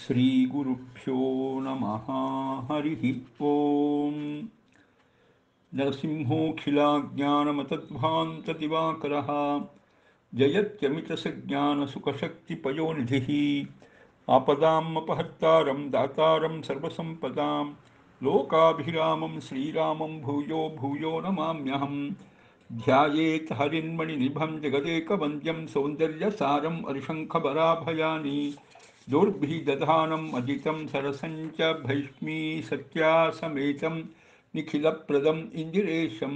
श्रीगुरुभ्यो नमः हरिः ॐ नरसिंहोऽखिलाज्ञानमतध्वान्तदिवाकरः जयत्यमितसज्ञानसुखशक्तिपयोनिधिः आपदामपहर्तारं दातारं सर्वसम्पदां लोकाभिरामं श्रीरामं भूयो भूयो नमाम्यहम् ध्यायेत् हरिन्मणिनिभं जगदेकवन्द्यं सौन्दर्यसारम् अरिशङ्खभराभयानि दुर्भिदधानम् अजितं सरसञ्च भैष्मी सत्यासमेतं निखिलप्रदम् इन्दिरेशं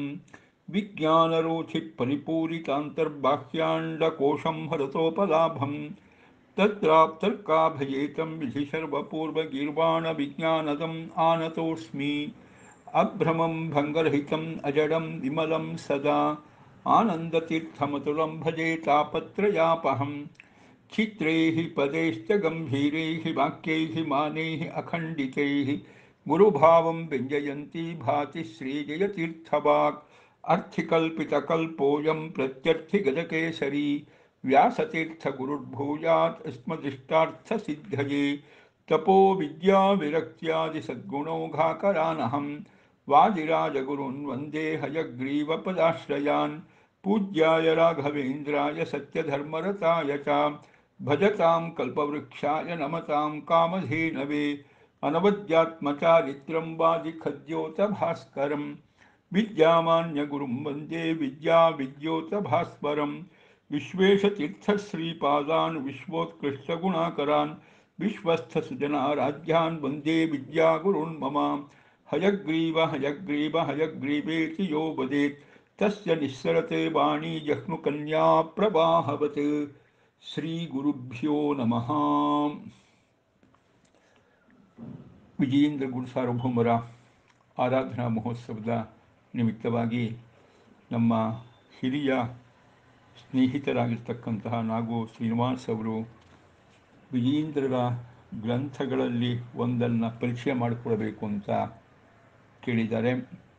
विज्ञानरोचित्परिपूरितान्तर्बाह्याण्डकोशं हरतोपलाभं तत्राप्तर्काभयेतं विधि सर्वपूर्वगीर्वाणविज्ञानदम् आनतोऽस्मि अभ्रमं भङ्गरहितम् अजडं विमलं सदा आनन्दतीर्थमतुलं भजे तापत्रयापहम् चित्रैः पदैश्च गम्भीरैः वाक्यैः मानैः अखण्डितैः गुरुभावं व्यञ्जयन्ती भाति श्रीजयतीर्थवाक् अर्थिकल्पितकल्पोऽयं प्रत्यर्थिगजकेसरी व्यासतीर्थगुरुर्भूयात् अस्मदिष्टार्थसिद्धये तपो विद्याविरक्त्यादिसद्गुणौघाकरानहं वादिराजगुरून् वन्दे हयग्रीवपदाश्रयान् पूज्याय राघवेन्द्राय सत्यधर्मरताय च भजतां कल्पवृक्षाय नमतां कामधेनवे अनवद्यात्मचारित्रं वादिखद्योतभास्करं विद्यामान्यगुरुं वन्दे विद्याविद्योतभास्वरं विश्वेशतीर्थश्रीपादान् विश्वोत्कृष्टगुणाकरान् विश्वस्थसुजनाराध्यान् वन्दे विद्यागुरून् मम हयग्रीव हयग्रीव हयग्रीवेति यो वदेत् तस्य निःसरते वाणी जह्नुकन्या प्रवाहवत् ಶ್ರೀಗುರುಭ್ಯೋ ನಮಃ ವಿಜಯೇಂದ್ರ ಗುರು ಸಾರ್ವಭೌಮರ ಆರಾಧನಾ ಮಹೋತ್ಸವದ ನಿಮಿತ್ತವಾಗಿ ನಮ್ಮ ಹಿರಿಯ ಸ್ನೇಹಿತರಾಗಿರ್ತಕ್ಕಂತಹ ನಾಗು ಶ್ರೀನಿವಾಸ್ ಅವರು ವಿಜಯೇಂದ್ರರ ಗ್ರಂಥಗಳಲ್ಲಿ ಒಂದನ್ನು ಪರಿಚಯ ಮಾಡಿಕೊಡಬೇಕು ಅಂತ ಕೇಳಿದ್ದಾರೆ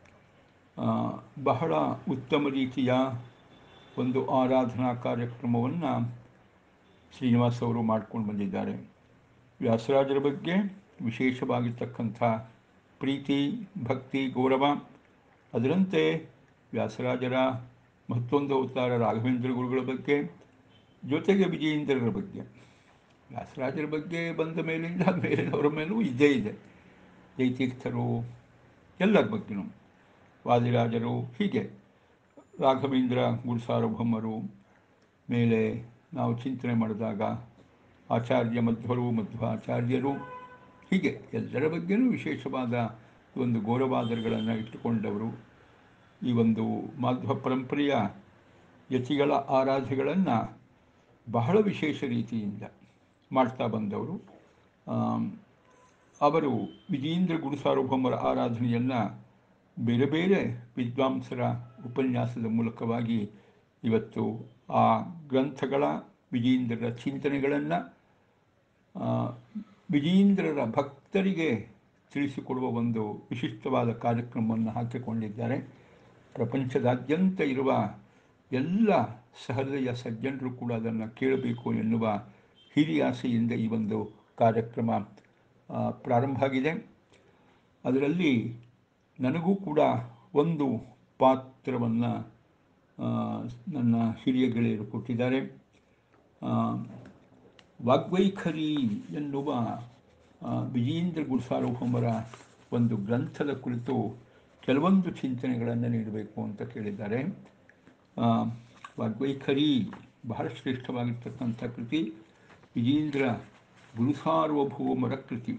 ಬಹಳ ಉತ್ತಮ ರೀತಿಯ ಒಂದು ಆರಾಧನಾ ಕಾರ್ಯಕ್ರಮವನ್ನು ಶ್ರೀನಿವಾಸ್ ಅವರು ಮಾಡ್ಕೊಂಡು ಬಂದಿದ್ದಾರೆ ವ್ಯಾಸರಾಜರ ಬಗ್ಗೆ ವಿಶೇಷವಾಗಿರ್ತಕ್ಕಂಥ ಪ್ರೀತಿ ಭಕ್ತಿ ಗೌರವ ಅದರಂತೆ ವ್ಯಾಸರಾಜರ ಮತ್ತೊಂದು ಅವತಾರ ರಾಘವೇಂದ್ರ ಗುರುಗಳ ಬಗ್ಗೆ ಜೊತೆಗೆ ವಿಜಯೇಂದ್ರರ ಬಗ್ಗೆ ವ್ಯಾಸರಾಜರ ಬಗ್ಗೆ ಬಂದ ಮೇಲಿಂದ ಮೇಲಿನವರ ಮೇಲೂ ಇದ್ದೇ ಇದೆ ಜಯತೀರ್ಥರು ಎಲ್ಲರ ಬಗ್ಗೆನೂ ವಾದಿರಾಜರು ಹೀಗೆ ರಾಘವೇಂದ್ರ ಗುರು ಸಾರ್ವಭೌಮರು ಮೇಲೆ ನಾವು ಚಿಂತನೆ ಮಾಡಿದಾಗ ಆಚಾರ್ಯ ಮಧ್ವರು ಮಧ್ವಾಚಾರ್ಯರು ಹೀಗೆ ಎಲ್ಲರ ಬಗ್ಗೆಯೂ ವಿಶೇಷವಾದ ಒಂದು ಗೌರವಾದರಗಳನ್ನು ಇಟ್ಟುಕೊಂಡವರು ಈ ಒಂದು ಮಾಧ್ವ ಪರಂಪರೆಯ ಯತಿಗಳ ಆರಾಧನೆಗಳನ್ನು ಬಹಳ ವಿಶೇಷ ರೀತಿಯಿಂದ ಮಾಡ್ತಾ ಬಂದವರು ಅವರು ವಿಜೇಂದ್ರ ಗುರು ಸಾರ್ವಭೌಮರ ಆರಾಧನೆಯನ್ನು ಬೇರೆ ಬೇರೆ ವಿದ್ವಾಂಸರ ಉಪನ್ಯಾಸದ ಮೂಲಕವಾಗಿ ಇವತ್ತು ಆ ಗ್ರಂಥಗಳ ವಿಜೇಂದ್ರರ ಚಿಂತನೆಗಳನ್ನು ವಿಜೇಂದ್ರರ ಭಕ್ತರಿಗೆ ತಿಳಿಸಿಕೊಡುವ ಒಂದು ವಿಶಿಷ್ಟವಾದ ಕಾರ್ಯಕ್ರಮವನ್ನು ಹಾಕಿಕೊಂಡಿದ್ದಾರೆ ಪ್ರಪಂಚದಾದ್ಯಂತ ಇರುವ ಎಲ್ಲ ಸಹೃದಯ ಸಜ್ಜನರು ಕೂಡ ಅದನ್ನು ಕೇಳಬೇಕು ಎನ್ನುವ ಹಿರಿಯಾಸೆಯಿಂದ ಈ ಒಂದು ಕಾರ್ಯಕ್ರಮ ಪ್ರಾರಂಭ ಆಗಿದೆ ಅದರಲ್ಲಿ ನನಗೂ ಕೂಡ ಒಂದು ಪಾತ್ರವನ್ನು ನನ್ನ ಹಿರಿಯ ಗೆಳೆಯರು ಕೊಟ್ಟಿದ್ದಾರೆ ವಾಗ್ವೈಖರಿ ಎನ್ನುವ ವಿಜೇಂದ್ರ ಗುರು ಸಾರ್ವಭೌಮರ ಒಂದು ಗ್ರಂಥದ ಕುರಿತು ಕೆಲವೊಂದು ಚಿಂತನೆಗಳನ್ನು ನೀಡಬೇಕು ಅಂತ ಕೇಳಿದ್ದಾರೆ ವಾಗ್ವೈಖರಿ ಬಹಳ ಶ್ರೇಷ್ಠವಾಗಿರ್ತಕ್ಕಂಥ ಕೃತಿ ವಿಜೇಂದ್ರ ಗುರು ಸಾರ್ವಭೌಮರ ಕೃತಿ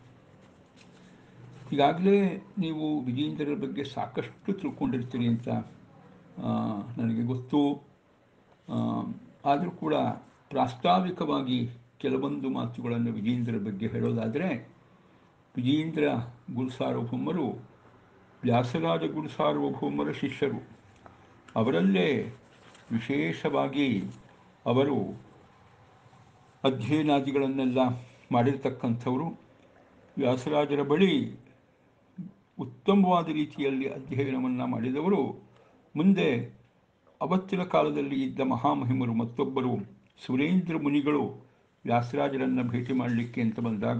ಈಗಾಗಲೇ ನೀವು ವಿಜೇಂದ್ರರ ಬಗ್ಗೆ ಸಾಕಷ್ಟು ತಿಳ್ಕೊಂಡಿರ್ತೀರಿ ಅಂತ ನನಗೆ ಗೊತ್ತು ಆದರೂ ಕೂಡ ಪ್ರಾಸ್ತಾವಿಕವಾಗಿ ಕೆಲವೊಂದು ಮಾತುಗಳನ್ನು ವಿಜೇಂದ್ರರ ಬಗ್ಗೆ ಹೇಳೋದಾದರೆ ವಿಜೇಂದ್ರ ಗುರು ಸಾರ್ವಭೌಮರು ವ್ಯಾಸರಾಜ ಗುರು ಸಾರ್ವಭೌಮರ ಶಿಷ್ಯರು ಅವರಲ್ಲೇ ವಿಶೇಷವಾಗಿ ಅವರು ಅಧ್ಯಯನಾದಿಗಳನ್ನೆಲ್ಲ ಮಾಡಿರ್ತಕ್ಕಂಥವರು ವ್ಯಾಸರಾಜರ ಬಳಿ ಉತ್ತಮವಾದ ರೀತಿಯಲ್ಲಿ ಅಧ್ಯಯನವನ್ನು ಮಾಡಿದವರು ಮುಂದೆ ಅವತ್ತಿನ ಕಾಲದಲ್ಲಿ ಇದ್ದ ಮಹಾಮಹಿಮರು ಮತ್ತೊಬ್ಬರು ಸುರೇಂದ್ರ ಮುನಿಗಳು ವ್ಯಾಸರಾಜರನ್ನು ಭೇಟಿ ಮಾಡಲಿಕ್ಕೆ ಅಂತ ಬಂದಾಗ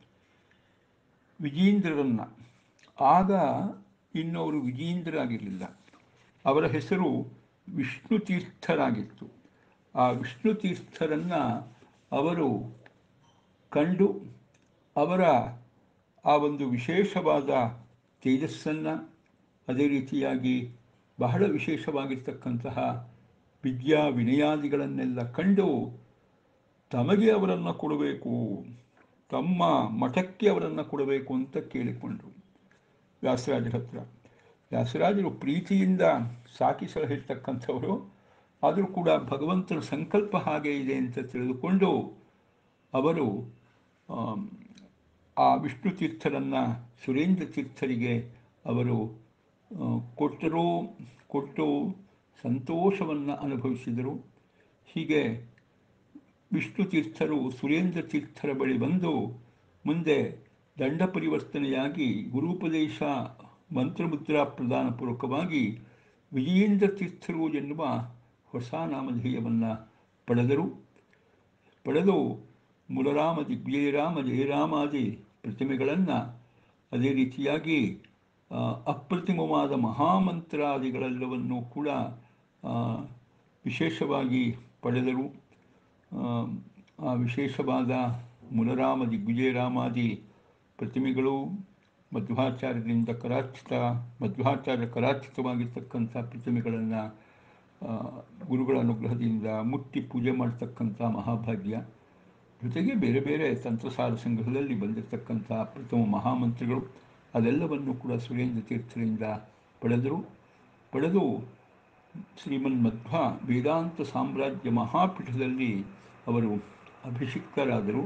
ವಿಜೇಂದ್ರರನ್ನು ಆಗ ಇನ್ನು ಅವರು ವಿಜೇಂದ್ರರಾಗಿರಲಿಲ್ಲ ಅವರ ಹೆಸರು ವಿಷ್ಣು ತೀರ್ಥರಾಗಿತ್ತು ಆ ವಿಷ್ಣು ತೀರ್ಥರನ್ನು ಅವರು ಕಂಡು ಅವರ ಆ ಒಂದು ವಿಶೇಷವಾದ ತೇಜಸ್ಸನ್ನು ಅದೇ ರೀತಿಯಾಗಿ ಬಹಳ ವಿಶೇಷವಾಗಿರ್ತಕ್ಕಂತಹ ವಿದ್ಯಾ ವಿನಯಾದಿಗಳನ್ನೆಲ್ಲ ಕಂಡು ತಮಗೆ ಅವರನ್ನು ಕೊಡಬೇಕು ತಮ್ಮ ಮಠಕ್ಕೆ ಅವರನ್ನು ಕೊಡಬೇಕು ಅಂತ ಕೇಳಿಕೊಂಡರು ವ್ಯಾಸರಾಜರ ಹತ್ರ ವ್ಯಾಸರಾಜರು ಪ್ರೀತಿಯಿಂದ ಸಾಕಿ ಸಲಹಿರ್ತಕ್ಕಂಥವರು ಆದರೂ ಕೂಡ ಭಗವಂತನ ಸಂಕಲ್ಪ ಹಾಗೆ ಇದೆ ಅಂತ ತಿಳಿದುಕೊಂಡು ಅವರು ಆಮ್, ಆ ವಿಷ್ಣು ತೀರ್ಥರನ್ನು ಸುರೇಂದ್ರ ತೀರ್ಥರಿಗೆ ಅವರು ಆ, ಕೊಟ್ಟರು ಕೊಟ್ಟು ಸಂತೋಷವನ್ನು ಅನುಭವಿಸಿದರು ಹೀಗೆ ವಿಷ್ಣು ತೀರ್ಥರು ಸುರೇಂದ್ರ ತೀರ್ಥರ ಬಳಿ ಬಂದು ಮುಂದೆ ದಂಡ ಪರಿವರ್ತನೆಯಾಗಿ ಗುರುಪದೇಶ ಮಂತ್ರಮುದ್ರಾ ಪ್ರದಾನ ಪೂರ್ವಕವಾಗಿ ವಿಜಯೇಂದ್ರ ತೀರ್ಥರು ಎನ್ನುವ ಹೊಸ ನಾಮಧೇಯವನ್ನು ಪಡೆದರು ಪಡೆದು ಮುಲರಾಮ ದಿಗ್ವಿಜಯರಾಮ ಜಯರಾಮಾದಿ ಪ್ರತಿಮೆಗಳನ್ನು ಅದೇ ರೀತಿಯಾಗಿ ಆ, ಅಪ್ರತಿಮವಾದ ಮಹಾಮಂತ್ರಾದಿಗಳೆಲ್ಲವನ್ನೂ ಕೂಡ ಆ, ವಿಶೇಷವಾಗಿ ಪಡೆದರು ಆ, ಆ ವಿಶೇಷವಾದ ಮುಲರಾಮ ದಿಗ್ವಿಜಯರಾಮಾದಿ ಪ್ರತಿಮೆಗಳು ಮಧ್ವಾಚಾರ್ಯರಿಂದ ಕರಾಚಿತ ಮಧ್ವಾಚಾರ್ಯ ಕರಾಚಿತವಾಗಿರ್ತಕ್ಕಂಥ ಪ್ರತಿಮೆಗಳನ್ನು ಗುರುಗಳ ಅನುಗ್ರಹದಿಂದ ಮುಟ್ಟಿ ಪೂಜೆ ಮಾಡತಕ್ಕಂಥ ಮಹಾಭಾಗ್ಯ ಜೊತೆಗೆ ಬೇರೆ ಬೇರೆ ತಂತ್ರಸಾರ ಸಂಗ್ರಹದಲ್ಲಿ ಬಂದಿರತಕ್ಕಂಥ ಪ್ರಥಮ ಮಹಾಮಂತ್ರಿಗಳು ಅದೆಲ್ಲವನ್ನು ಕೂಡ ಸುರೇಂದ್ರ ತೀರ್ಥರಿಂದ ಪಡೆದರು ಪಡೆದು ಶ್ರೀಮನ್ ಮಧ್ವ ವೇದಾಂತ ಸಾಮ್ರಾಜ್ಯ ಮಹಾಪೀಠದಲ್ಲಿ ಅವರು ಅಭಿಷಿಕ್ತರಾದರು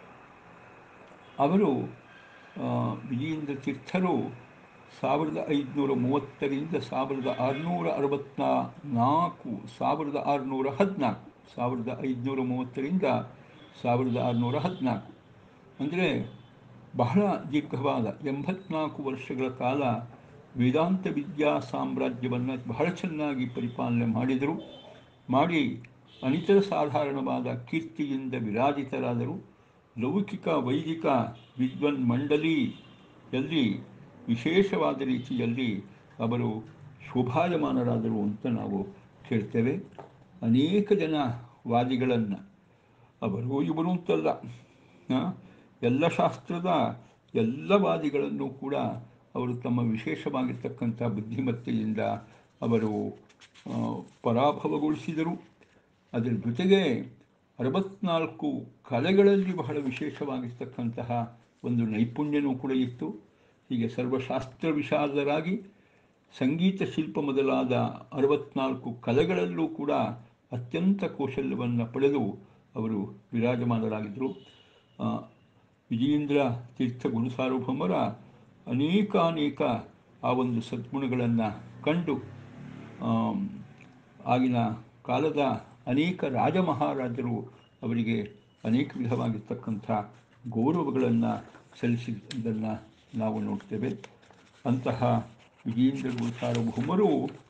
ಅವರು ಆ, ವಿಜಯೇಂದ್ರ ತೀರ್ಥರು ಸಾವಿರದ ಐದುನೂರ ಮೂವತ್ತರಿಂದ ಸಾವಿರದ ಆರುನೂರ ಅರವತ್ತ ನಾಲ್ಕು ಸಾವಿರದ ಆರುನೂರ ಹದಿನಾಲ್ಕು ಸಾವಿರದ ಐದುನೂರ ಮೂವತ್ತರಿಂದ ಸಾವಿರದ ಆರುನೂರ ಹದಿನಾಲ್ಕು ಅಂದರೆ ಬಹಳ ದೀರ್ಘವಾದ ಎಂಬತ್ನಾಲ್ಕು ವರ್ಷಗಳ ಕಾಲ ವೇದಾಂತ ವಿದ್ಯಾ ಸಾಮ್ರಾಜ್ಯವನ್ನು ಬಹಳ ಚೆನ್ನಾಗಿ ಪರಿಪಾಲನೆ ಮಾಡಿದರು ಮಾಡಿ ಅನಿತರ ಸಾಧಾರಣವಾದ ಕೀರ್ತಿಯಿಂದ ವಿರಾಜಿತರಾದರು ಲೌಕಿಕ ವೈದಿಕ ವಿದ್ವನ್ ಮಂಡಳಿಯಲ್ಲಿ ವಿಶೇಷವಾದ ರೀತಿಯಲ್ಲಿ ಅವರು ಶೋಭಾಯಮಾನರಾದರು ಅಂತ ನಾವು ಕೇಳ್ತೇವೆ ಅನೇಕ ಜನ ವಾದಿಗಳನ್ನು ಅವರು ಇವರು ಅಂತಲ್ಲ ಆ, ಎಲ್ಲ ಶಾಸ್ತ್ರದ ಎಲ್ಲ ವಾದಿಗಳನ್ನು ಕೂಡ ಅವರು ತಮ್ಮ ವಿಶೇಷವಾಗಿರ್ತಕ್ಕಂಥ ಬುದ್ಧಿಮತ್ತೆಯಿಂದ ಅವರು ಆ, ಪರಾಭವಗೊಳಿಸಿದರು ಅದರ ಜೊತೆಗೆ ಅರವತ್ನಾಲ್ಕು ಕಲೆಗಳಲ್ಲಿ ಬಹಳ ವಿಶೇಷವಾಗಿರ್ತಕ್ಕಂತಹ ಒಂದು ನೈಪುಣ್ಯನೂ ಕೂಡ ಇತ್ತು ಹೀಗೆ ಸರ್ವಶಾಸ್ತ್ರ ವಿಷಾದರಾಗಿ ಸಂಗೀತ ಶಿಲ್ಪ ಮೊದಲಾದ ಅರವತ್ನಾಲ್ಕು ಕಲೆಗಳಲ್ಲೂ ಕೂಡ ಅತ್ಯಂತ ಕೌಶಲ್ಯವನ್ನು ಪಡೆದು ಅವರು ವಿರಾಜಮಾನರಾಗಿದ್ದರು ಆ, ವಿಜಯೇಂದ್ರ ತೀರ್ಥ ಗುರು ಸಾರ್ವಭೌಮರ ಅನೇಕಾನೇಕ ಆ ಒಂದು ಸದ್ಗುಣಗಳನ್ನು ಕಂಡು ಆಮ್, ಆಗಿನ ಕಾಲದ ಅನೇಕ ರಾಜ ಮಹಾರಾಜರು ಅವರಿಗೆ ಅನೇಕ ವಿಧವಾಗಿರ್ತಕ್ಕಂಥ ಗೌರವಗಳನ್ನು ಸಲ್ಲಿಸಿದ್ದನ್ನು ನಾವು ನೋಡ್ತೇವೆ ಅಂತಹ ವಿಜೇಂದ್ರ ಗುರು ಸಾರ್ವಭೌಮರು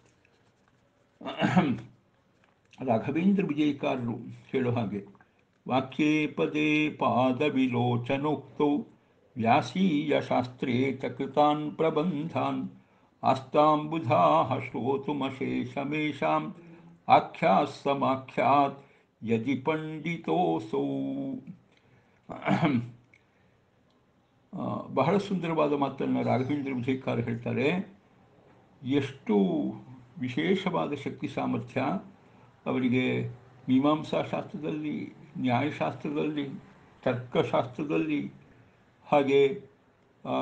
ರಾಘವೇಂದ್ರ ವಿಜಯಕಾರರು ಹೇಳೋ ಹಾಗೆ ವಾಕ್ಯೇ ಪದೇ ಪಾದ ವಿಲೋಚನೋಕ್ತೌ ವ್ಯಾಸೀಯ ಶಾಸ್ತ್ರೇ ಕೃತಾನ್ ಪ್ರಬಂಧಾನ್ ಆಸ್ತಾಂಬುಧಾ ಶ್ರೋತುಮಶೇಷಮೇಷಾಂ ಆಖ್ಯಾತ್ ಸಮಾಖ್ಯಾತ್ ಯದಿ ಪಂಡಿತೋಸೌ ಆ, ಬಹಳ ಸುಂದರವಾದ ಮಾತನ್ನು ರಾಘವೇಂದ್ರ ವಿಜಯಕಾರ ಹೇಳ್ತಾರೆ ಎಷ್ಟು ವಿಶೇಷವಾದ ಶಕ್ತಿ ಸಾಮರ್ಥ್ಯ ಅವರಿಗೆ ಮೀಮಾಂಸಾ ಶಾಸ್ತ್ರದಲ್ಲಿ ನ್ಯಾಯಶಾಸ್ತ್ರದಲ್ಲಿ ತರ್ಕಶಾಸ್ತ್ರದಲ್ಲಿ ಹಾಗೆ ಆ,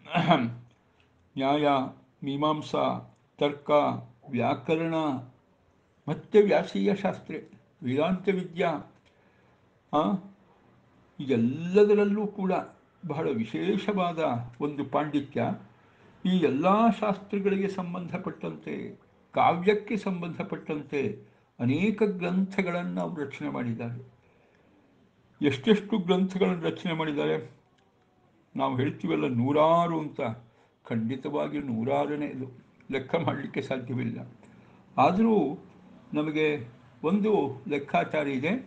ನ್ಯಾಯ ಮೀಮಾಂಸಾ ತರ್ಕ ವ್ಯಾಕರಣ ಮತ್ತು ವ್ಯಾಸೀಯ ಶಾಸ್ತ್ರ ವೇದಾಂತ ವಿದ್ಯಾ ಆ, ಇದೆಲ್ಲದರಲ್ಲೂ ಕೂಡ ಬಹಳ ವಿಶೇಷವಾದ ಒಂದು ಪಾಂಡಿತ್ಯ ಈ ಎಲ್ಲ ಶಾಸ್ತ್ರಗಳಿಗೆ ಸಂಬಂಧಪಟ್ಟಂತೆ ಕಾವ್ಯಕ್ಕೆ ಸಂಬಂಧಪಟ್ಟಂತೆ ಅನೇಕ ಗ್ರಂಥಗಳನ್ನು ಅವರು ರಚನೆ ಮಾಡಿದ್ದಾರೆ ಎಷ್ಟೆಷ್ಟು ಗ್ರಂಥಗಳನ್ನು ರಚನೆ ಮಾಡಿದ್ದಾರೆ ನಾವು ಹೇಳ್ತೀವಲ್ಲ ನೂರಾರು ಅಂತ ಖಂಡಿತವಾಗಿ ನೂರಾರನೇ ಇದು ಲೆಕ್ಕ ಮಾಡಲಿಕ್ಕೆ ಸಾಧ್ಯವಿಲ್ಲ ಆದರೂ ನಮಗೆ ಒಂದು ಲೆಕ್ಕಾಚಾರ ಇದೆ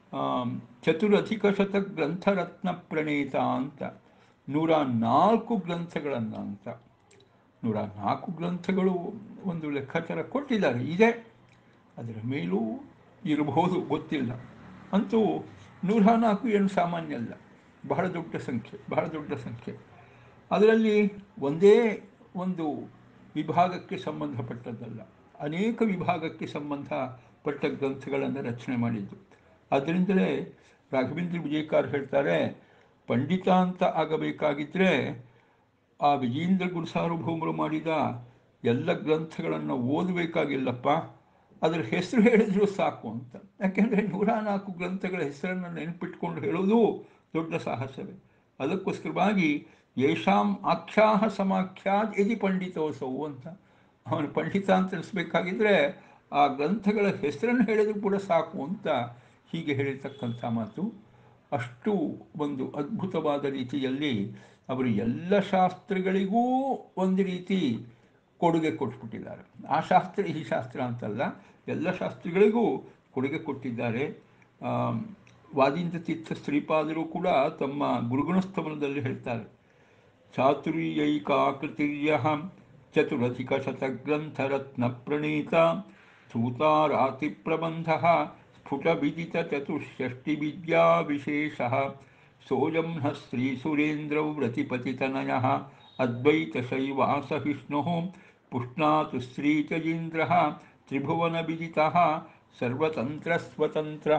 ಆಮ್, ಚತುರಧಿಕ ಶತ ಗ್ರಂಥರತ್ನ ಪ್ರಣೀತ ಅಂತ ನೂರ ನಾಲ್ಕು ಗ್ರಂಥಗಳನ್ನು ಅಂತ ನೂರ ನಾಲ್ಕು ಗ್ರಂಥಗಳು ಒಂದು ಲೆಕ್ಕಾಚಾರ ಕೊಟ್ಟಿದ್ದಾರೆ ಇದೆ ಅದರ ಮೇಲೂ ಇರಬಹುದು ಗೊತ್ತಿಲ್ಲ ಅಂತೂ ನೂರ ನಾಲ್ಕು ಏನು ಸಾಮಾನ್ಯ ಅಲ್ಲ ಬಹಳ ದೊಡ್ಡ ಸಂಖ್ಯೆ ಬಹಳ ದೊಡ್ಡ ಸಂಖ್ಯೆ ಅದರಲ್ಲಿ ಒಂದೇ ಒಂದು ವಿಭಾಗಕ್ಕೆ ಸಂಬಂಧಪಟ್ಟದ್ದಲ್ಲ ಅನೇಕ ವಿಭಾಗಕ್ಕೆ ಸಂಬಂಧಪಟ್ಟ ಗ್ರಂಥಗಳನ್ನು ರಚನೆ ಮಾಡಿದ್ದು ಅದರಿಂದಲೇ ರಾಘವೇಂದ್ರ ವಿಜಯಕಾರ್ ಹೇಳ್ತಾರೆ ಪಂಡಿತ ಅಂತ ಆಗಬೇಕಾಗಿದ್ದರೆ ಆ ವಿಜೇಂದ್ರ ಗುರುಸಾರ್ವಭೌಮರು ಮಾಡಿದ ಎಲ್ಲ ಗ್ರಂಥಗಳನ್ನು ಓದಬೇಕಾಗಿಲ್ಲಪ್ಪ ಅದರ ಹೆಸರು ಹೇಳಿದ್ರು ಸಾಕು ಅಂತ ಯಾಕೆಂದರೆ ನೂರ ನಾಲ್ಕು ಗ್ರಂಥಗಳ ಹೆಸರನ್ನು ನೆನಪಿಟ್ಕೊಂಡು ಹೇಳೋದು ದೊಡ್ಡ ಸಾಹಸವೇ ಅದಕ್ಕೋಸ್ಕರವಾಗಿ ಯೇಷಾಂ ಆಖ್ಯಾಹ ಸಮಾಖ್ಯಾತ್ ಯದಿ ಪಂಡಿತೋತ್ಸವ ಅಂತ ಅವನು ಪಂಡಿತ ಅಂತ ಅನಿಸ್ಬೇಕಾಗಿದ್ದರೆ ಆ ಗ್ರಂಥಗಳ ಹೆಸರನ್ನು ಹೇಳಿದ್ರು ಕೂಡ ಸಾಕು ಅಂತ ಹೀಗೆ ಹೇಳಿರ್ತಕ್ಕಂಥ ಮಾತು ಅಷ್ಟು ಒಂದು ಅದ್ಭುತವಾದ ರೀತಿಯಲ್ಲಿ ಅವರು ಎಲ್ಲ ಶಾಸ್ತ್ರಗಳಿಗೂ ಒಂದು ರೀತಿ ಕೊಡುಗೆ ಕೊಟ್ಬಿಟ್ಟಿದ್ದಾರೆ ಆ ಶಾಸ್ತ್ರ ಈ ಶಾಸ್ತ್ರ ಅಂತಲ್ಲ ಎಲ್ಲ ಶಾಸ್ತ್ರಗಳಿಗೂ ಕೊಡುಗೆ ಕೊಟ್ಟಿದ್ದಾರೆ ಆಮ್, ವಾದೀಂದ್ರ ತೀರ್ಥ ಶ್ರೀಪಾದರು ಕೂಡ ತಮ್ಮ ಗುರುಗುಣಸ್ತವನದಲ್ಲಿ ಹೇಳ್ತಾರೆ ಚಾತುರ್ಯೈಕಾಕೃತಿರ್ಯ ಚತುರಧಿಕ ಶತಗ್ರಂಥರತ್ನ ಪ್ರಣೀತ ಸೂತಾರಾತಿ ಪ್ರಬಂಧ ಸ್ಫುಟ ವಿದಿತ ಚತುಷ್ಷಷ್ಟಿ ವಿದ್ಯಾ ವಿಶೇಷ ಸೋಯಂ ನ ಶ್ರೀ ಸುರೇಂದ್ರ ವ್ರತಿಪತಿತನಯ ಅದ್ವೈತ ಶೈವಾಸ ವಿಷ್ಣು ಪುಷ್ಣಾತು ಶ್ರೀಚಜೀಂದ್ರ ತ್ರಿಭುವನ ವಿದಿತ ಸರ್ವತಂತ್ರ ಸ್ವತಂತ್ರ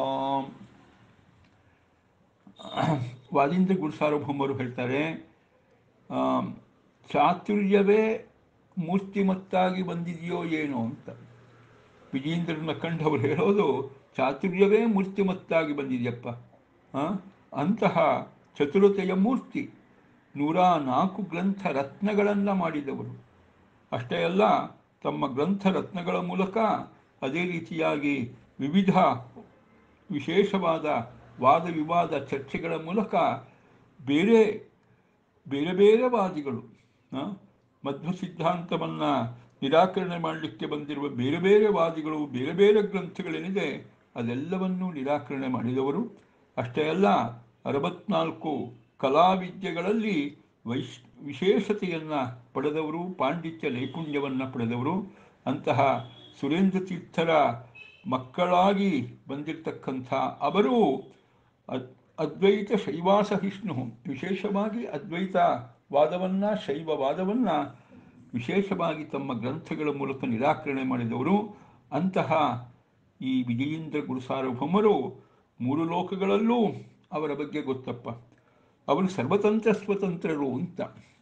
ವಾದೀಂದ್ರ ಗುರುಸಾರ್ವಭೌಮರು ಹೇಳ್ತಾರೆ ಆಮ್, ಚಾತುರ್ಯವೇ ಮೂರ್ತಿಮತ್ತಾಗಿ ಬಂದಿದೆಯೋ ಏನೋ ಅಂತ ವಿಜೇಂದ್ರನ ಕಂಡವರು ಹೇಳೋದು ಚಾತುರ್ಯವೇ ಮೂರ್ತಿಮತ್ತಾಗಿ ಬಂದಿದೆಯಪ್ಪ ಆ? ಅಂತಹ ಚತುರತೆಯ ಮೂರ್ತಿ ನೂರ ನಾಲ್ಕು ಗ್ರಂಥ ರತ್ನಗಳನ್ನು ಮಾಡಿದವರು ಅಷ್ಟೇ ಅಲ್ಲ ತಮ್ಮ ಗ್ರಂಥ ರತ್ನಗಳ ಮೂಲಕ ಅದೇ ರೀತಿಯಾಗಿ ವಿವಿಧ ವಿಶೇಷವಾದ ವಾದ ವಿವಾದ ಚರ್ಚೆಗಳ ಮೂಲಕ ಬೇರೆ ಬೇರೆ ಬೇರೆ ವಾದಿಗಳು ಆ, ಮಧ್ವ ಸಿದ್ಧಾಂತವನ್ನು ನಿರಾಕರಣೆ ಮಾಡಲಿಕ್ಕೆ ಬಂದಿರುವ ಬೇರೆ ಬೇರೆ ವಾದಿಗಳು ಬೇರೆ ಬೇರೆ ಗ್ರಂಥಗಳೇನಿದೆ ಅದೆಲ್ಲವನ್ನೂ ನಿರಾಕರಣೆ ಮಾಡಿದವರು ಅಷ್ಟೇ ಅಲ್ಲ ಅರವತ್ನಾಲ್ಕು ಕಲಾವಿದ್ಯೆಗಳಲ್ಲಿ ವೈಶ್ ವಿಶೇಷತೆಯನ್ನು ಪಡೆದವರು ಪಾಂಡಿತ್ಯ ನೈಪುಣ್ಯವನ್ನು ಪಡೆದವರು ಅಂತಹ ಸುರೇಂದ್ರ ತೀರ್ಥರ ಮಕ್ಕಳಾಗಿ ಬಂದಿರತಕ್ಕಂಥ ಅವರು ಅದ್- ಅದ್ವೈತ ಶೈವಾಸಹಿಷ್ಣು ವಿಶೇಷವಾಗಿ ಅದ್ವೈತ ವಾದವನ್ನು ಶೈವವಾದವನ್ನು ವಿಶೇಷವಾಗಿ ತಮ್ಮ ಗ್ರಂಥಗಳ ಮೂಲಕ ನಿರಾಕರಣೆ ಮಾಡಿದವರು ಅಂತಹ ಈ ವಿಜಯೇಂದ್ರ ಗುರುಸಾರ್ವಭೌಮರು ಮೂರು ಲೋಕಗಳಲ್ಲೂ ಅವರ ಬಗ್ಗೆ ಗೊತ್ತಪ್ಪ ಅವರು ಸರ್ವತಂತ್ರ ಸ್ವತಂತ್ರರು ಅಂತ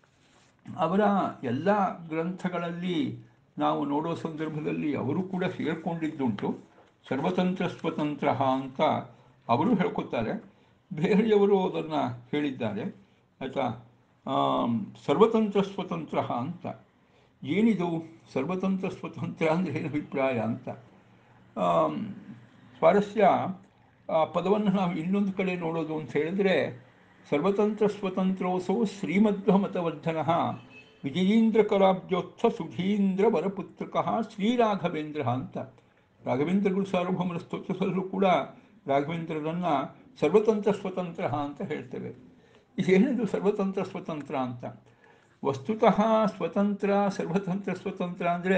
ಅವರ ಎಲ್ಲ ಗ್ರಂಥಗಳಲ್ಲಿ ನಾವು ನೋಡೋ ಸಂದರ್ಭದಲ್ಲಿ ಅವರು ಕೂಡ ಸೇರಿಕೊಂಡಿದ್ದುಂಟು ಸರ್ವತಂತ್ರ ಸ್ವತಂತ್ರ ಅಂತ ಅವರು ಹೇಳ್ಕೊತಾರೆ ಬೇರೆಯವರು ಅದನ್ನು ಹೇಳಿದ್ದಾರೆ ಆಯಿತಾ ಆಮ್, ಸರ್ವತಂತ್ರ ಸ್ವತಂತ್ರ ಅಂತ ಏನಿದು ಸರ್ವತಂತ್ರ ಸ್ವತಂತ್ರ ಅಂದರೆ ಏನು ಅಭಿಪ್ರಾಯ ಅಂತ ಆಮ್, ಸ್ವಾರಸ್ಯ ಆ ಪದವನ್ನು ನಾವು ಇನ್ನೊಂದು ಕಡೆ ನೋಡೋದು ಅಂತ ಹೇಳಿದ್ರೆ ಸರ್ವತಂತ್ರ ಸ್ವತಂತ್ರೋಸೌ ಶ್ರೀಮಧ್ವ ಮತವರ್ಧನ ವಿಜಯೀಂದ್ರ ಕಲಾಬ್ಜೋತ್ಥ ಸುಧೀಂದ್ರ ವರಪುತ್ರಕ ಶ್ರೀರಾಘವೇಂದ್ರ ಅಂತ ರಾಘವೇಂದ್ರ ಗುರು ಸಾರ್ವಭೌಮರ ಸ್ತೋತ್ರದಲ್ಲೂ ಕೂಡ ರಾಘವೇಂದ್ರರನ್ನು ಸರ್ವತಂತ್ರ ಸ್ವತಂತ್ರ ಅಂತ ಹೇಳ್ತೇವೆ ಇದೇನಿದು ಸರ್ವತಂತ್ರ ಸ್ವತಂತ್ರ ಅಂತ ವಸ್ತುತಃ ಸ್ವತಂತ್ರ ಸರ್ವತಂತ್ರ ಸ್ವತಂತ್ರ ಅಂದರೆ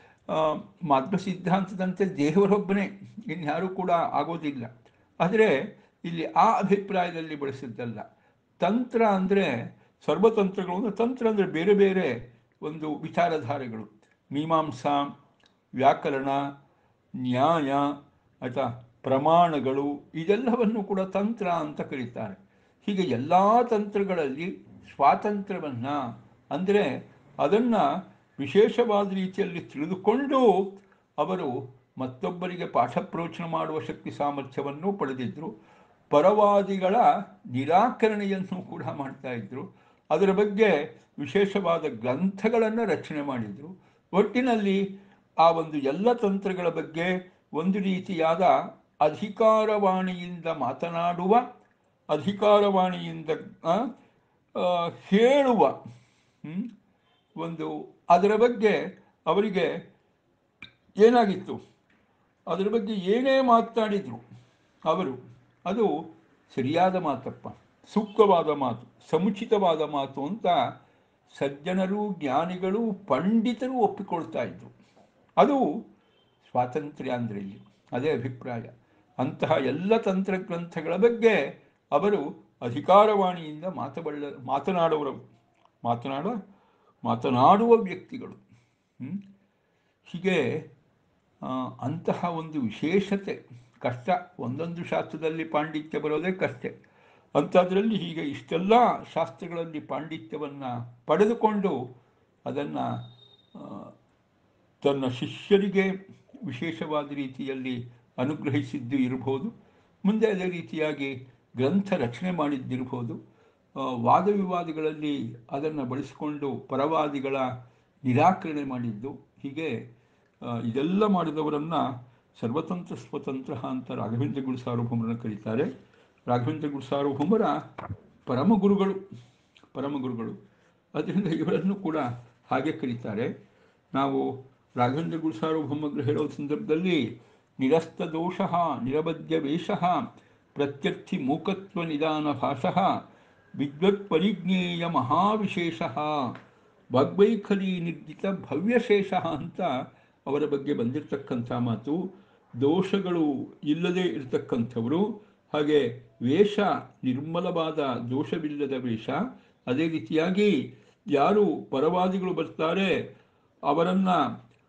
ಮಾಧ್ವ ಸಿದ್ಧಾಂತದಂತೆ ದೇವರೊಬ್ಬನೇ ಇನ್ಯಾರೂ ಕೂಡ ಆಗೋದಿಲ್ಲ ಆದರೆ ಇಲ್ಲಿ ಆ ಅಭಿಪ್ರಾಯದಲ್ಲಿ ಬಳಸಿದ್ದಲ್ಲ ತಂತ್ರ ಅಂದರೆ ಸರ್ವತಂತ್ರಗಳು ಅಂದರೆ ತಂತ್ರ ಅಂದರೆ ಬೇರೆ ಬೇರೆ ಒಂದು ವಿಚಾರಧಾರೆಗಳು ಮೀಮಾಂಸಾ ವ್ಯಾಕರಣ ನ್ಯಾಯ ಆಯಿತಾ ಪ್ರಮಾಣಗಳು ಇದೆಲ್ಲವನ್ನು ಕೂಡ ತಂತ್ರ ಅಂತ ಕರೀತಾರೆ ಹೀಗೆ ಎಲ್ಲ ತಂತ್ರಗಳಲ್ಲಿ ಸ್ವಾತಂತ್ರ್ಯವನ್ನು ಅಂದರೆ ಅದನ್ನು ವಿಶೇಷವಾದ ರೀತಿಯಲ್ಲಿ ತಿಳಿದುಕೊಂಡು ಅವರು ಮತ್ತೊಬ್ಬರಿಗೆ ಪಾಠ ಪ್ರವಚನ ಮಾಡುವ ಶಕ್ತಿ ಸಾಮರ್ಥ್ಯವನ್ನು ಪಡೆದಿದ್ದರು ಪರವಾದಿಗಳ ನಿರಾಕರಣೆಯನ್ನು ಕೂಡ ಮಾಡ್ತಾ ಇದ್ದರು ಅದರ ಬಗ್ಗೆ ವಿಶೇಷವಾದ ಗ್ರಂಥಗಳನ್ನು ರಚನೆ ಮಾಡಿದರು ಒಟ್ಟಿನಲ್ಲಿ ಆ ಒಂದು ಎಲ್ಲ ತಂತ್ರಗಳ ಬಗ್ಗೆ ಒಂದು ರೀತಿಯಾದ ಅಧಿಕಾರವಾಣಿಯಿಂದ ಮಾತನಾಡುವ ಅಧಿಕಾರವಾಣಿಯಿಂದ ಆ, ಆ, ಹೇಳುವ ಹ್ಮ್? ಒಂದು ಅದರ ಬಗ್ಗೆ ಅವರಿಗೆ ಏನಾಗಿತ್ತು ಅದರ ಬಗ್ಗೆ ಏನೇ ಮಾತನಾಡಿದರು ಅವರು ಅದು ಸರಿಯಾದ ಮಾತಪ್ಪ ಸೂಕ್ತವಾದ ಮಾತು ಸಮುಚಿತವಾದ ಮಾತು ಅಂತ ಸಜ್ಜನರು ಜ್ಞಾನಿಗಳು ಪಂಡಿತರು ಒಪ್ಪಿಕೊಳ್ತಾ ಇದ್ರು ಅದು ಸ್ವಾತಂತ್ರ್ಯ ಅಂದರೆ ಇಲ್ಲಿ ಅದೇ ಅಭಿಪ್ರಾಯ ಅಂತಹ ಎಲ್ಲ ತಂತ್ರಗ್ರಂಥಗಳ ಬಗ್ಗೆ ಅವರು ಅಧಿಕಾರವಾಣಿಯಿಂದ ಮಾತಬಳ್ಳ ಮಾತನಾಡುವರು ಮಾತನಾಡುವ ಮಾತನಾಡುವ ವ್ಯಕ್ತಿಗಳು ಹ್ಮ್? ಹೀಗೆ ಆ, ಅಂತಹ ಒಂದು ವಿಶೇಷತೆ ಕಷ್ಟ ಒಂದೊಂದು ಶಾಸ್ತ್ರದಲ್ಲಿ ಪಾಂಡಿತ್ಯ ಬರೋದೇ ಕಷ್ಟ ಅಂಥದ್ರಲ್ಲಿ ಹೀಗೆ ಇಷ್ಟೆಲ್ಲ ಶಾಸ್ತ್ರಗಳಲ್ಲಿ ಪಾಂಡಿತ್ಯವನ್ನು ಪಡೆದುಕೊಂಡು ಅದನ್ನು ತನ್ನ ಶಿಷ್ಯರಿಗೆ ವಿಶೇಷವಾದ ರೀತಿಯಲ್ಲಿ ಅನುಗ್ರಹಿಸಿದ್ದು ಇರಬಹುದು ಮುಂದೆ ಅದೇ ರೀತಿಯಾಗಿ ಗ್ರಂಥ ರಚನೆ ಮಾಡಿದ್ದಿರಬಹುದು ಆ, ವಾದ ವಿವಾದಗಳಲ್ಲಿ ಅದನ್ನು ಬಳಸಿಕೊಂಡು ಪರವಾದಿಗಳ ನಿರಾಕರಣೆ ಮಾಡಿದ್ದು ಹೀಗೆ ಆ, ಇದೆಲ್ಲ ಮಾಡಿದವರನ್ನು ಸರ್ವತಂತ್ರ ಸ್ವತಂತ್ರ ಅಂತ ರಾಘವೇಂದ್ರ ಗುರು ಸಾರ್ವಭೌಮರನ್ನು ಕರೀತಾರೆ ರಾಘವೇಂದ್ರ ಗುರು ಸಾರ್ವಭೌಮರ ಪರಮಗುರುಗಳು ಪರಮಗುರುಗಳು ಅದರಿಂದ ಇವರನ್ನು ಕೂಡ ಹಾಗೆ ಕರೀತಾರೆ ನಾವು ರಾಘವೇಂದ್ರ ಗುರು ಸಾರ್ವಭೌಮಗಳು ಹೇಳೋ ಸಂದರ್ಭದಲ್ಲಿ ನಿರಸ್ತ ದೋಷ ನಿರಬದ್ಯ ವೇಷ ಪ್ರತ್ಯರ್ಥಿ ಮೂಕತ್ವ ನಿಧಾನ ಭಾಷಃ ವಿದ್ವತ್ ಪರಿಜ್ಞೇಯ ಮಹಾವಿಶೇಷ ವಾಗ್ವೈಖರಿ ನಿರ್ಜಿತ ಭವ್ಯಶೇಷ ಅಂತ ಅವರ ಬಗ್ಗೆ ಬಂದಿರತಕ್ಕಂಥ ಮಾತು ದೋಷಗಳು ಇಲ್ಲದೆ ಇರತಕ್ಕಂಥವರು ಹಾಗೆ ವೇಷ ನಿರ್ಮಲವಾದ ದೋಷವಿಲ್ಲದ ವೇಷ ಅದೇ ರೀತಿಯಾಗಿ ಯಾರು ಪರವಾದಿಗಳು ಬರ್ತಾರೆ ಅವರನ್ನು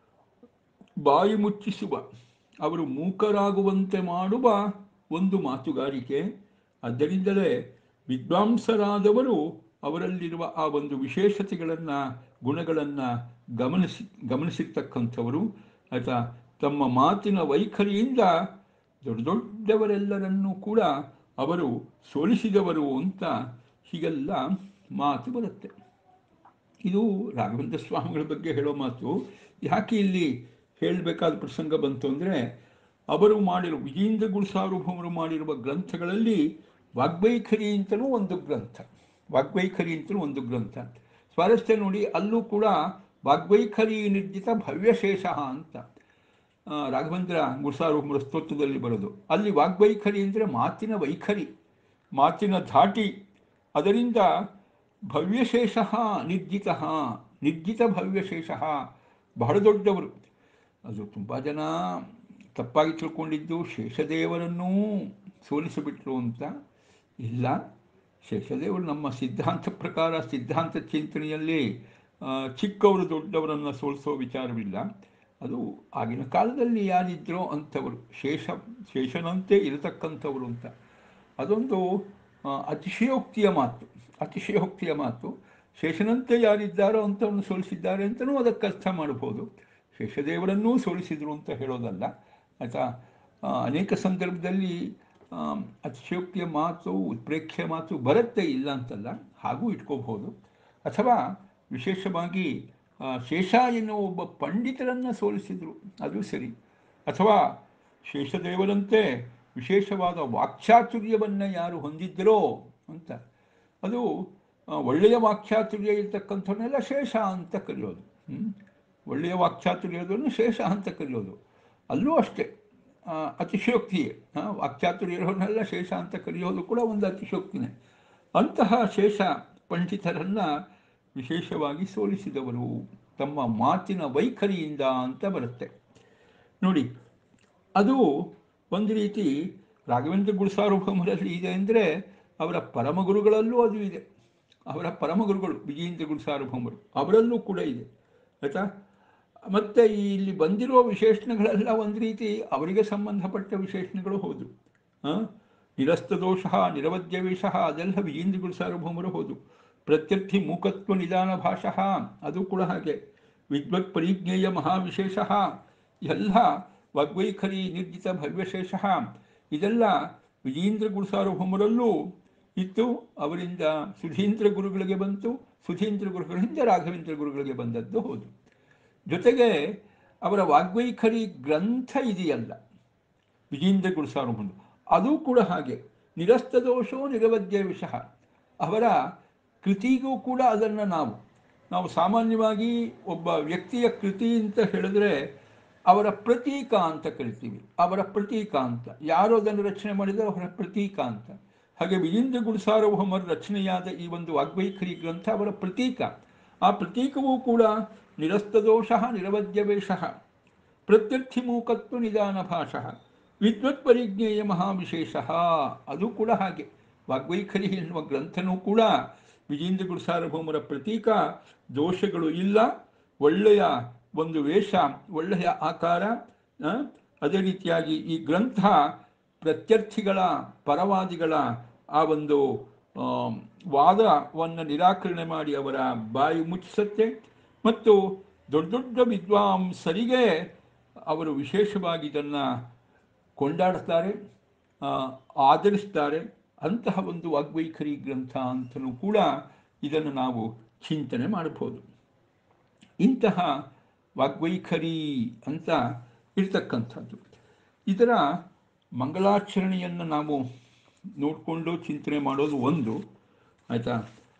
ಬಾಯಿ ಮುಚ್ಚಿಸುವ ಅವರು ಮೂಕರಾಗುವಂತೆ ಮಾಡುವ ಒಂದು ಮಾತುಗಾರಿಕೆ ಅದರಿಂದಲೇ ವಿದ್ವಾಂಸರಾದವರು ಅವರಲ್ಲಿರುವ ಆ ಒಂದು ವಿಶೇಷತೆಗಳನ್ನು ಗುಣಗಳನ್ನು ಗಮನಿಸಿ ಗಮನಿಸಿರ್ತಕ್ಕಂಥವರು ಆಯಿತಾ ತಮ್ಮ ಮಾತಿನ ವೈಖರಿಯಿಂದ ದೊಡ್ಡ ದೊಡ್ಡವರೆಲ್ಲರನ್ನೂ ಕೂಡ ಅವರು ಸೋಲಿಸಿದವರು ಅಂತ ಹೀಗೆಲ್ಲ ಮಾತು ಬರುತ್ತೆ ಇದು ರಾಘವೇಂದ್ರ ಸ್ವಾಮಿಗಳ ಬಗ್ಗೆ ಹೇಳೋ ಮಾತು ಯಾಕೆ ಇಲ್ಲಿ ಹೇಳಬೇಕಾದ ಪ್ರಸಂಗ ಬಂತು ಅಂದರೆ ಅವರು ಮಾಡಿರುವ ವಿಜೇಂದ್ರ ಗುರು ಸಾರ್ವಭೌಮರು ಮಾಡಿರುವ ಗ್ರಂಥಗಳಲ್ಲಿ ವಾಗ್ವೈಖರಿ ಅಂತಲೂ ಒಂದು ಗ್ರಂಥ ವಾಗ್ವೈಖರಿ ಅಂತಲೂ ಒಂದು ಗ್ರಂಥ ಸ್ವಾರಸ್ಯ ನೋಡಿ ಅಲ್ಲೂ ಕೂಡ ವಾಗ್ವೈಖರಿ ನಿರ್ಜಿತ ಭವ್ಯಶೇಷ ಅಂತ ಆ, ರಾಘವೇಂದ್ರ ಗುರುಸಾರ್ವಭೌಮರ ಸ್ತೋತ್ರದಲ್ಲಿ ಬರೋದು ಅಲ್ಲಿ ವಾಗ್ವೈಖರಿ ಅಂದರೆ ಮಾತಿನ ವೈಖರಿ ಮಾತಿನ ಧಾಟಿ ಅದರಿಂದ ಭವ್ಯಶೇಷ ನಿರ್ಜಿತ ನಿರ್ಜಿತ ಭವ್ಯಶೇಷ ಬಹಳ ದೊಡ್ಡವರು ಅದು ತುಂಬ ಜನ ತಪ್ಪಾಗಿ ತಿಳ್ಕೊಂಡಿದ್ದು ಶೇಷದೇವರನ್ನೂ ಸೋಲಿಸಿಬಿಟ್ರು ಅಂತ ಇಲ್ಲ ಶೇಷದೇವರು ನಮ್ಮ ಸಿದ್ಧಾಂತ ಪ್ರಕಾರ ಸಿದ್ಧಾಂತ ಚಿಂತನೆಯಲ್ಲಿ ಆ, ಚಿಕ್ಕವರು ದೊಡ್ಡವರನ್ನು ಸೋಲಿಸೋ ವಿಚಾರವಿಲ್ಲ ಅದು ಆಗಿನ ಕಾಲದಲ್ಲಿ ಯಾರಿದ್ರೋ ಅಂಥವರು ಶೇಷ ಶೇಷನಂತೆ ಇರತಕ್ಕಂಥವರು ಅಂತ ಅದೊಂದು ಆ, ಅತಿಶಯೋಕ್ತಿಯ ಮಾತು ಅತಿಶಯೋಕ್ತಿಯ ಮಾತು ಶೇಷನಂತೆ ಯಾರಿದ್ದಾರೋ ಅಂಥವನ್ನು ಸೋಲಿಸಿದ್ದಾರೆ ಅಂತಲೂ ಅದಕ್ಕೆ ಅರ್ಥ ಮಾಡ್ಬೋದು ಶೇಷದೇವರನ್ನೂ ಸೋಲಿಸಿದರು ಅಂತ ಹೇಳೋದಲ್ಲ ಆಯಿತಾ ಆ, ಅನೇಕ ಸಂದರ್ಭದಲ್ಲಿ ಆ, ಅತಿಶಯೋಕ್ತಿಯ ಮಾತು ಉತ್ಪ್ರೇಕ್ಷೆಯ ಮಾತು ಬರುತ್ತೆ ಇಲ್ಲ ಅಂತಲ್ಲ ಹಾಗೂ ಇಟ್ಕೋಬಹುದು ಅಥವಾ ವಿಶೇಷವಾಗಿ ಆ, ಶೇಷ ಎನ್ನುವ ಒಬ್ಬ ಪಂಡಿತರನ್ನು ಸೋಲಿಸಿದರು ಅದು ಸರಿ ಅಥವಾ ಶೇಷದೇವರಂತೆ ವಿಶೇಷವಾದ ವಾಕ್ಚಾತುರ್ಯವನ್ನು ಯಾರು ಹೊಂದಿದ್ದರೋ ಅಂತ ಅದು ಆ, ಒಳ್ಳೆಯ ವಾಕ್ಚಾತುರ್ಯ ಇರ್ತಕ್ಕಂಥವನ್ನೆಲ್ಲ ಶೇಷ ಅಂತ ಕರೆಯೋದು ಹ್ಮ್? ಒಳ್ಳೆಯ ವಾಕ್ಚಾತುರ್ಯದನ್ನು ಶೇಷ ಅಂತ ಕರೆಯೋದು ಅಲ್ಲೂ ಅಷ್ಟೇ ಆ, ಅತಿಶಯೋಕ್ತಿಯೇ ಆ, ವಾಕ್ಚಾತುರ್ಯ ಇರೋನೆಲ್ಲ ಶೇಷ ಅಂತ ಕರೆಯೋದು ಕೂಡ ಒಂದು ಅತಿಶಯೋಕ್ತಿನೇ ಅಂತಹ ಶೇಷ ಪಂಡಿತರನ್ನು ವಿಶೇಷವಾಗಿ ಸೋಲಿಸಿದವರು ತಮ್ಮ ಮಾತಿನ ವೈಖರಿಯಿಂದ ಅಂತ ಬರುತ್ತೆ ನೋಡಿ ಅದು ಒಂದು ರೀತಿ ರಾಘವೇಂದ್ರ ಗುರುಸಾರ್ವಭೌಮರಲ್ಲಿ ಇದೆ ಅಂದರೆ ಅವರ ಪರಮಗುರುಗಳಲ್ಲೂ ಅದು ಇದೆ ಅವರ ಪರಮಗುರುಗಳು ವಿಜಯೇಂದ್ರ ಗುರುಸಾರ್ವಭೌಮರು ಅವರಲ್ಲೂ ಕೂಡ ಇದೆ ಆಯಿತಾ ಮತ್ತು ಈ ಇಲ್ಲಿ ಬಂದಿರೋ ವಿಶೇಷಣಗಳೆಲ್ಲ ಒಂದು ರೀತಿ ಅವರಿಗೆ ಸಂಬಂಧಪಟ್ಟ ವಿಶೇಷಣಗಳು ಹೌದು ಆ? ನಿರಸ್ತ ದೋಷ ನಿರವಧ್ಯ ವೇಷ ಅದೆಲ್ಲ ವಿಜೇಂದ್ರ ಗುರು ಸಾರ್ವಭೌಮರು ಹೌದು ಪ್ರತ್ಯರ್ಥಿ ಮೂಕತ್ವ ನಿಧಾನ ಭಾಷಃ ಅದು ಕೂಡ ಹಾಗೆ ವಿದ್ವತ್ ಪರಿಜ್ಞೇಯ ಮಹಾವಿಶೇಷ ಎಲ್ಲ ವಾಗ್ವೈಖರಿ ನಿರ್ಜಿತ ಭವ್ಯಶೇಷ ಇದೆಲ್ಲ ವಿಜೇಂದ್ರ ಗುರು ಸಾರ್ವಭೌಮರಲ್ಲೂ ಇತ್ತು ಅವರಿಂದ ಸುಧೀಂದ್ರ ಗುರುಗಳಿಗೆ ಬಂತು ಸುಧೀಂದ್ರ ಗುರುಗಳಿಂದ ರಾಘವೇಂದ್ರ ಗುರುಗಳಿಗೆ ಬಂದದ್ದು ಹೌದು ಜೊತೆಗೆ ಅವರ ವಾಗ್ವೈಖರಿ ಗ್ರಂಥ ಇದೆಯಲ್ಲ ವಿಜೇಂದ್ರ ಗುರು ಸಾರ್ವಭೌಮರು ಅದು ಕೂಡ ಹಾಗೆ ನಿರಸ್ತ ದೋಷೋ ನಿರವಧ್ಯ ವಿಷಃ ಅವರ ಕೃತಿಗೂ ಕೂಡ ಅದನ್ನು ನಾವು ನಾವು ಸಾಮಾನ್ಯವಾಗಿ ಒಬ್ಬ ವ್ಯಕ್ತಿಯ ಕೃತಿ ಅಂತ ಹೇಳಿದ್ರೆ ಅವರ ಪ್ರತೀಕ ಅಂತ ಕರಿತೀವಿ ಅವರ ಪ್ರತೀಕ ಅಂತ ಯಾರು ಅದನ್ನು ರಚನೆ ಮಾಡಿದರೆ ಅವರ ಪ್ರತೀಕ ಅಂತ ಹಾಗೆ ವಿಜೇಂದ್ರ ಗುರುಸಾರ್ವಭೌಮರ ರಚನೆಯಾದ ಈ ಒಂದು ವಾಗ್ವೈಖರಿ ಗ್ರಂಥ ಅವರ ಪ್ರತೀಕ ಆ ಪ್ರತೀಕವೂ ಕೂಡ ನಿರಸ್ತದೋಷ ನಿರವದ್ಯವೇಶ ಪ್ರತ್ಯರ್ಥಿಮೂಕತ್ವ ನಿಧಾನ ಭಾಷಃ ವಿದ್ವತ್ ಪರಿಜ್ಞೇಯ ಮಹಾವಿಶೇಷ ಅದು ಕೂಡ ಹಾಗೆ ವಾಗ್ವೈಖರಿ ಎನ್ನುವ ಗ್ರಂಥನೂ ಕೂಡ ವಿಜೇಂದ್ರ ಗುರುಸಾರ್ವಭೌಮರ ಪ್ರತೀಕ ದೋಷಗಳು ಇಲ್ಲ ಒಳ್ಳೆಯ ಒಂದು ವೇಷ ಒಳ್ಳೆಯ ಆಕಾರ ಆ, ಅದೇ ರೀತಿಯಾಗಿ ಈ ಗ್ರಂಥ ಪ್ರತ್ಯರ್ಥಿಗಳ ಪರವಾದಿಗಳ ಆ ಒಂದು ಆ, ವಾದವನ್ನು ನಿರಾಕರಣೆ ಮಾಡಿ ಅವರ ಬಾಯಿ ಮುಚ್ಚಿಸುತ್ತೆ ಮತ್ತು ದೊಡ್ಡ ದೊಡ್ಡ ವಿದ್ವಾಂಸರಿಗೆ ಅವರು ವಿಶೇಷವಾಗಿ ಇದನ್ನು ಕೊಂಡಾಡ್ತಾರೆ ಆ, ಆದರಿಸ್ತಾರೆ ಅಂತಹ ಒಂದು ವಾಗ್ವೈಖರಿ ಗ್ರಂಥ ಅಂತಲೂ ಕೂಡ ಇದನ್ನು ನಾವು ಚಿಂತನೆ ಮಾಡಬಹುದು ಇಂತಹ ವಾಗ್ವೈಖರಿ ಅಂತ ಇರ್ತಕ್ಕಂಥದ್ದು ಇದರ ಮಂಗಳಾಚರಣೆಯನ್ನು ನಾವು ನೋಡಿಕೊಂಡು ಚಿಂತನೆ ಮಾಡೋದು ಒಂದು ಆಯಿತಾ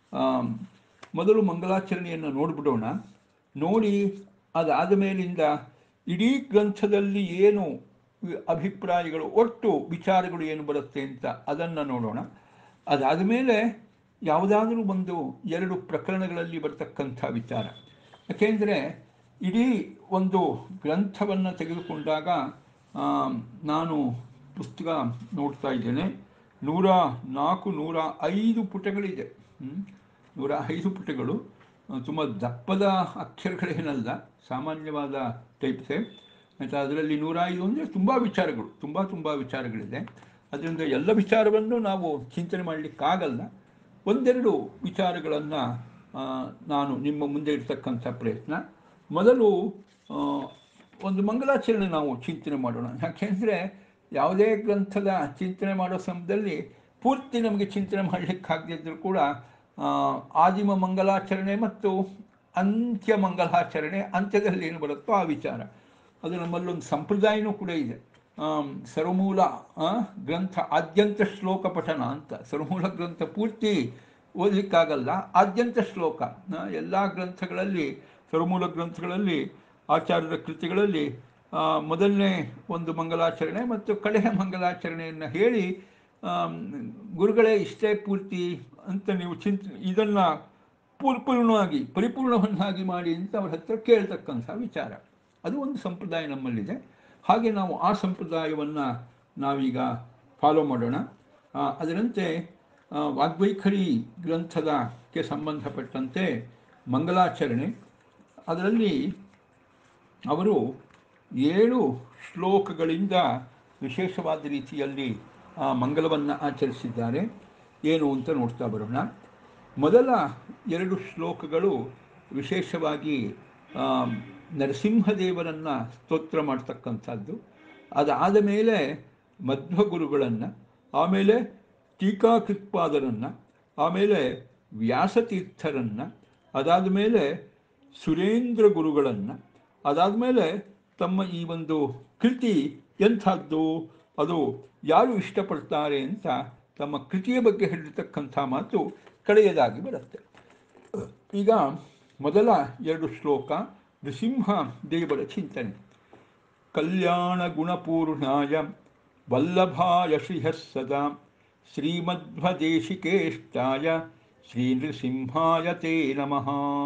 ಮೊದಲು ಮಂಗಳಾಚರಣೆಯನ್ನು ನೋಡಿಬಿಡೋಣ ನೋಡಿ ಅದಾದ ಮೇಲಿಂದ ಇಡೀ ಗ್ರಂಥದಲ್ಲಿ ಏನು ಅಭಿಪ್ರಾಯಗಳು ಒಟ್ಟು ವಿಚಾರಗಳು ಏನು ಬರುತ್ತೆ ಅಂತ ಅದನ್ನು ನೋಡೋಣ ಅದಾದ ಮೇಲೆ ಯಾವುದಾದ್ರೂ ಒಂದು ಎರಡು ಪ್ರಕರಣಗಳಲ್ಲಿ ಬರ್ತಕ್ಕಂಥ ವಿಚಾರ ಯಾಕೆಂದರೆ ಇಡೀ ಒಂದು ಗ್ರಂಥವನ್ನು ತೆಗೆದುಕೊಂಡಾಗ ಆ, ನಾನು ಪುಸ್ತಕ ನೋಡ್ತಾ ಇದ್ದೇನೆ ನೂರ ನಾಲ್ಕು ನೂರ ಐದು ಪುಟಗಳಿದೆ ಹ್ಮ್? ನೂರ ಐದು ಪುಟಗಳು ತುಂಬ ದಪ್ಪದ ಅಕ್ಷರಗಳೇನಲ್ಲ ಸಾಮಾನ್ಯವಾದ ಟೈಪ್ಸೆ ಆಯಿತಾ ಅದರಲ್ಲಿ ನೂರ ಐದು ಅಂದರೆ ತುಂಬ ವಿಚಾರಗಳು ತುಂಬ ತುಂಬ ವಿಚಾರಗಳಿದೆ ಅದರಿಂದ ಎಲ್ಲ ವಿಚಾರವನ್ನು ನಾವು ಚಿಂತನೆ ಮಾಡಲಿಕ್ಕಾಗಲ್ಲ ಒಂದೆರಡು ವಿಚಾರಗಳನ್ನು ನಾನು ನಿಮ್ಮ ಮುಂದೆ ಇರ್ತಕ್ಕಂಥ ಪ್ರಯತ್ನ ಮೊದಲು ಆ, ಒಂದು ಮಂಗಲಾಚರಣೆ ನಾವು ಚಿಂತನೆ ಮಾಡೋಣ ಯಾಕೆಂದರೆ ಯಾವುದೇ ಗ್ರಂಥದ ಚಿಂತನೆ ಮಾಡೋ ಸಮಯದಲ್ಲಿ ಪೂರ್ತಿ ನಮಗೆ ಚಿಂತನೆ ಮಾಡಲಿಕ್ಕಾಗದಿದ್ದರೂ ಕೂಡ ಆ, ಆದಿಮ ಮಂಗಲಾಚರಣೆ ಮತ್ತು ಅಂತ್ಯ ಮಂಗಲಾಚರಣೆ ಅಂತ್ಯದಲ್ಲಿ ಏನು ಬರುತ್ತೋ ಆ ವಿಚಾರ ಅದು ನಮ್ಮಲ್ಲೊಂದು ಸಂಪ್ರದಾಯನೂ ಕೂಡ ಇದೆ ಆಮ್, ಸರ್ವಮೂಲ ಆ, ಗ್ರಂಥ ಆದ್ಯಂತ ಶ್ಲೋಕ ಪಠನ ಅಂತ ಸರ್ವಮೂಲ ಗ್ರಂಥ ಪೂರ್ತಿ ಓದಲಿಕ್ಕಾಗಲ್ಲ ಆದ್ಯಂತ ಶ್ಲೋಕ ಎಲ್ಲ ಗ್ರಂಥಗಳಲ್ಲಿ ಸರ್ವಮೂಲ ಗ್ರಂಥಗಳಲ್ಲಿ ಆಚಾರ್ಯರ ಕೃತಿಗಳಲ್ಲಿ ಆ, ಮೊದಲನೇ ಒಂದು ಮಂಗಲಾಚರಣೆ ಮತ್ತು ಕಡೆಯ ಮಂಗಲಾಚರಣೆಯನ್ನು ಹೇಳಿ ಆಮ್, ಗುರುಗಳೇ ಇಷ್ಟೇ ಪೂರ್ತಿ ಅಂತ ನೀವು ಚಿಂತ ಇದನ್ನು ಪೂರ್ಪೂರ್ಣವಾಗಿ ಪರಿಪೂರ್ಣವನ್ನಾಗಿ ಮಾಡಿ ಅಂತ ಅವ್ರ ಹತ್ರ ಕೇಳ್ತಕ್ಕಂಥ ವಿಚಾರ ಅದು ಒಂದು ಸಂಪ್ರದಾಯ ನಮ್ಮಲ್ಲಿದೆ ಹಾಗೆ ನಾವು ಆ ಸಂಪ್ರದಾಯವನ್ನು ನಾವೀಗ ಫಾಲೋ ಮಾಡೋಣ ಆ, ಅದರಂತೆ ಆ, ವಾಗ್ವೈಖರಿ ಗ್ರಂಥದಕ್ಕೆ ಸಂಬಂಧಪಟ್ಟಂತೆ ಮಂಗಲಾಚರಣೆ ಅದರಲ್ಲಿ ಅವರು ಏಳು ಶ್ಲೋಕಗಳಿಂದ ವಿಶೇಷವಾದ ರೀತಿಯಲ್ಲಿ ಆ ಮಂಗಲವನ್ನು ಆಚರಿಸಿದ್ದಾರೆ ಏನು ಅಂತ ನೋಡ್ತಾ ಬರೋಣ ಮೊದಲ ಎರಡು ಶ್ಲೋಕಗಳು ವಿಶೇಷವಾಗಿ ಆ, ನರಸಿಂಹದೇವರನ್ನು ಸ್ತೋತ್ರ ಮಾಡ್ತಕ್ಕಂಥದ್ದು ಅದಾದ ಮೇಲೆ ಮಧ್ವಗುರುಗಳನ್ನು ಆಮೇಲೆ ಟೀಕಾಕೃತ್ಪಾದರನ್ನು ಆಮೇಲೆ ವ್ಯಾಸತೀರ್ಥರನ್ನು ಅದಾದ ಮೇಲೆ ಸುರೇಂದ್ರ ಗುರುಗಳನ್ನು ಅದಾದ ಮೇಲೆ ತಮ್ಮ ಈ ಒಂದು ಕೃತಿ ಎಂಥದ್ದು ಅದು ಯಾರು ಇಷ್ಟಪಡ್ತಾರೆ ಅಂತ ತಮ್ಮ ಕೃತಿಯ ಬಗ್ಗೆ ಹೇಳಿರ್ತಕ್ಕಂಥ ಮಾತು ಕಡೆಯದಾಗಿ ಬರುತ್ತೆ ಈಗ ಮೊದಲ ಎರಡು ಶ್ಲೋಕ ನೃಸಿಂಹ ದೇವರ ಚಿಂತನೆ ಕಲ್ಯಾಣ ಗುಣಪೂರ್ಣಾಯ ವಲ್ಲಭಾಯ ಶ್ರಿಯಃ ಸದಾ ಶ್ರೀಮಧ್ವದೇಶಿಕೇಷ್ಟಾಯ ಶ್ರೀ ನೃಸಿಂಹಾಯ ತೇ ನಮಃ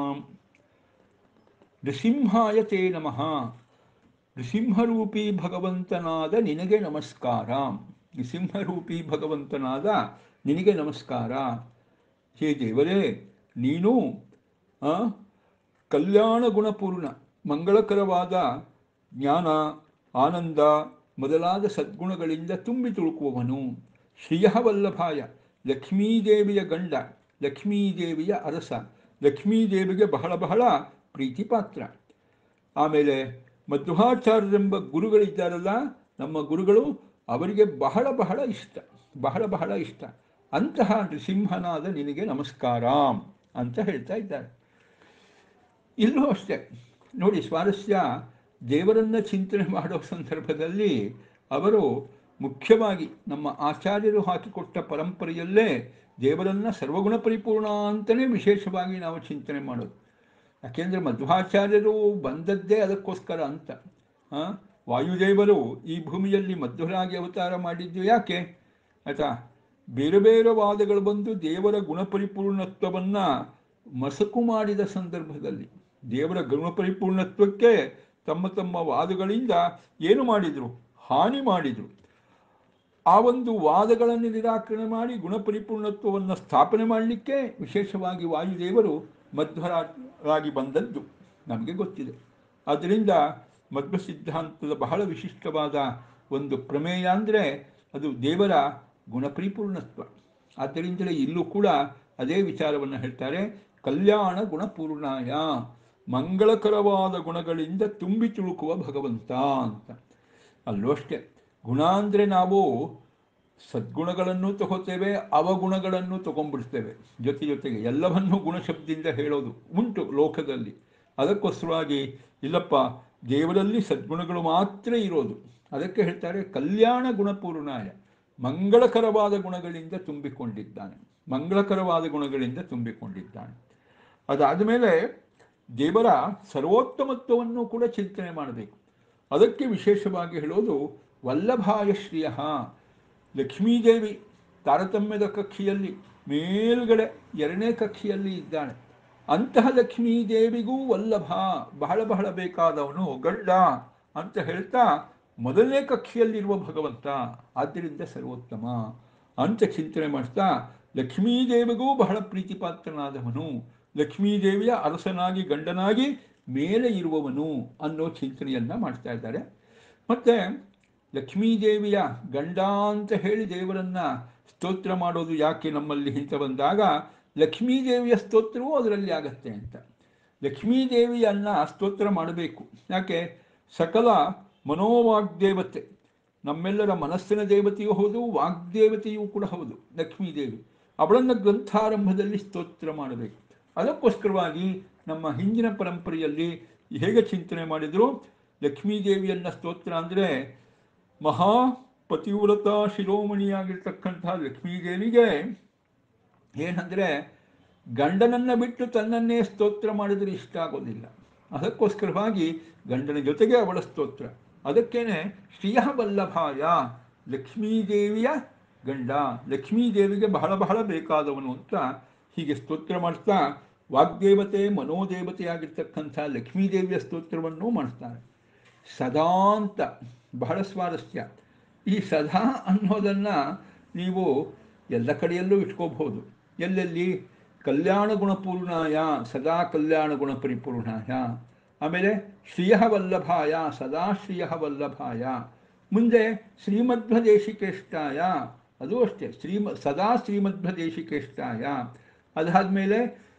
ನೃಸಿಂಹಾಯ ತೇ ನಮಃ ನೃಸಿಂಹರೂಪಿ ಭಗವಂತನಾದ ನಿನಗೆ ನಮಸ್ಕಾರ ನೃಸಿಂಹರೂಪಿ ಭಗವಂತನಾದ ನಿನಗೆ ನಮಸ್ಕಾರ ಹೇ ದೇವರೇ ನೀನು ಆ, ಕಲ್ಯಾಣ ಗುಣಪೂರ್ಣ ಮಂಗಳಕರವಾದ ಜ್ಞಾನ ಆನಂದ ಮೊದಲಾದ ಸದ್ಗುಣಗಳಿಂದ ತುಂಬಿ ತುಳುಕುವವನು ಶ್ರೀಯವಲ್ಲಭಾಯ ಲಕ್ಷ್ಮೀದೇವಿಯ ಗಂಡ ಲಕ್ಷ್ಮೀದೇವಿಯ ಅರಸ ಲಕ್ಷ್ಮೀದೇವಿಗೆ ಬಹಳ ಬಹಳ ಪ್ರೀತಿ ಪಾತ್ರ ಆಮೇಲೆ ಮಧ್ವಾಚಾರ್ಯರೆಂಬ ಗುರುಗಳಿದ್ದಾರಲ್ಲ ನಮ್ಮ ಗುರುಗಳು ಅವರಿಗೆ ಬಹಳ ಬಹಳ ಇಷ್ಟ ಬಹಳ ಬಹಳ ಇಷ್ಟ ಅಂತಹ ನೃಸಿಂಹನಾದ ನಿನಗೆ ನಮಸ್ಕಾರ ಅಂತ ಹೇಳ್ತಾ ಇದ್ದಾರೆ ಇಲ್ಲೂ ಅಷ್ಟೇ ನೋಡಿ ಸ್ವಾರಸ್ಯ ದೇವರನ್ನ ಚಿಂತನೆ ಮಾಡೋ ಸಂದರ್ಭದಲ್ಲಿ ಅವರು ಮುಖ್ಯವಾಗಿ ನಮ್ಮ ಆಚಾರ್ಯರು ಹಾಕಿಕೊಟ್ಟ ಪರಂಪರೆಯಲ್ಲೇ ದೇವರನ್ನ ಸರ್ವಗುಣ ಪರಿಪೂರ್ಣ ಅಂತಲೇ ವಿಶೇಷವಾಗಿ ನಾವು ಚಿಂತನೆ ಮಾಡೋದು ಯಾಕೆಂದರೆ ಮಧ್ವಾಚಾರ್ಯರು ಬಂದದ್ದೇ ಅದಕ್ಕೋಸ್ಕರ ಅಂತ ಆ, ವಾಯುದೇವರು ಈ ಭೂಮಿಯಲ್ಲಿ ಮಧ್ವರಾಗಿ ಅವತಾರ ಮಾಡಿದ್ದು ಯಾಕೆ ಆಯ್ತಾ ಬೇರೆ ಬೇರೆ ವಾದಗಳು ಬಂದು ದೇವರ ಗುಣಪರಿಪೂರ್ಣತ್ವವನ್ನು ಮಸಕು ಮಾಡಿದ ಸಂದರ್ಭದಲ್ಲಿ ದೇವರ ಗುಣಪರಿಪೂರ್ಣತ್ವಕ್ಕೆ ತಮ್ಮ ತಮ್ಮ ವಾದಗಳಿಂದ ಏನು ಮಾಡಿದರು ಹಾನಿ ಮಾಡಿದರು ಆ ಒಂದು ವಾದಗಳನ್ನು ನಿರಾಕರಣೆ ಮಾಡಿ ಗುಣಪರಿಪೂರ್ಣತ್ವವನ್ನು ಸ್ಥಾಪನೆ ಮಾಡಲಿಕ್ಕೆ ವಿಶೇಷವಾಗಿ ವಾಯುದೇವರು ಮಧ್ವರಾಗಿ ಬಂದದ್ದು ನಮಗೆ ಗೊತ್ತಿದೆ ಆದ್ದರಿಂದ ಮಧ್ವ ಸಿದ್ಧಾಂತದ ಬಹಳ ವಿಶಿಷ್ಟವಾದ ಒಂದು ಪ್ರಮೇಯ ಅಂದರೆ ಅದು ದೇವರ ಗುಣಪರಿಪೂರ್ಣತ್ವ ಆದ್ದರಿಂದಲೇ ಇಲ್ಲೂ ಕೂಡ ಅದೇ ವಿಚಾರವನ್ನು ಹೇಳ್ತಾರೆ ಕಲ್ಯಾಣ ಗುಣಪೂರ್ಣಾಯ ಮಂಗಳಕರವಾದ ಗುಣಗಳಿಂದ ತುಂಬಿ ತುಳುಕುವ ಭಗವಂತ ಅಂತ ಅಲ್ಲೂ ಅಷ್ಟೇ ಗುಣ ಅಂದರೆ ನಾವು ಸದ್ಗುಣಗಳನ್ನು ತಗೋತೇವೆ ಅವಗುಣಗಳನ್ನು ತಗೊಂಡ್ಬಿಡ್ತೇವೆ ಜೊತೆ ಜೊತೆಗೆ ಎಲ್ಲವನ್ನೂ ಗುಣಶಬ್ದದಿಂದ ಹೇಳೋದು ಉಂಟು ಲೋಕದಲ್ಲಿ ಅದಕ್ಕೋಸ್ಕರವಾಗಿ ಇಲ್ಲಪ್ಪ ದೇವರಲ್ಲಿ ಸದ್ಗುಣಗಳು ಮಾತ್ರ ಇರೋದು ಅದಕ್ಕೆ ಹೇಳ್ತಾರೆ ಕಲ್ಯಾಣ ಗುಣಪೂರ್ಣಾಯ ಮಂಗಳಕರವಾದ ಗುಣಗಳಿಂದ ತುಂಬಿಕೊಂಡಿದ್ದಾನೆ ಮಂಗಳಕರವಾದ ಗುಣಗಳಿಂದ ತುಂಬಿಕೊಂಡಿದ್ದಾನೆ ಅದಾದ ಮೇಲೆ ದೇವರ ಸರ್ವೋತ್ತಮತ್ವವನ್ನು ಕೂಡ ಚಿಂತನೆ ಮಾಡಬೇಕು ಅದಕ್ಕೆ ವಿಶೇಷವಾಗಿ ಹೇಳೋದು ವಲ್ಲಭಾಯ ಶ್ರಿಯ ಲಕ್ಷ್ಮೀದೇವಿ ತಾರತಮ್ಯದ ಕಕ್ಷಿಯಲ್ಲಿ ಮೇಲ್ಗಡೆ ಎರಡನೇ ಕಕ್ಷಿಯಲ್ಲಿ ಇದ್ದಾಳೆ ಅಂತಹ ಲಕ್ಷ್ಮೀದೇವಿಗೂ ವಲ್ಲಭ ಬಹಳ ಬಹಳ ಬೇಕಾದವನು ಗಂಡ ಅಂತ ಹೇಳ್ತಾ ಮೊದಲನೇ ಕಕ್ಷಿಯಲ್ಲಿರುವ ಭಗವಂತ ಆದ್ದರಿಂದ ಸರ್ವೋತ್ತಮ ಅಂತ ಚಿಂತನೆ ಮಾಡ್ತಾ ಲಕ್ಷ್ಮೀದೇವಿಗೂ ಬಹಳ ಪ್ರೀತಿಪಾತ್ರನಾದವನು ಲಕ್ಷ್ಮೀದೇವಿಯ ಅರಸನಾಗಿ ಗಂಡನಾಗಿ ಮೇಲೆ ಇರುವವನು ಅನ್ನೋ ಚಿಂತನೆಯನ್ನ ಮಾಡ್ತಾ ಇದ್ದಾರೆ ಮತ್ತೆ ಲಕ್ಷ್ಮೀದೇವಿಯ ಗಂಡ ಅಂತ ಹೇಳಿ ದೇವರನ್ನ ಸ್ತೋತ್ರ ಮಾಡೋದು ಯಾಕೆ ನಮ್ಮಲ್ಲಿ ಹಿಂತ ಬಂದಾಗ ಲಕ್ಷ್ಮೀದೇವಿಯ ಸ್ತೋತ್ರವೂ ಅದರಲ್ಲಿ ಆಗತ್ತೆ ಅಂತ ಲಕ್ಷ್ಮೀದೇವಿಯನ್ನ ಸ್ತೋತ್ರ ಮಾಡಬೇಕು ಯಾಕೆ ಸಕಲ ಮನೋವಾಗ್ದೇವತೆ ನಮ್ಮೆಲ್ಲರ ಮನಸ್ಸಿನ ದೇವತೆಯೂ ಹೌದು ವಾಗ್ದೇವತೆಯೂ ಕೂಡ ಹೌದು ಲಕ್ಷ್ಮೀದೇವಿ ಅವಳನ್ನು ಗ್ರಂಥಾರಂಭದಲ್ಲಿ ಸ್ತೋತ್ರ ಮಾಡಬೇಕು ಅದಕ್ಕೋಸ್ಕರವಾಗಿ ನಮ್ಮ ಹಿಂದಿನ ಪರಂಪರೆಯಲ್ಲಿ ಹೇಗೆ ಚಿಂತನೆ ಮಾಡಿದ್ರು ಲಕ್ಷ್ಮೀದೇವಿಯನ್ನ ಸ್ತೋತ್ರ ಅಂದರೆ ಮಹಾ ಪತಿವ್ರತ ಶಿರೋಮಣಿಯಾಗಿರ್ತಕ್ಕಂಥ ಲಕ್ಷ್ಮೀದೇವಿಗೆ ಏನಂದರೆ ಗಂಡನನ್ನ ಬಿಟ್ಟು ತನ್ನನ್ನೇ ಸ್ತೋತ್ರ ಮಾಡಿದರೆ ಇಷ್ಟ ಆಗೋದಿಲ್ಲ ಅದಕ್ಕೋಸ್ಕರವಾಗಿ ಗಂಡನ ಜೊತೆಗೆ ಅವಳ ಸ್ತೋತ್ರ ಅದಕ್ಕೇನೆ ಶ್ರೀಯ ವಲ್ಲಭಾಯ ಲಕ್ಷ್ಮೀದೇವಿಯ ಗಂಡ ಲಕ್ಷ್ಮೀದೇವಿಗೆ ಬಹಳ ಬಹಳ ಬೇಕಾದವನು ಅಂತ ಹೀಗೆ ಸ್ತೋತ್ರ ಮಾಡ್ತಾ ವಾಗ್ದೇವತೆ ಮನೋದೇವತೆಯಾಗಿರ್ತಕ್ಕಂಥ ಲಕ್ಷ್ಮೀದೇವಿಯ ಸ್ತೋತ್ರವನ್ನು ಮಾಡ್ತಾರೆ ಸದಾ ಅಂತ ಬಹಳ ಸ್ವಾರಸ್ಯ ಈ ಸದಾ ಅನ್ನೋದನ್ನು ನೀವು ಎಲ್ಲ ಕಡೆಯಲ್ಲೂ ಇಟ್ಕೋಬಹುದು ಎಲ್ಲೆಲ್ಲಿ ಕಲ್ಯಾಣ ಗುಣಪೂರ್ಣಾಯ ಸದಾ ಕಲ್ಯಾಣ ಗುಣ ಪರಿಪೂರ್ಣಾಯ ಆಮೇಲೆ ಶ್ರಿಯ ವಲ್ಲಭಾಯ ಸದಾ ಶ್ರಿಯ ವಲ್ಲಭಾಯ ಮುಂದೆ ಶ್ರೀಮಧ್ವದೇಶಿಕೇಷ್ಟಾಯ ಅದು ಅಷ್ಟೇ ಶ್ರೀಮ ಸದಾ ಶ್ರೀಮಧ್ವದೇಶಿಕೇಷ್ಟಾಯ ಅದಾದಮೇಲೆ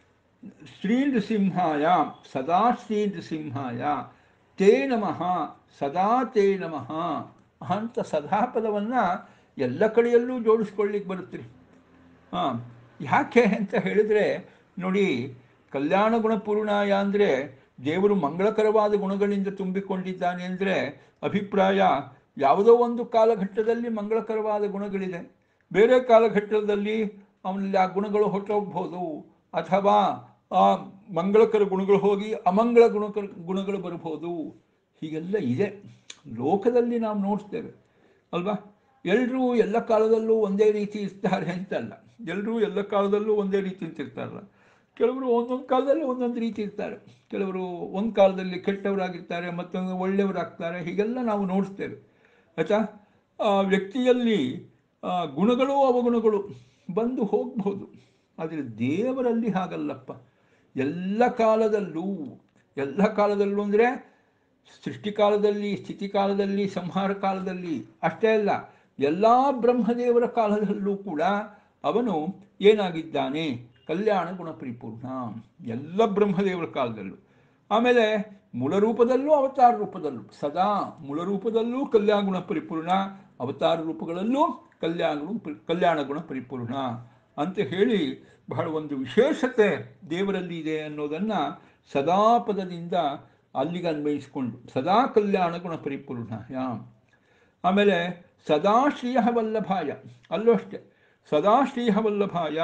ಶ್ರೀ ನೃಸಿಂಹಾಯ ಸದಾ ಶ್ರೀ ನೃಸಿಂಹಾಯ ತೇ ನಮಃ ಸದಾ ತೇ ನಮಃ ಅಂತ ಸದಾ ಪದವನ್ನು ಎಲ್ಲ ಕಡೆಯಲ್ಲೂ ಜೋಡಿಸ್ಕೊಳ್ಳಿಕ್ಕೆ ಬರುತ್ತೆ ಹಾಂ ಯಾಕೆ ಅಂತ ಹೇಳಿದರೆ ನೋಡಿ ಕಲ್ಯಾಣ ಗುಣಪೂರ್ಣಾಯ ಅಂದರೆ ದೇವರು ಮಂಗಳಕರವಾದ ಗುಣಗಳಿಂದ ತುಂಬಿಕೊಂಡಿದ್ದಾನೆ ಅಂದರೆ ಅಭಿಪ್ರಾಯ ಯಾವುದೋ ಒಂದು ಕಾಲಘಟ್ಟದಲ್ಲಿ ಮಂಗಳಕರವಾದ ಗುಣಗಳಿದೆ ಬೇರೆ ಕಾಲಘಟ್ಟದಲ್ಲಿ ಅವನಲ್ಲಿ ಆ ಗುಣಗಳು ಹೊರಟೋಗ್ಬೋದು ಅಥವಾ ಆ ಮಂಗಳಕರ ಗುಣಗಳು ಹೋಗಿ ಅಮಂಗಳ ಗುಣಕರ ಗುಣಗಳು ಬರ್ಬೋದು ಹೀಗೆಲ್ಲ ಇದೆ ಲೋಕದಲ್ಲಿ ನಾವು ನೋಡ್ತೇವೆ ಅಲ್ವಾ ಎಲ್ಲರೂ ಎಲ್ಲ ಕಾಲದಲ್ಲೂ ಒಂದೇ ರೀತಿ ಇರ್ತಾರೆ ಅಂತಲ್ಲ ಎಲ್ಲರೂ ಎಲ್ಲ ಕಾಲದಲ್ಲೂ ಒಂದೇ ರೀತಿ ಅಂತ ಇರ್ತಾರಲ್ಲ ಕೆಲವರು ಒಂದೊಂದು ಕಾಲದಲ್ಲಿ ಒಂದೊಂದು ರೀತಿ ಇರ್ತಾರೆ ಕೆಲವರು ಒಂದು ಕಾಲದಲ್ಲಿ ಕೆಟ್ಟವರಾಗಿರ್ತಾರೆ ಮತ್ತೊಂದು ಒಳ್ಳೆಯವರಾಗ್ತಾರೆ ಹೀಗೆಲ್ಲ ನಾವು ನೋಡ್ತೇವೆ ಆಯಿತಾ ಆ ವ್ಯಕ್ತಿಯಲ್ಲಿ ಆ, ಗುಣಗಳು ಅವಗುಣಗಳು ಬಂದು ಹೋಗ್ಬೋದು ಆದರೆ ದೇವರಲ್ಲಿ ಹಾಗಲ್ಲಪ್ಪ ಎಲ್ಲ ಕಾಲದಲ್ಲೂ ಎಲ್ಲ ಕಾಲದಲ್ಲೂ ಅಂದರೆ ಸೃಷ್ಟಿಕಾಲದಲ್ಲಿ ಸ್ಥಿತಿಕಾಲದಲ್ಲಿ ಸಂಹಾರ ಕಾಲದಲ್ಲಿ ಅಷ್ಟೇ ಅಲ್ಲ ಎಲ್ಲ ಬ್ರಹ್ಮದೇವರ ಕಾಲದಲ್ಲೂ ಕೂಡ ಅವನು ಏನಾಗಿದ್ದಾನೆ ಕಲ್ಯಾಣ ಗುಣ ಪರಿಪೂರ್ಣ ಎಲ್ಲ ಬ್ರಹ್ಮದೇವರ ಕಾಲದಲ್ಲೂ ಆಮೇಲೆ ಮೂಲ ರೂಪದಲ್ಲೂ ಅವತಾರ ರೂಪದಲ್ಲೂ ಸದಾ ಮೂಲ ರೂಪದಲ್ಲೂ ಕಲ್ಯಾಣ ಗುಣ ಪರಿಪೂರ್ಣ ಅವತಾರ ರೂಪಗಳಲ್ಲೂ ಕಲ್ಯಾಣ ಗುಣ ಪರಿ- ಕಲ್ಯಾಣ ಗುಣ ಪರಿಪೂರ್ಣ ಅಂತ ಹೇಳಿ ಬಹಳ ಒಂದು ವಿಶೇಷತೆ ದೇವರಲ್ಲಿ ಇದೆ ಅನ್ನೋದನ್ನು ಸದಾ ಪದದಿಂದ ಅಲ್ಲಿಗೆ ಅನ್ವಯಿಸಿಕೊಂಡು ಸದಾ ಕಲ್ಯಾಣ ಗುಣ ಪರಿಪೂರ್ಣ ಆಮೇಲೆ ಸದಾ ಶ್ರೀಯ ವಲ್ಲಭಾಯ ಅಲ್ಲೂ ಅಷ್ಟೆ ಸದಾ ಶ್ರೀಯ ವಲ್ಲಭಾಯ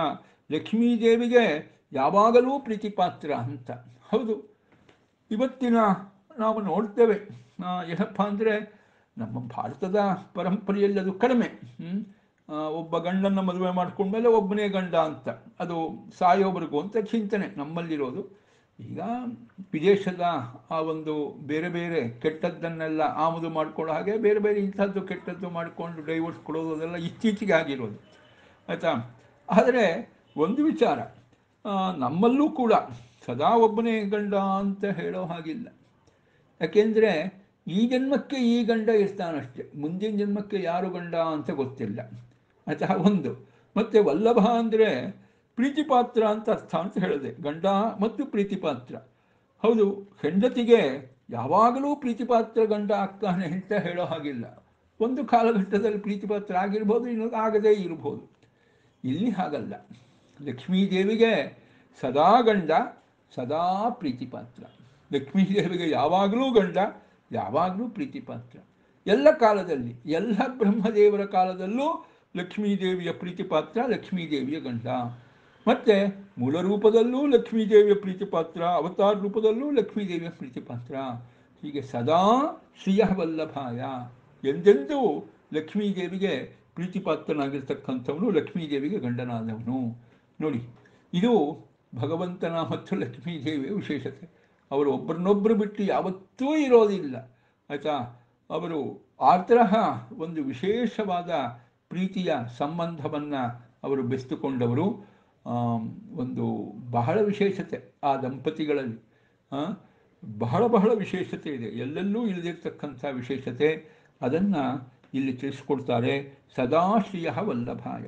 ಲಕ್ಷ್ಮೀದೇವಿಗೆ ಯಾವಾಗಲೂ ಪ್ರೀತಿಪಾತ್ರ ಅಂತ ಹೌದು ಇವತ್ತಿನ ನಾವು ನೋಡ್ತೇವೆ ಆ, ಏನಪ್ಪ ಅಂದರೆ ನಮ್ಮ ಭಾರತದ ಪರಂಪರೆಯಲ್ಲಿ ಅದು ಕಡಿಮೆ ಹ್ಮ್? ಆ, ಒಬ್ಬ ಗಂಡನ್ನು ಮದುವೆ ಮಾಡ್ಕೊಂಡ್ಮೇಲೆ ಒಬ್ಬನೇ ಗಂಡ ಅಂತ ಅದು ಸಾಯೋವರೆಗೂ ಅಂತ ಚಿಂತನೆ ನಮ್ಮಲ್ಲಿರೋದು ಈಗ ವಿದೇಶದ ಆ ಒಂದು ಬೇರೆ ಬೇರೆ ಕೆಟ್ಟದ್ದನ್ನೆಲ್ಲ ಆಮದು ಮಾಡ್ಕೊಳ್ಳೋ ಹಾಗೆ ಬೇರೆ ಬೇರೆ ಇಂಥದ್ದು ಕೆಟ್ಟದ್ದು ಮಾಡಿಕೊಂಡು ಡೈವರ್ಸ್ ಕೊಡೋದು ಅದೆಲ್ಲ ಇತ್ತೀಚೆಗೆ ಆಗಿರೋದು ಆಯಿತಾ ಆದರೆ ಒಂದು ವಿಚಾರ ಆ, ನಮ್ಮಲ್ಲೂ ಕೂಡ ಸದಾ ಒಬ್ಬನೇ ಗಂಡ ಅಂತ ಹೇಳೋ ಹಾಗಿಲ್ಲ ಯಾಕೆಂದರೆ ಈ ಜನ್ಮಕ್ಕೆ ಈ ಗಂಡ ಇರ್ತಾನಷ್ಟೆ ಮುಂದಿನ ಜನ್ಮಕ್ಕೆ ಯಾರು ಗಂಡ ಅಂತ ಗೊತ್ತಿಲ್ಲ ಆಯ್ತಾ ಒಂದು ಮತ್ತು ವಲ್ಲಭ ಅಂದರೆ ಪ್ರೀತಿಪಾತ್ರ ಅಂತ ಅರ್ಥ ಅಂತ ಹೇಳಿದೆ ಗಂಡ ಮತ್ತು ಪ್ರೀತಿಪಾತ್ರ ಹೌದು ಹೆಂಡತಿಗೆ ಯಾವಾಗಲೂ ಪ್ರೀತಿಪಾತ್ರ ಗಂಡ ಆಗ್ತಾನೆ ಅಂತ ಹೇಳೋ ಹಾಗಿಲ್ಲ ಒಂದು ಕಾಲಘಟ್ಟದಲ್ಲಿ ಪ್ರೀತಿಪಾತ್ರ ಆಗಿರ್ಬೋದು ಇನ್ನೊಂದು ಆಗದೇ ಇರ್ಬೋದು ಇಲ್ಲಿ ಹಾಗಲ್ಲ ಲಕ್ಷ್ಮೀದೇವಿಗೆ ಸದಾ ಗಂಡ ಸದಾ ಪ್ರೀತಿಪಾತ್ರ ಲಕ್ಷ್ಮೀದೇವಿಗೆ ಯಾವಾಗಲೂ ಗಂಡ ಯಾವಾಗಲೂ ಪ್ರೀತಿಪಾತ್ರ ಎಲ್ಲ ಕಾಲದಲ್ಲಿ ಎಲ್ಲ ಬ್ರಹ್ಮದೇವರ ಕಾಲದಲ್ಲೂ ಲಕ್ಷ್ಮೀದೇವಿಯ ಪ್ರೀತಿಪಾತ್ರ ಲಕ್ಷ್ಮೀದೇವಿಯ ಗಂಡ ಮತ್ತು ಮೂಲ ರೂಪದಲ್ಲೂ ಲಕ್ಷ್ಮೀದೇವಿಯ ಪ್ರೀತಿಪಾತ್ರ ಅವತಾರ ರೂಪದಲ್ಲೂ ಲಕ್ಷ್ಮೀದೇವಿಯ ಪ್ರೀತಿಪಾತ್ರ ಹೀಗೆ ಸದಾ ಶ್ರಿಯ ವಲ್ಲಭಾಯ ಎಂದೆಂದೂ ಲಕ್ಷ್ಮೀದೇವಿಗೆ ಪ್ರೀತಿಪಾತ್ರನಾಗಿರ್ತಕ್ಕಂಥವನು ಲಕ್ಷ್ಮೀದೇವಿಗೆ ಗಂಡನಾದವನು ನೋಡಿ ಇದು ಭಗವಂತನ ಮತ್ತು ಲಕ್ಷ್ಮೀದೇವಿಯ ವಿಶೇಷತೆ ಅವರು ಒಬ್ಬರನ್ನೊಬ್ಬರು ಬಿಟ್ಟು ಯಾವತ್ತೂ ಇರೋದಿಲ್ಲ ಆಯಿತಾ ಅವರು ಆ ತರಹ ಒಂದು ವಿಶೇಷವಾದ ಪ್ರೀತಿಯ ಸಂಬಂಧವನ್ನು ಅವರು ಬೆಸ್ತುಕೊಂಡವರು ಆಮ್, ಒಂದು ಬಹಳ ವಿಶೇಷತೆ ಆ ದಂಪತಿಗಳಲ್ಲಿ ಆ, ಬಹಳ ಬಹಳ ವಿಶೇಷತೆ ಇದೆ ಎಲ್ಲೆಲ್ಲೂ ಇಲ್ಲದಿರ್ತಕ್ಕಂಥ ವಿಶೇಷತೆ ಅದನ್ನು ಇಲ್ಲಿ ತಿಳಿಸ್ಕೊಡ್ತಾರೆ ಸದಾಶ್ರಿಯ ವಲ್ಲಭಾಯ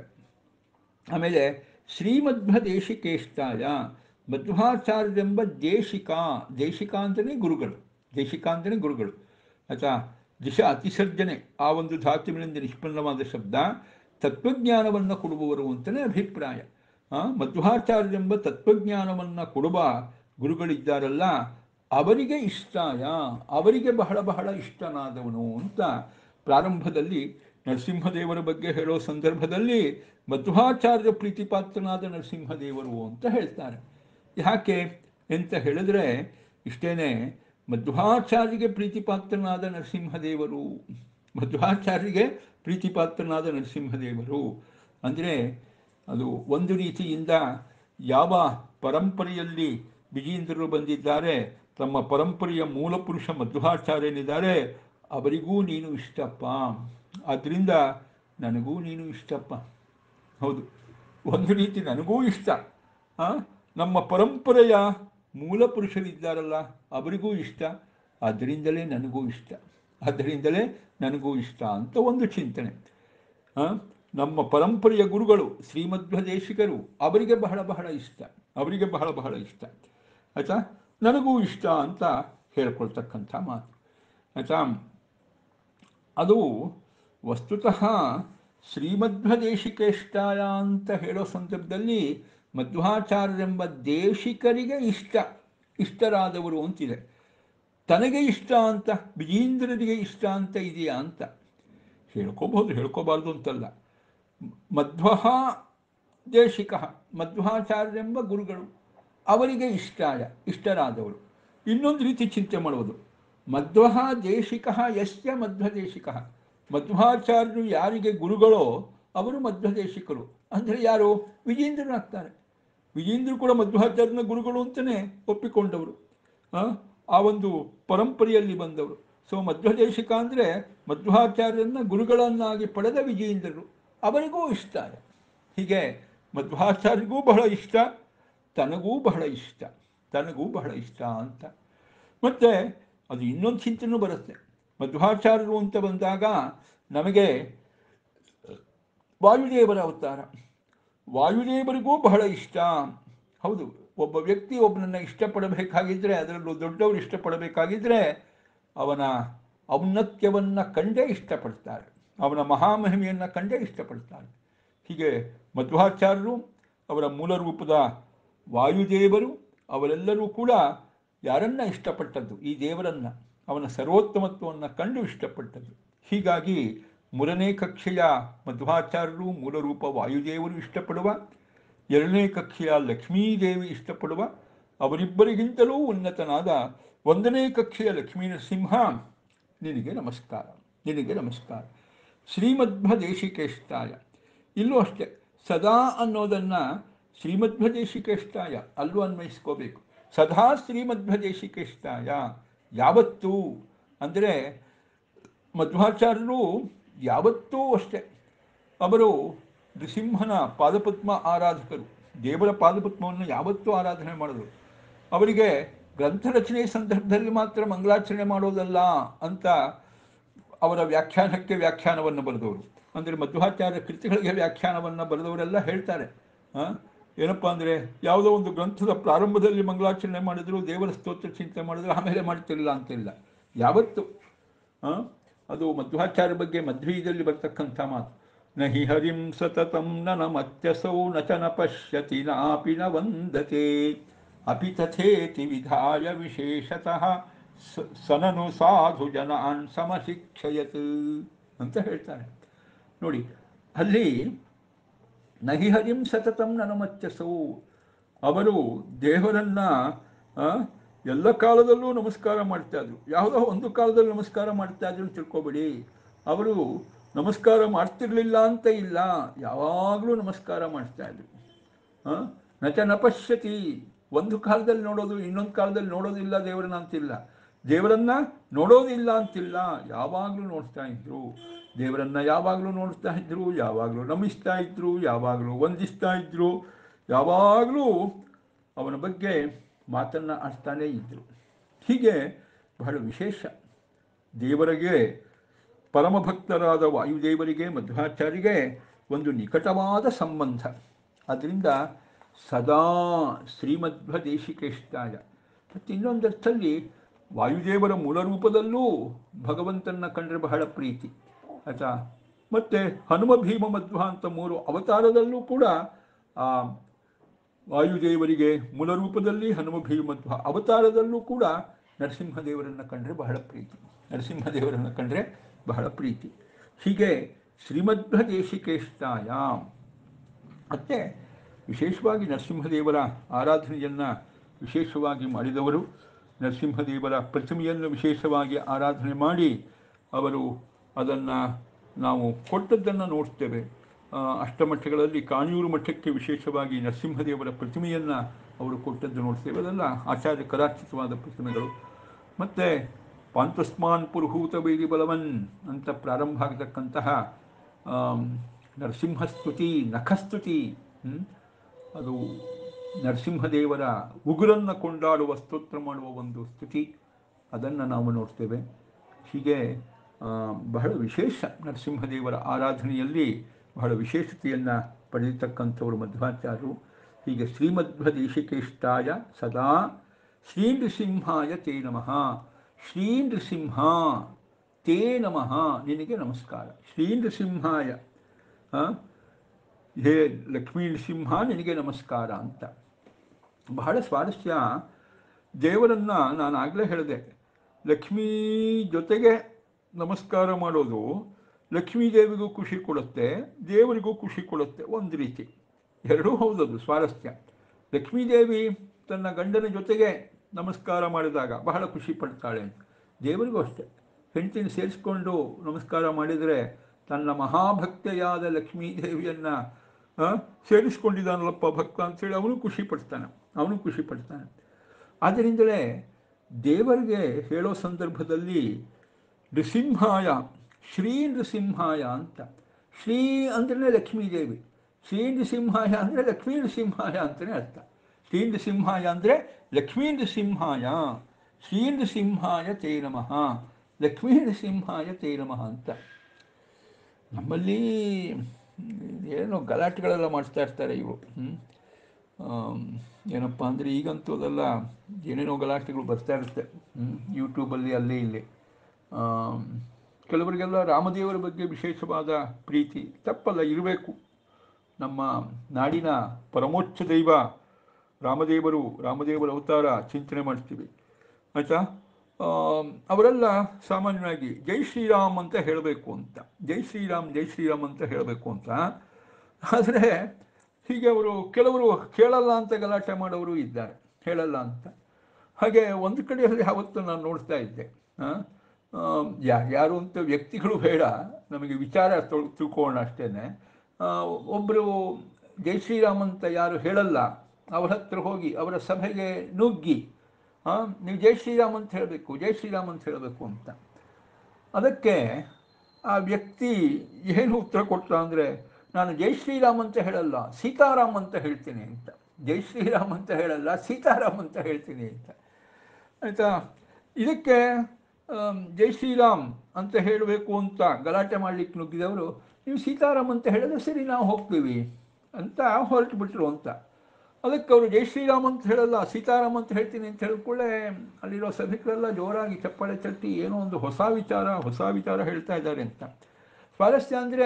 ಆಮೇಲೆ ಶ್ರೀಮಧ್ವ ದೇಶಿಕೇಷ್ಟಾಯ ಮಧ್ವಾಚಾರ್ಯರೆಂಬ ದೇಶಿಕ ದೇಶಿಕ ಅಂತಲೇ ಗುರುಗಳು ದೇಶಿಕ ಅಂತಲೇ ಗುರುಗಳು ಆಯ್ತಾ ದಿಶ ಅತಿಸರ್ಜನೆ ಆ ಒಂದು ಧಾತುವಿನಿಂದ ನಿಷ್ಪನ್ನವಾದ ಶಬ್ದ ತತ್ವಜ್ಞಾನವನ್ನು ಕೊಡುವವರು ಅಂತಲೇ ಅಭಿಪ್ರಾಯ ಆ, ಮಧ್ವಾಚಾರ್ಯರೆಂಬ ತತ್ವಜ್ಞಾನವನ್ನು ಕೊಡುವ ಗುರುಗಳಿದ್ದಾರಲ್ಲ ಅವರಿಗೆ ಇಷ್ಟಾಯ ಅವರಿಗೆ ಬಹಳ ಬಹಳ ಇಷ್ಟನಾದವನು ಅಂತ ಪ್ರಾರಂಭದಲ್ಲಿ ನರಸಿಂಹದೇವರ ಬಗ್ಗೆ ಹೇಳೋ ಸಂದರ್ಭದಲ್ಲಿ ಮಧ್ವಾಚಾರ್ಯ ಪ್ರೀತಿಪಾತ್ರನಾದ ನರಸಿಂಹದೇವರು ಅಂತ ಹೇಳ್ತಾರೆ ಯಾಕೆ ಅಂತ ಹೇಳಿದ್ರೆ ಇಷ್ಟೇನೆ ಮಧ್ವಾಚಾರ್ಯಗೆ ಪ್ರೀತಿಪಾತ್ರನಾದ ನರಸಿಂಹದೇವರು ಮಧ್ವಾಚಾರ್ಯಗೆ ಪ್ರೀತಿಪಾತ್ರನಾದ ನರಸಿಂಹದೇವರು ಅಂದರೆ ಅದು ಒಂದು ರೀತಿಯಿಂದ ಯಾವ ಪರಂಪರೆಯಲ್ಲಿ ವಿಜೇಂದ್ರರು ಬಂದಿದ್ದಾರೆ ತಮ್ಮ ಪರಂಪರೆಯ ಮೂಲ ಪುರುಷ ಮಧ್ವಾಚಾರ್ಯನಿದ್ದಾರೆ ಅವರಿಗೂ ನೀನು ಇಷ್ಟಪ್ಪ ಆದ್ದರಿಂದ ನನಗೂ ನೀನು ಇಷ್ಟಪ್ಪ ಹೌದು ಒಂದು ರೀತಿ ನನಗೂ ಇಷ್ಟ ಆ? ನಮ್ಮ ಪರಂಪರೆಯ ಮೂಲ ಪುರುಷರಿದ್ದಾರಲ್ಲ ಅವರಿಗೂ ಇಷ್ಟ ಅದರಿಂದಲೇ ನನಗೂ ಇಷ್ಟ ಅದರಿಂದಲೇ ನನಗೂ ಇಷ್ಟ ಅಂತ ಒಂದು ಚಿಂತನೆ ಆ? ನಮ್ಮ ಪರಂಪರೆಯ ಗುರುಗಳು ಶ್ರೀಮಧ್ವದೇಶಿಕರು ಅವರಿಗೆ ಬಹಳ ಬಹಳ ಇಷ್ಟ ಅವರಿಗೆ ಬಹಳ ಬಹಳ ಇಷ್ಟ ಆಯಿತಾ ನನಗೂ ಇಷ್ಟ ಅಂತ ಹೇಳ್ಕೊಳ್ತಕ್ಕಂಥ ಮಾತು ಆಯಿತಾ ಅದು ವಸ್ತುತಃ ಶ್ರೀಮಧ್ವದೇಶಿಕೇಷ್ಟಾಯ ಅಂತ ಹೇಳೋ ಸಂದರ್ಭದಲ್ಲಿ ಮಧ್ವಾಚಾರ್ಯರೆಂಬ ದೇಶಿಕರಿಗೆ ಇಷ್ಟ ಇಷ್ಟರಾದವರು ಅಂತಿದೆ ತನಗೆ ಇಷ್ಟ ಅಂತ ವಿಜೇಂದ್ರರಿಗೆ ಇಷ್ಟ ಅಂತ ಇದೆಯಾ ಅಂತ ಹೇಳ್ಕೋಬಹುದು ಹೇಳ್ಕೋಬಾರ್ದು ಅಂತಲ್ಲ ಮಧ್ವ ದೇಶಿಕ ಮಧ್ವಾಚಾರ್ಯರೆಂಬ ಗುರುಗಳು ಅವರಿಗೆ ಇಷ್ಟಾಯ ಇಷ್ಟರಾದವರು ಇನ್ನೊಂದು ರೀತಿ ಚಿಂತೆ ಮಾಡುವುದು ಮಧ್ವ ದೇಶಿಕ ಯಸ್ಯ ಮಧ್ವದೇಶಿಕ ಮಧ್ವಾಚಾರ್ಯರು ಯಾರಿಗೆ ಗುರುಗಳೋ ಅವರು ಮಧ್ವದೇಶಿಕರು ಅಂದರೆ ಯಾರು ವಿಜೇಂದ್ರನಾಗ್ತಾರೆ ವಿಜೇಂದ್ರ ಕೂಡ ಮಧ್ವಾಚಾರ್ಯನ ಗುರುಗಳು ಅಂತಲೇ ಒಪ್ಪಿಕೊಂಡವರು ಆ? ಆ ಒಂದು ಪರಂಪರೆಯಲ್ಲಿ ಬಂದವರು ಸೊ ಮಧ್ವದೇಶಿಕ ಅಂದರೆ ಮಧ್ವಾಚಾರ್ಯರನ್ನ ಗುರುಗಳನ್ನಾಗಿ ಪಡೆದ ವಿಜೇಂದ್ರರು ಅವರಿಗೂ ಇಷ್ಟ ಹೀಗೆ ಮಧ್ವಾಚಾರ್ಯರಿಗೂ ಬಹಳ ಇಷ್ಟ ತನಗೂ ಬಹಳ ಇಷ್ಟ ತನಗೂ ಬಹಳ ಇಷ್ಟ ಅಂತ ಮತ್ತು ಅದು ಇನ್ನೊಂದು ಚಿಂತನೆ ಬರುತ್ತೆ ಮಧ್ವಾಚಾರ್ಯರು ಅಂತ ಬಂದಾಗ ನಮಗೆ ವಾಯುದೇವರ ಅವತಾರ ವಾಯುದೇವರಿಗೂ ಬಹಳ ಇಷ್ಟ ಹೌದು ಒಬ್ಬ ವ್ಯಕ್ತಿ ಒಬ್ಬನನ್ನು ಇಷ್ಟಪಡಬೇಕಾಗಿದ್ದರೆ ಅದರಲ್ಲೂ ದೊಡ್ಡವರು ಇಷ್ಟಪಡಬೇಕಾಗಿದ್ದರೆ ಅವನ ಔನ್ನತ್ಯವನ್ನು ಕಂಡೇ ಇಷ್ಟಪಡ್ತಾರೆ ಅವನ ಮಹಾಮಹಿಮೆಯನ್ನು ಕಂಡೇ ಇಷ್ಟಪಡ್ತಾರೆ ಹೀಗೆ ಮಧ್ವಾಚಾರ್ಯರು ಅವರ ಮೂಲ ರೂಪದ ವಾಯುದೇವರು ಅವರೆಲ್ಲರೂ ಕೂಡ ಯಾರನ್ನ ಇಷ್ಟಪಟ್ಟದ್ದು ಈ ದೇವರನ್ನ ಅವನ ಸರ್ವೋತ್ತಮತ್ವವನ್ನು ಕಂಡು ಇಷ್ಟಪಟ್ಟದ್ದು ಹೀಗಾಗಿ ಮೂರನೇ ಕಕ್ಷೆಯ ಮಧ್ವಾಚಾರ್ಯರು ಮೂಲರೂಪ ವಾಯುದೇವರು ಇಷ್ಟಪಡುವ ಎರಡನೇ ಕಕ್ಷೆಯ ಲಕ್ಷ್ಮೀದೇವಿ ಇಷ್ಟಪಡುವ ಅವರಿಬ್ಬರಿಗಿಂತಲೂ ಉನ್ನತನಾದ ಒಂದನೇ ಕಕ್ಷೆಯ ಲಕ್ಷ್ಮೀ ನರಸಿಂಹ ನಿನಗೆ ನಮಸ್ಕಾರ ನಿನಗೆ ನಮಸ್ಕಾರ ಶ್ರೀಮಧ್ವ ದೇಶಿಕೇಷ್ಟಾಯ ಇಲ್ಲೂ ಅಷ್ಟೇ ಸದಾ ಅನ್ನೋದನ್ನು ಶ್ರೀಮಧ್ವ ದೇಶಿಕೇಷ್ಟಾಯ ಅಲ್ಲೂ ಅನ್ವಯಿಸ್ಕೋಬೇಕು ಸದಾ ಶ್ರೀಮಧ್ವ ದೇಶಿಕೇಷ್ಟಾಯ ಯಾವತ್ತೂ ಅಂದರೆ ಮಧ್ವಾಚಾರ್ಯರು ಯಾವತ್ತೂ ಅಷ್ಟೇ ಅವರು ನೃಸಿಂಹನ ಪಾದಪದ್ಮ ಆರಾಧಕರು ದೇವರ ಪಾದಪದ್ಮವನ್ನು ಯಾವತ್ತೂ ಆರಾಧನೆ ಮಾಡಿದ್ರು ಅವರಿಗೆ ಗ್ರಂಥ ರಚನೆ ಸಂದರ್ಭದಲ್ಲಿ ಮಾತ್ರ ಮಂಗಳಾಚರಣೆ ಮಾಡೋದಲ್ಲ ಅಂತ ಅವರ ವ್ಯಾಖ್ಯಾನಕ್ಕೆ ವ್ಯಾಖ್ಯಾನವನ್ನು ಬರೆದವರು ಅಂದರೆ ಮಧ್ವಾಚಾರ್ಯ ಕೃತಿಗಳಿಗೆ ವ್ಯಾಖ್ಯಾನವನ್ನು ಬರೆದವರೆಲ್ಲ ಹೇಳ್ತಾರೆ ಆ? ಏನಪ್ಪ ಅಂದರೆ ಯಾವುದೋ ಒಂದು ಗ್ರಂಥದ ಪ್ರಾರಂಭದಲ್ಲಿ ಮಂಗಳಾಚರಣೆ ಮಾಡಿದ್ರು ದೇವರ ಸ್ತೋತ್ರ ಚಿಂತನೆ ಮಾಡಿದ್ರು ಆಮೇಲೆ ಮಾಡ್ತಿರಲಿಲ್ಲ ಅಂತಿಲ್ಲ ಯಾವತ್ತು ಆ? ಅದು ಮಧ್ವಾಚಾರ್ಯ ಬಗ್ಗೆ ಮಧ್ವೀಯದಲ್ಲಿ ಬರ್ತಕ್ಕಂಥ ಮಾತು ನ ಹಿ ಹರಿಂ ಸತತಂ ನ ನಮತ್ಯಸೌ ನ ಚ ನ ಪಶ್ಯತಿ ನಾಪಿ ನ ವಂದತೆ ಅಪಿ ತಥೇತಿ ವಿಧಾಯ ವಿಶೇಷತಃ ಸ- ಸನನು ಸಾಧು ಜನಾನ್ ಸಮಶಿಕ್ಷಯತ್ ಅಂತ ಹೇಳ್ತಾರೆ ನೋಡಿ ಅಲ್ಲಿ ನಹಿ ಹರಿಂ ಸತತಂ ನನಮತ್ಯಸವು ಅವರು ದೇವರನ್ನ ಆ, ಎಲ್ಲ ಕಾಲದಲ್ಲೂ ನಮಸ್ಕಾರ ಮಾಡ್ತಾ ಇದ್ರು ಯಾವುದೋ ಒಂದು ಕಾಲದಲ್ಲಿ ನಮಸ್ಕಾರ ಮಾಡ್ತಾ ಇದ್ರು ಅಂತ ತಿಳ್ಕೊಬೇಡಿ ಅವರು ನಮಸ್ಕಾರ ಮಾಡ್ತಿರ್ಲಿಲ್ಲ ಅಂತ ಇಲ್ಲ ಯಾವಾಗಲೂ ನಮಸ್ಕಾರ ಮಾಡ್ತಾ ಇದ್ರು ಆ? ನಚ ನಪಶ್ಯತಿ ಒಂದು ಕಾಲದಲ್ಲಿ ನೋಡೋದು ಇನ್ನೊಂದು ಕಾಲದಲ್ಲಿ ನೋಡೋದಿಲ್ಲ ದೇವರನ್ನ ಅಂತಿಲ್ಲ ದೇವರನ್ನ ನೋಡೋದಿಲ್ಲ ಅಂತಿಲ್ಲ ಯಾವಾಗಲೂ ನೋಡ್ತಾ ಇದ್ರು ದೇವರನ್ನ ಯಾವಾಗಲೂ ನೋಡ್ತಾ ಇದ್ರು ಯಾವಾಗಲೂ ನಮಿಸ್ತಾ ಇದ್ರು ಯಾವಾಗಲೂ ವಂದಿಸ್ತಾ ಇದ್ರು ಯಾವಾಗಲೂ ಅವನ ಬಗ್ಗೆ ಮಾತನ್ನು ಆಡ್ತಾನೇ ಇದ್ದರು ಹೀಗೆ ಬಹಳ ವಿಶೇಷ ದೇವರಿಗೆ ಪರಮಭಕ್ತರಾದ ವಾಯುದೇವರಿಗೆ ಮಧ್ವಾಚಾರ್ಯಗೆ ಒಂದು ನಿಕಟವಾದ ಸಂಬಂಧ ಅದರಿಂದ ಸದಾ ಶ್ರೀಮಧ್ವ ದೇಶಿಕೇಷ್ಟಾಯ ಮತ್ತು ಇನ್ನೊಂದರ್ಥಲ್ಲಿ ವಾಯುದೇವರ ಮೂಲ ರೂಪದಲ್ಲೂ ಭಗವಂತನ ಕಂಡ್ರೆ ಬಹಳ ಪ್ರೀತಿ ಆಯ್ತಾ ಮತ್ತು ಹನುಮ ಭೀಮ ಮಧ್ವ ಅಂತ ಮೂರು ಅವತಾರದಲ್ಲೂ ಕೂಡ ಆ ವಾಯುದೇವರಿಗೆ ಮೂಲ ರೂಪದಲ್ಲಿ ಹನುಮ ಭೀಮ ಮಧ್ವ ಅವತಾರದಲ್ಲೂ ಕೂಡ ನರಸಿಂಹದೇವರನ್ನು ಕಂಡ್ರೆ ಬಹಳ ಪ್ರೀತಿ ನರಸಿಂಹದೇವರನ್ನು ಕಂಡ್ರೆ ಬಹಳ ಪ್ರೀತಿ ಹೀಗೆ ಶ್ರೀಮಧ್ವ ದೇಶಿಕೇಷ್ಟಾಯ ಮತ್ತು ವಿಶೇಷವಾಗಿ ನರಸಿಂಹದೇವರ ಆರಾಧನೆಯನ್ನು ವಿಶೇಷವಾಗಿ ಮಾಡಿದವರು ನರಸಿಂಹದೇವರ ಪ್ರತಿಮೆಯನ್ನು ವಿಶೇಷವಾಗಿ ಆರಾಧನೆ ಮಾಡಿ ಅವರು ಅದನ್ನು ನಾವು ಕೊಟ್ಟದ್ದನ್ನು ನೋಡ್ತೇವೆ ಆ, ಅಷ್ಟಮಠಗಳಲ್ಲಿ ಕಾಣಿಯೂರು ಮಠಕ್ಕೆ ವಿಶೇಷವಾಗಿ ನರಸಿಂಹದೇವರ ಪ್ರತಿಮೆಯನ್ನು ಅವರು ಕೊಟ್ಟದ್ದು ನೋಡ್ತೇವೆ ಅದೆಲ್ಲ ಆಚಾರ್ಯ ಕರಾಚಿತವಾದ ಪ್ರತಿಮೆಗಳು ಮತ್ತು ಪಾಂತಸ್ಮಾನ್ ಪುರುಹೂತ ವೈರಿ ಬಲವನ್ ಅಂತ ಪ್ರಾರಂಭ ಆಗತಕ್ಕಂತಹ ಆಮ್, ನರಸಿಂಹಸ್ತುತಿ ನಖಸ್ತುತಿ ಹ್ಮ್? ಅದು ನರಸಿಂಹದೇವರ ಉಗುರನ್ನು ಕೊಂಡಾಡುವ ಸ್ತೋತ್ರ ಮಾಡುವ ಒಂದು ಸ್ತುತಿ ಅದನ್ನು ನಾವು ನೋಡ್ತೇವೆ ಹೀಗೆ ಆ, ಬಹಳ ವಿಶೇಷ ನರಸಿಂಹದೇವರ ಆರಾಧನೆಯಲ್ಲಿ ಬಹಳ ವಿಶೇಷತೆಯನ್ನು ಪಡೆದಿರ್ತಕ್ಕಂಥವರು ಮಧ್ವಾಚಾರ್ಯರು ಹೀಗೆ ಶ್ರೀಮಧ್ವ ದೇಶಿಕೇಷ್ಟಾಯ ಸದಾ ಶ್ರೀ ನೃಸಿಂಹಾಯ ತೇ ನಮಃ ಶ್ರೀ ನೃಸಿಂಹ ತೇ ನಮಃ ನಿನಗೆ ನಮಸ್ಕಾರ ಶ್ರೀ ನೃಸಿಂಹಾಯ ಆ, ಹೇ ಲಕ್ಷ್ಮೀ ನೃಸಿಂಹ ನಿನಗೆ ನಮಸ್ಕಾರ ಅಂತ ಬಹಳ ಸ್ವಾರಸ್ಯ ದೇವರನ್ನು ನಾನು ಆಗಲೇ ಹೇಳಿದೆ ಲಕ್ಷ್ಮೀ ಜೊತೆಗೆ ನಮಸ್ಕಾರ ಮಾಡೋದು ಲಕ್ಷ್ಮೀ ದೇವಿಗೂ ಖುಷಿ ಕೊಡುತ್ತೆ ದೇವರಿಗೂ ಖುಷಿ ಕೊಡುತ್ತೆ ಒಂದು ರೀತಿ ಎರಡೂ ಹೌದದು ಸ್ವಾರಸ್ಯ ಲಕ್ಷ್ಮೀದೇವಿ ತನ್ನ ಗಂಡನ ಜೊತೆಗೆ ನಮಸ್ಕಾರ ಮಾಡಿದಾಗ ಬಹಳ ಖುಷಿ ಪಡ್ತಾಳೆ ದೇವರಿಗೂ ಅಷ್ಟೆ ಹೆಂಡತಿನ ಸೇರಿಸ್ಕೊಂಡು ನಮಸ್ಕಾರ ಮಾಡಿದರೆ ತನ್ನ ಮಹಾಭಕ್ತೆಯಾದ ಲಕ್ಷ್ಮೀ ದೇವಿಯನ್ನು ಸೇರಿಸ್ಕೊಂಡಿದ್ದಾನಲ್ಲಪ್ಪ ಭಕ್ತ ಅಂತೇಳಿ ಅವನು ಖುಷಿ ಪಡ್ತಾನೆ ಅವನು ಖುಷಿ ಪಡ್ತಾನೆ ಆದ್ದರಿಂದಲೇ ದೇವರಿಗೆ ಹೇಳೋ ಸಂದರ್ಭದಲ್ಲಿ ನೃಸಿಂಹಾಯ ಶ್ರೀ ನೃಸಿಂಹಾಯ ಅಂತ ಶ್ರೀ ಅಂದ್ರೆ ಲಕ್ಷ್ಮೀದೇವಿ ಶ್ರೀ ನೃಸಿಂಹಾಯ ಅಂದರೆ ಲಕ್ಷ್ಮೀ ನೃಸಿಂಹಾಯ ಅಂತಲೇ ಅರ್ಥ ಶ್ರೀ ನೃಸಿಂಹಾಯ ಅಂದರೆ ಲಕ್ಷ್ಮೀ ನೃಸಿಂಹಾಯ ಶ್ರೀ ನೃಸಿಂಹಾಯ ತೇ ನಮಃ ಲಕ್ಷ್ಮೀ ನೃಸಿಂಹಾಯ ತೇ ನಮಃ ಅಂತ ನಮ್ಮಲ್ಲಿ ಏನೋ ಗಲಾಟೆಗಳೆಲ್ಲ ಮಾಡಿಸ್ತಾ ಇರ್ತಾರೆ ಇವರು ಹ್ಮ್? ಆಮ್, ಏನಪ್ಪ ಅಂದರೆ ಈಗಂತೂ ಅದೆಲ್ಲ ಏನೇನೋ ಗಲಾಟೆಗಳು ಬರ್ತಾ ಇರುತ್ತೆ ಹ್ಮ್? ಯೂಟ್ಯೂಬಲ್ಲಿ ಅಲ್ಲಿ ಇಲ್ಲಿ ಆಮ್, ಕೆಲವರಿಗೆಲ್ಲ ರಾಮದೇವರ ಬಗ್ಗೆ ವಿಶೇಷವಾದ ಪ್ರೀತಿ ತಪ್ಪಲ್ಲ ಇರಬೇಕು ನಮ್ಮ ನಾಡಿನ ಪರಮೋಚ್ಚ ದೈವ ರಾಮದೇವರು ರಾಮದೇವರ ಅವತಾರ ಚಿಂತನೆ ಮಾಡ್ತೀವಿ ಆಯಿತಾ ಅವರೆಲ್ಲ ಸಾಮಾನ್ಯವಾಗಿ ಜೈ ಶ್ರೀರಾಮ್ ಅಂತ ಹೇಳಬೇಕು ಅಂತ ಜೈ ಶ್ರೀರಾಮ್ ಜೈ ಶ್ರೀರಾಮ್ ಅಂತ ಹೇಳಬೇಕು ಅಂತ ಆದರೆ ಹೀಗೆ ಅವರು ಕೆಲವರು ಕೇಳಲ್ಲ ಅಂತ ಗಲಾಟೆ ಮಾಡೋರು ಇದ್ದಾರೆ ಹೇಳಲ್ಲ ಅಂತ ಹಾಗೆ ಒಂದು ಕಡೆಯಲ್ಲಿ ಯಾವತ್ತು ನಾನು ನೋಡ್ತಾ ಇದ್ದೆ ಯಾರ್ಯಾರು ಅಂತ ವ್ಯಕ್ತಿಗಳು ಬೇಡ ನಮಗೆ ವಿಚಾರ ತೊಳ್ ತಿಳ್ಕೊಳ್ಳೋಣ ಅಷ್ಟೇ ಒಬ್ಬರು ಜೈ ಶ್ರೀರಾಮ್ ಅಂತ ಯಾರು ಹೇಳಲ್ಲ ಅವ್ರ ಹತ್ರ ಹೋಗಿ ಅವರ ಸಭೆಗೆ ನುಗ್ಗಿ ಆ, ನೀವು ಜೈ ಶ್ರೀರಾಮ್ ಅಂತ ಹೇಳಬೇಕು ಜೈ ಶ್ರೀರಾಮ್ ಅಂತ ಹೇಳಬೇಕು ಅಂತ ಅದಕ್ಕೆ ಆ ವ್ಯಕ್ತಿ ಏನು ಉತ್ತರ ಕೊಟ್ಟ ಅಂದರೆ ನಾನು ಜೈ ಶ್ರೀರಾಮ್ ಅಂತ ಹೇಳಲ್ಲ ಸೀತಾರಾಮ್ ಅಂತ ಹೇಳ್ತೀನಿ ಅಂತ ಜೈ ಶ್ರೀರಾಮ್ ಅಂತ ಹೇಳಲ್ಲ ಸೀತಾರಾಮ್ ಅಂತ ಹೇಳ್ತೀನಿ ಅಂತ ಆಯಿತಾ ಇದಕ್ಕೆ ಆಮ್, ಜೈ ಶ್ರೀರಾಮ್ ಅಂತ ಹೇಳಬೇಕು ಅಂತ ಗಲಾಟೆ ಮಾಡಲಿಕ್ಕೆ ನುಗ್ಗಿದವರು ನೀವು ಸೀತಾರಾಮ್ ಅಂತ ಹೇಳಿದ್ರೆ ಸರಿ ನಾವು ಹೋಗ್ತೀವಿ ಅಂತ ಹೊರಟು ಬಿಟ್ರು ಅಂತ ಅದಕ್ಕೆ ಅವರು ಜೈ ಶ್ರೀರಾಮ್ ಅಂತ ಹೇಳಲ್ಲ ಸೀತಾರಾಮ್ ಅಂತ ಹೇಳ್ತೀನಿ ಅಂತ ಹೇಳಿದ್ಕೊಳ್ಳೆ ಅಲ್ಲಿರೋ ಸಭಿಕರೆಲ್ಲ ಜೋರಾಗಿ ಚಪ್ಪಾಳೆ ತಟ್ಟಿ ಏನೋ ಒಂದು ಹೊಸ ವಿಚಾರ ಹೊಸ ವಿಚಾರ ಹೇಳ್ತಾ ಇದ್ದಾರೆ ಅಂತ ಸ್ವಾರಸ್ಯ ಅಂದರೆ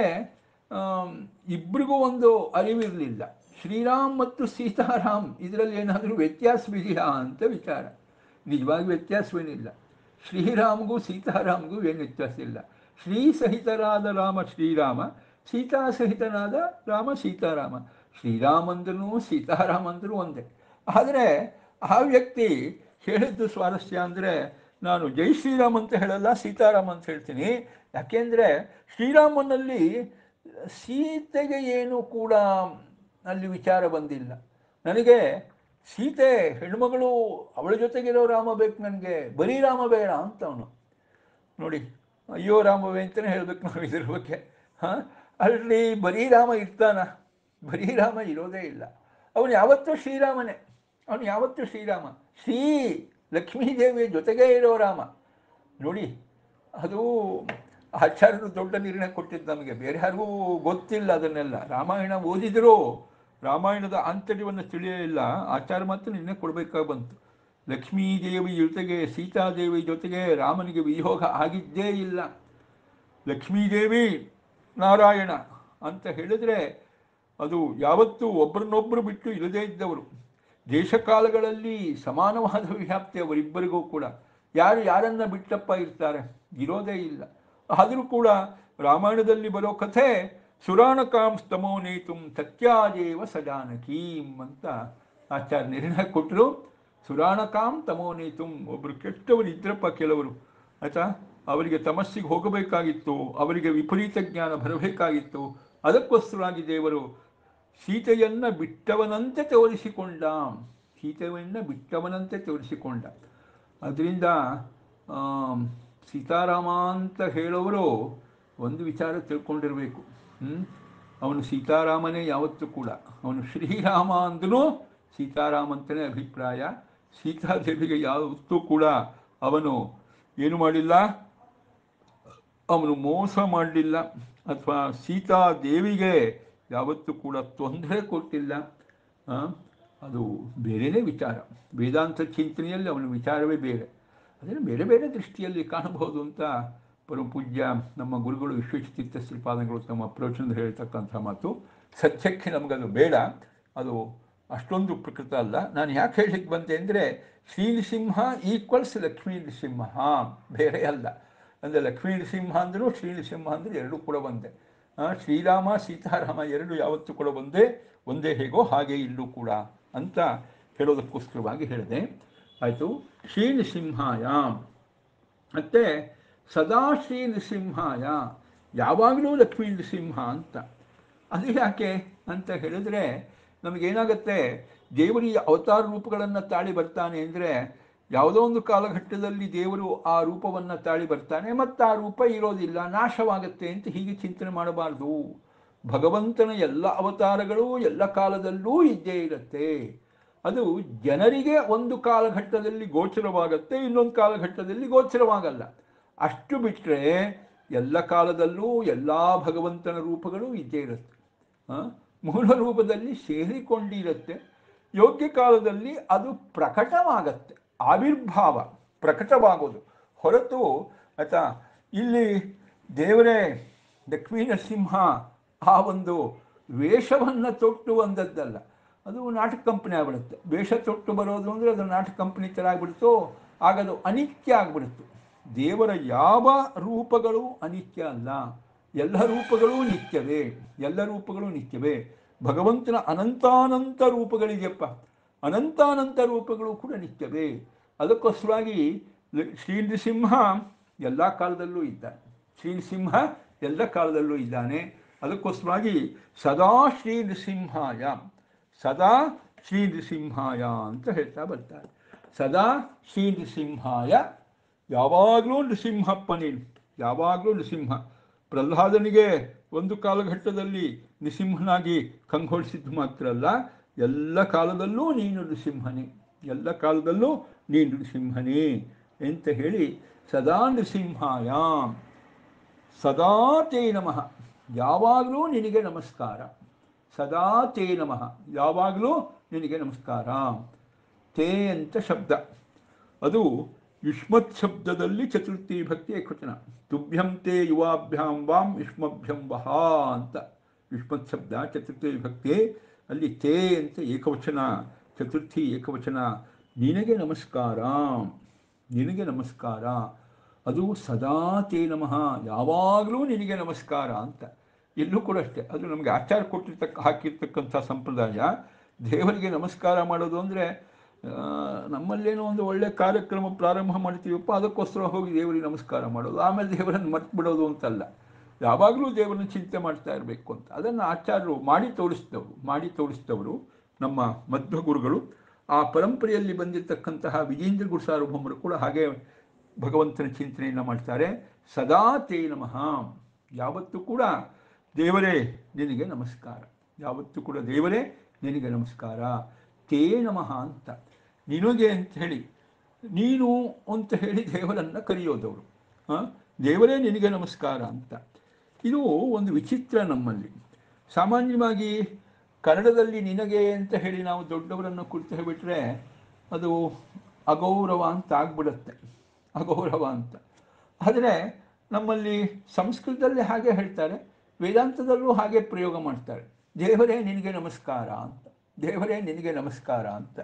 ಇಬ್ಬರಿಗೂ ಒಂದು ಅರಿವಿರಲಿಲ್ಲ ಶ್ರೀರಾಮ್ ಮತ್ತು ಸೀತಾರಾಮ್ ಇದರಲ್ಲಿ ಏನಾದರೂ ವ್ಯತ್ಯಾಸವಿದೆಯಾ ಅಂತ ವಿಚಾರ ನಿಜವಾಗಿ ವ್ಯತ್ಯಾಸವೇನಿಲ್ಲ ಶ್ರೀರಾಮ್ಗೂ ಸೀತಾರಾಮ್ಗೂ ಏನು ವ್ಯತ್ಯಾಸ ಇಲ್ಲ ಶ್ರೀ ಸಹಿತರಾದ ರಾಮ ಶ್ರೀರಾಮ ಸೀತಾ ಸಹಿತನಾದ ರಾಮ ಸೀತಾರಾಮ ಶ್ರೀರಾಮಂದ್ರೂ ಸೀತಾರಾಮಂದ್ರೂ ಒಂದೇ ಆದರೆ ಆ ವ್ಯಕ್ತಿ ಹೇಳಿದ್ದು ಸ್ವಾರಸ್ಯ ಅಂದರೆ ನಾನು ಜೈ ಶ್ರೀರಾಮ್ ಅಂತ ಹೇಳಲ್ಲ ಸೀತಾರಾಮ್ ಅಂತ ಹೇಳ್ತೀನಿ ಯಾಕೆಂದರೆ ಶ್ರೀರಾಮನಲ್ಲಿ ಸೀತೆಗೆ ಏನು ಕೂಡ ಅಲ್ಲಿ ವಿಚಾರ ಬಂದಿಲ್ಲ ನನಗೆ ಸೀತೆ ಹೆಣ್ಮಗಳು ಅವಳ ಜೊತೆಗಿರೋ ರಾಮ ಬೇಕು ನನಗೆ ಬರೀ ರಾಮ ಬೇಡ ಅಂತ ಅವನು ನೋಡಿ ಅಯ್ಯೋ ರಾಮವೇ ಅಂತಲೇ ಹೇಳ್ಬೇಕು ನಾವು ಇದ್ರ ಬಗ್ಗೆ ಹಾಂ ಅಲ್ಲಿ ಬರೀ ರಾಮ ಇರ್ತಾನ ಬರೀ ರಾಮ ಇರೋದೇ ಇಲ್ಲ ಅವನು ಯಾವತ್ತೂ ಶ್ರೀರಾಮನೇ ಅವನು ಯಾವತ್ತೂ ಶ್ರೀರಾಮ ಶ್ರೀ ಲಕ್ಷ್ಮೀದೇವಿಯ ಜೊತೆಗೇ ಇರೋ ರಾಮ ನೋಡಿ ಅದು ಆಚಾರ್ಯರು ದೊಡ್ಡ ನಿರ್ಣಯ ಕೊಟ್ಟಿದ್ದು ನಮಗೆ ಬೇರೆ ಯಾರಿಗೂ ಗೊತ್ತಿಲ್ಲ ಅದನ್ನೆಲ್ಲ ರಾಮಾಯಣ ಓದಿದರೂ ರಾಮಾಯಣದ ಆಂತರ್ಯವನ್ನು ತಿಳಿಯಲಿಲ್ಲ ಆಚಾರ್ಯ ಮಾತ್ರ ನಿರ್ಣಯ ಕೊಡಬೇಕಾಗಿ ಬಂತು ಲಕ್ಷ್ಮೀದೇವಿ ಜೊತೆಗೆ ಸೀತಾದೇವಿ ಜೊತೆಗೆ ರಾಮನಿಗೆ ವಿಯೋಗ ಆಗಿದ್ದೇ ಇಲ್ಲ ಲಕ್ಷ್ಮೀದೇವಿ ನಾರಾಯಣ ಅಂತ ಹೇಳಿದರೆ ಅದು ಯಾವತ್ತೂ ಒಬ್ಬರನ್ನೊಬ್ಬರು ಬಿಟ್ಟು ಇರದೇ ಇದ್ದವರು ದೇಶಕಾಲಗಳಲ್ಲಿ ಸಮಾನವಾದ ವ್ಯಾಪ್ತಿ ಅವರಿಬ್ಬರಿಗೂ ಕೂಡ ಯಾರು ಯಾರನ್ನ ಬಿಟ್ಟಪ್ಪ ಇರ್ತಾರೆ ಇರೋದೇ ಇಲ್ಲ ಆದರೂ ಕೂಡ ರಾಮಾಯಣದಲ್ಲಿ ಬರೋ ಕಥೆ ಸುರಾಣಕಾಂ ಸ್ತಮೋ ನೇತುಂ ಸತ್ಯಾದೇವ ಸಜಾನಕೀಂ ಅಂತ ಆಚಾರ್ಯ ನಿರ್ಣಯ ಕೊಟ್ಟರು ಸುರಾಣಕಾಂ ತಮೋ ನೇತುಂ ಒಬ್ಬರು ಕೆಟ್ಟವರು ಇದ್ರಪ್ಪ ಕೆಲವರು ಆಯ್ತಾ ಅವರಿಗೆ ತಮಸ್ಸಿಗೆ ಹೋಗಬೇಕಾಗಿತ್ತು ಅವರಿಗೆ ವಿಪರೀತ ಜ್ಞಾನ ಬರಬೇಕಾಗಿತ್ತು ಅದಕ್ಕೋಸ್ಕರವಾಗಿ ದೇವರು ಸೀತೆಯನ್ನ ಬಿಟ್ಟವನಂತೆ ತೋರಿಸಿಕೊಂಡ ಸೀತೆಯನ್ನ ಬಿಟ್ಟವನಂತೆ ತೋರಿಸಿಕೊಂಡ ಅದರಿಂದ ಆಮ್, ಸೀತಾರಾಮ ಅಂತ ಹೇಳೋರು ಒಂದು ವಿಚಾರ ತಿಳ್ಕೊಂಡಿರಬೇಕು ಹ್ಮ್? ಅವನು ಸೀತಾರಾಮನೇ ಯಾವತ್ತೂ ಕೂಡ ಅವನು ಶ್ರೀರಾಮ ಅಂದನು ಸೀತಾರಾಮ ಅಂತಲೇ ಅಭಿಪ್ರಾಯ ಸೀತಾದೇವಿಗೆ ಯಾವತ್ತೂ ಕೂಡ ಅವನು ಏನು ಮಾಡಿಲ್ಲ ಅವನು ಮೋಸ ಮಾಡಲಿಲ್ಲ ಅಥವಾ ಸೀತಾದೇವಿಗೆ ಯಾವತ್ತೂ ಕೂಡ ತೊಂದರೆ ಕೊಟ್ಟಿಲ್ಲ ಆ, ಅದು ಬೇರೆಯೇ ವಿಚಾರ ವೇದಾಂತ ಚಿಂತನೆಯಲ್ಲಿ ಅವನ ವಿಚಾರವೇ ಬೇರೆ ಅದನ್ನು ಬೇರೆ ಬೇರೆ ದೃಷ್ಟಿಯಲ್ಲಿ ಕಾಣಬಹುದು ಅಂತ ಪರಮ ಪೂಜ್ಯ ನಮ್ಮ ಗುರುಗಳು ವಿಶ್ವಚಿತ್ತ ಶ್ರೀಪಾದಗಳು ತಮ್ಮ ಪ್ರವಚನದ ಹೇಳ್ತಕ್ಕಂಥ ಮಾತು ಸತ್ಯಕ್ಕೆ ನಮಗದು ಬೇಡ ಅದು ಅಷ್ಟೊಂದು ಪ್ರಕೃತ ಅಲ್ಲ ನಾನು ಯಾಕೆ ಹೇಳಲಿಕ್ಕೆ ಬಂದೆ ಅಂದರೆ ಶ್ರೀ ನೃಸಿಂಹ ಈಕ್ವಲ್ಸ್ ಲಕ್ಷ್ಮೀ ನೃಸಿಂಹ ಬೇರೆ ಅಲ್ಲ ಅಂದರೆ ಲಕ್ಷ್ಮೀ ನೃಸಿಂಹ ಅಂದರೂ ಶ್ರೀ ನೃಸಿಂಹ ಅಂದರೆ ಎರಡೂ ಕೂಡ ಒಂದೇ ಆ, ಶ್ರೀರಾಮ ಸೀತಾರಾಮ ಎರಡು ಯಾವತ್ತೂ ಕೂಡ ಒಂದೇ ಒಂದೇ ಹೇಗೋ ಹಾಗೆ ಇಲ್ಲೂ ಕೂಡ ಅಂತ ಹೇಳೋದಕ್ಕೋಸ್ಕರವಾಗಿ ಹೇಳಿದೆ ಆಯಿತು ಶ್ರೀ ನೃಸಿಂಹಾಯ ಮತ್ತು ಸದಾ ಶ್ರೀ ನೃಸಿಂಹಾಯ ಯಾವಾಗಲೂ ಲಕ್ಷ್ಮೀ ನೃಸಿಂಹ ಅಂತ ಅದು ಯಾಕೆ ಅಂತ ಹೇಳಿದ್ರೆ ನಮಗೇನಾಗತ್ತೆ ದೇವರು ಈ ಅವತಾರ ರೂಪಗಳನ್ನು ತಾಳಿ ಬರ್ತಾನೆ ಅಂದರೆ ಯಾವುದೋ ಒಂದು ಕಾಲಘಟ್ಟದಲ್ಲಿ ದೇವರು ಆ ರೂಪವನ್ನು ತಾಳಿ ಬರ್ತಾನೆ ಮತ್ತು ಆ ರೂಪ ಇರೋದಿಲ್ಲ ನಾಶವಾಗುತ್ತೆ ಅಂತ ಹೀಗೆ ಚಿಂತನೆ ಮಾಡಬಾರ್ದು ಭಗವಂತನ ಎಲ್ಲ ಅವತಾರಗಳು ಎಲ್ಲ ಕಾಲದಲ್ಲೂ ಇದ್ದೇ ಇರುತ್ತೆ ಅದು ಜನರಿಗೆ ಒಂದು ಕಾಲಘಟ್ಟದಲ್ಲಿ ಗೋಚರವಾಗುತ್ತೆ ಇನ್ನೊಂದು ಕಾಲಘಟ್ಟದಲ್ಲಿ ಗೋಚರವಾಗಲ್ಲ ಅಷ್ಟು ಬಿಟ್ಟರೆ ಎಲ್ಲ ಕಾಲದಲ್ಲೂ ಎಲ್ಲ ಭಗವಂತನ ರೂಪಗಳು ಇದ್ದೇ ಇರುತ್ತೆ ಆ? ಮೂಲ ರೂಪದಲ್ಲಿ ಸೇರಿಕೊಂಡಿರುತ್ತೆ ಯೋಗ್ಯ ಕಾಲದಲ್ಲಿ ಅದು ಪ್ರಕಟವಾಗತ್ತೆ ಆವಿರ್ಭಾವ ಪ್ರಕಟವಾಗೋದು ಹೊರತು ಆಯ್ತಾ ಇಲ್ಲಿ ದೇವರೇ ಲಕ್ಷ್ಮೀ ನರಸಿಂಹ ಆ ಒಂದು ವೇಷವನ್ನು ತೊಟ್ಟು ಒಂದದ್ದಲ್ಲ ಅದು ನಾಟಕ ಕಂಪನಿ ಆಗ್ಬಿಡುತ್ತೆ ವೇಷ ತೊಟ್ಟು ಬರೋದು ಅಂದರೆ ಅದು ನಾಟಕ ಕಂಪನಿ ಥರ ಆಗ್ಬಿಡ್ತು ಆಗ ಅದು ಅನಿತ್ಯ ಆಗ್ಬಿಡುತ್ತು ದೇವರ ಯಾವ ರೂಪಗಳು ಅನಿತ್ಯ ಅಲ್ಲ ಎಲ್ಲ ರೂಪಗಳೂ ನಿತ್ಯವೇ ಎಲ್ಲ ರೂಪಗಳು ನಿತ್ಯವೇ ಭಗವಂತನ ಅನಂತಾನಂತ ರೂಪಗಳಿದೆಯಪ್ಪ ಅನಂತಾನಂತ ರೂಪಗಳು ಕೂಡ ನಿತ್ಯವೇ ಅದಕ್ಕೋಸ್ಕರವಾಗಿ ಲ- ಶ್ರೀ ನೃಸಿಂಹ ಎಲ್ಲ ಕಾಲದಲ್ಲೂ ಇದ್ದಾನೆ ಶ್ರೀ ನೃಸಿಂಹ ಎಲ್ಲ ಕಾಲದಲ್ಲೂ ಇದ್ದಾನೆ ಅದಕ್ಕೋಸ್ಕರವಾಗಿ ಸದಾ ಶ್ರೀ ನೃಸಿಂಹಾಯ ಸದಾ ಶ್ರೀ ನೃಸಿಂಹಾಯ ಅಂತ ಹೇಳ್ತಾ ಬರ್ತಾರೆ ಸದಾ ಶ್ರೀ ನೃಸಿಂಹಾಯ ಯಾವಾಗಲೂ ನೃಸಿಂಹಪ್ಪ ನೀನು ಯಾವಾಗಲೂ ನೃಸಿಂಹ ಪ್ರಹ್ಲಾದನಿಗೆ ಒಂದು ಕಾಲಘಟ್ಟದಲ್ಲಿ ನೃಸಿಂಹನಾಗಿ ಕಂಗೊಳಿಸಿದ್ದು ಮಾತ್ರ ಅಲ್ಲ ಎಲ್ಲ ಕಾಲದಲ್ಲೂ ನೀನು ನೃಸಿಂಹನೇ ಎಲ್ಲ ಕಾಲದಲ್ಲೂ ನೀನು ನೃಸಿಂಹನೇ ಅಂತ ಹೇಳಿ ಸದಾ ನೃಸಿಂಹಾಯ ಸದಾ ತೇ ನಮಃ ಯಾವಾಗಲೂ ನಿನಗೆ ನಮಸ್ಕಾರ ಸದಾ ತೇ ನಮಃ ಯಾವಾಗಲೂ ನಿನಗೆ ನಮಸ್ಕಾರ ತೇ ಅಂತ ಶಬ್ದ ಅದು ಯುಷ್ಮತ್ ಶಬ್ದದಲ್ಲಿ ಚತುರ್ಥಿ ಭಕ್ತಿ ಏಕವಚನ ತುಭ್ಯಂ ತೇ ಯುವಾಭ್ಯಾಂ ವಾಂ ಯುಷ್ಮಭ್ಯಂ ವಹ ಅಂತ ಯುಷ್ಮತ್ ಶಬ್ದ ಚತುರ್ಥಿ ಭಕ್ತಿ ಅಲ್ಲಿ ತೇ ಅಂತ ಏಕವಚನ ಚತುರ್ಥಿ ಏಕವಚನ ನಿನಗೆ ನಮಸ್ಕಾರ ನಿನಗೆ ನಮಸ್ಕಾರ ಅದು ಸದಾ ತೇ ನಮಃ ಯಾವಾಗಲೂ ನಿನಗೆ ನಮಸ್ಕಾರ ಅಂತ ಇಲ್ಲೂ ಕೂಡ ಅಷ್ಟೇ ಅದು ನಮಗೆ ಆಚಾರ ಕೊಟ್ಟಿರ್ತಕ್ಕ ಹಾಕಿರ್ತಕ್ಕಂಥ ಸಂಪ್ರದಾಯ ದೇವರಿಗೆ ನಮಸ್ಕಾರ ಮಾಡೋದು ಅಂದರೆ ನಮ್ಮಲ್ಲೇನೋ ಒಂದು ಒಳ್ಳೆ ಕಾರ್ಯಕ್ರಮ ಪ್ರಾರಂಭ ಮಾಡ್ತೀವಪ್ಪ ಅದಕ್ಕೋಸ್ಕರ ಹೋಗಿ ದೇವರಿಗೆ ನಮಸ್ಕಾರ ಮಾಡೋದು ಆಮೇಲೆ ದೇವರನ್ನು ಮರ್ತು ಬಿಡೋದು ಅಂತಲ್ಲ ಯಾವಾಗಲೂ ದೇವರನ್ನು ಚಿಂತೆ ಮಾಡ್ತಾ ಇರಬೇಕು ಅಂತ ಅದನ್ನು ಆಚಾರ್ಯರು ಮಾಡಿ ತೋರಿಸಿದವರು ಮಾಡಿ ತೋರಿಸಿದವರು ನಮ್ಮ ಮಧ್ವ ಗುರುಗಳು ಆ ಪರಂಪರೆಯಲ್ಲಿ ಬಂದಿರತಕ್ಕಂತಹ ವಿಜೇಂದ್ರ ಗುರು ಸಾರ್ವಭೌಮರು ಕೂಡ ಹಾಗೆ ಭಗವಂತನ ಚಿಂತನೆಯನ್ನು ಮಾಡ್ತಾರೆ ಸದಾ ತೇ ನಮಃ ಯಾವತ್ತೂ ಕೂಡ ದೇವರೇ ನಿನಗೆ ನಮಸ್ಕಾರ ಯಾವತ್ತೂ ಕೂಡ ದೇವರೇ ನಿನಗೆ ನಮಸ್ಕಾರ ತೇ ನಮಃ ಅಂತ ನಿನಗೆ ಅಂತ ಹೇಳಿ ನೀನು ಅಂತ ಹೇಳಿ ದೇವರನ್ನು ಕರೆಯೋದವರು ಆ? ದೇವರೇ ನಿನಗೆ ನಮಸ್ಕಾರ ಅಂತ ಇದು ಒಂದು ವಿಚಿತ್ರ ನಮ್ಮಲ್ಲಿ ಸಾಮಾನ್ಯವಾಗಿ ಕನ್ನಡದಲ್ಲಿ ನಿನಗೆ ಅಂತ ಹೇಳಿ ನಾವು ದೊಡ್ಡವರನ್ನು ಕುರಿತು ಹೇಳಿಬಿಟ್ರೆ ಅದು ಅಗೌರವ ಅಂತ ಆಗ್ಬಿಡುತ್ತೆ ಅಗೌರವ ಅಂತ ಆದರೆ ನಮ್ಮಲ್ಲಿ ಸಂಸ್ಕೃತದಲ್ಲಿ ಹಾಗೆ ಹೇಳ್ತಾರೆ ವೇದಾಂತದಲ್ಲೂ ಹಾಗೆ ಪ್ರಯೋಗ ಮಾಡ್ತಾರೆ ದೇವರೇ ನಿನಗೆ ನಮಸ್ಕಾರ ಅಂತ ದೇವರೇ ನಿನಗೆ ನಮಸ್ಕಾರ ಅಂತ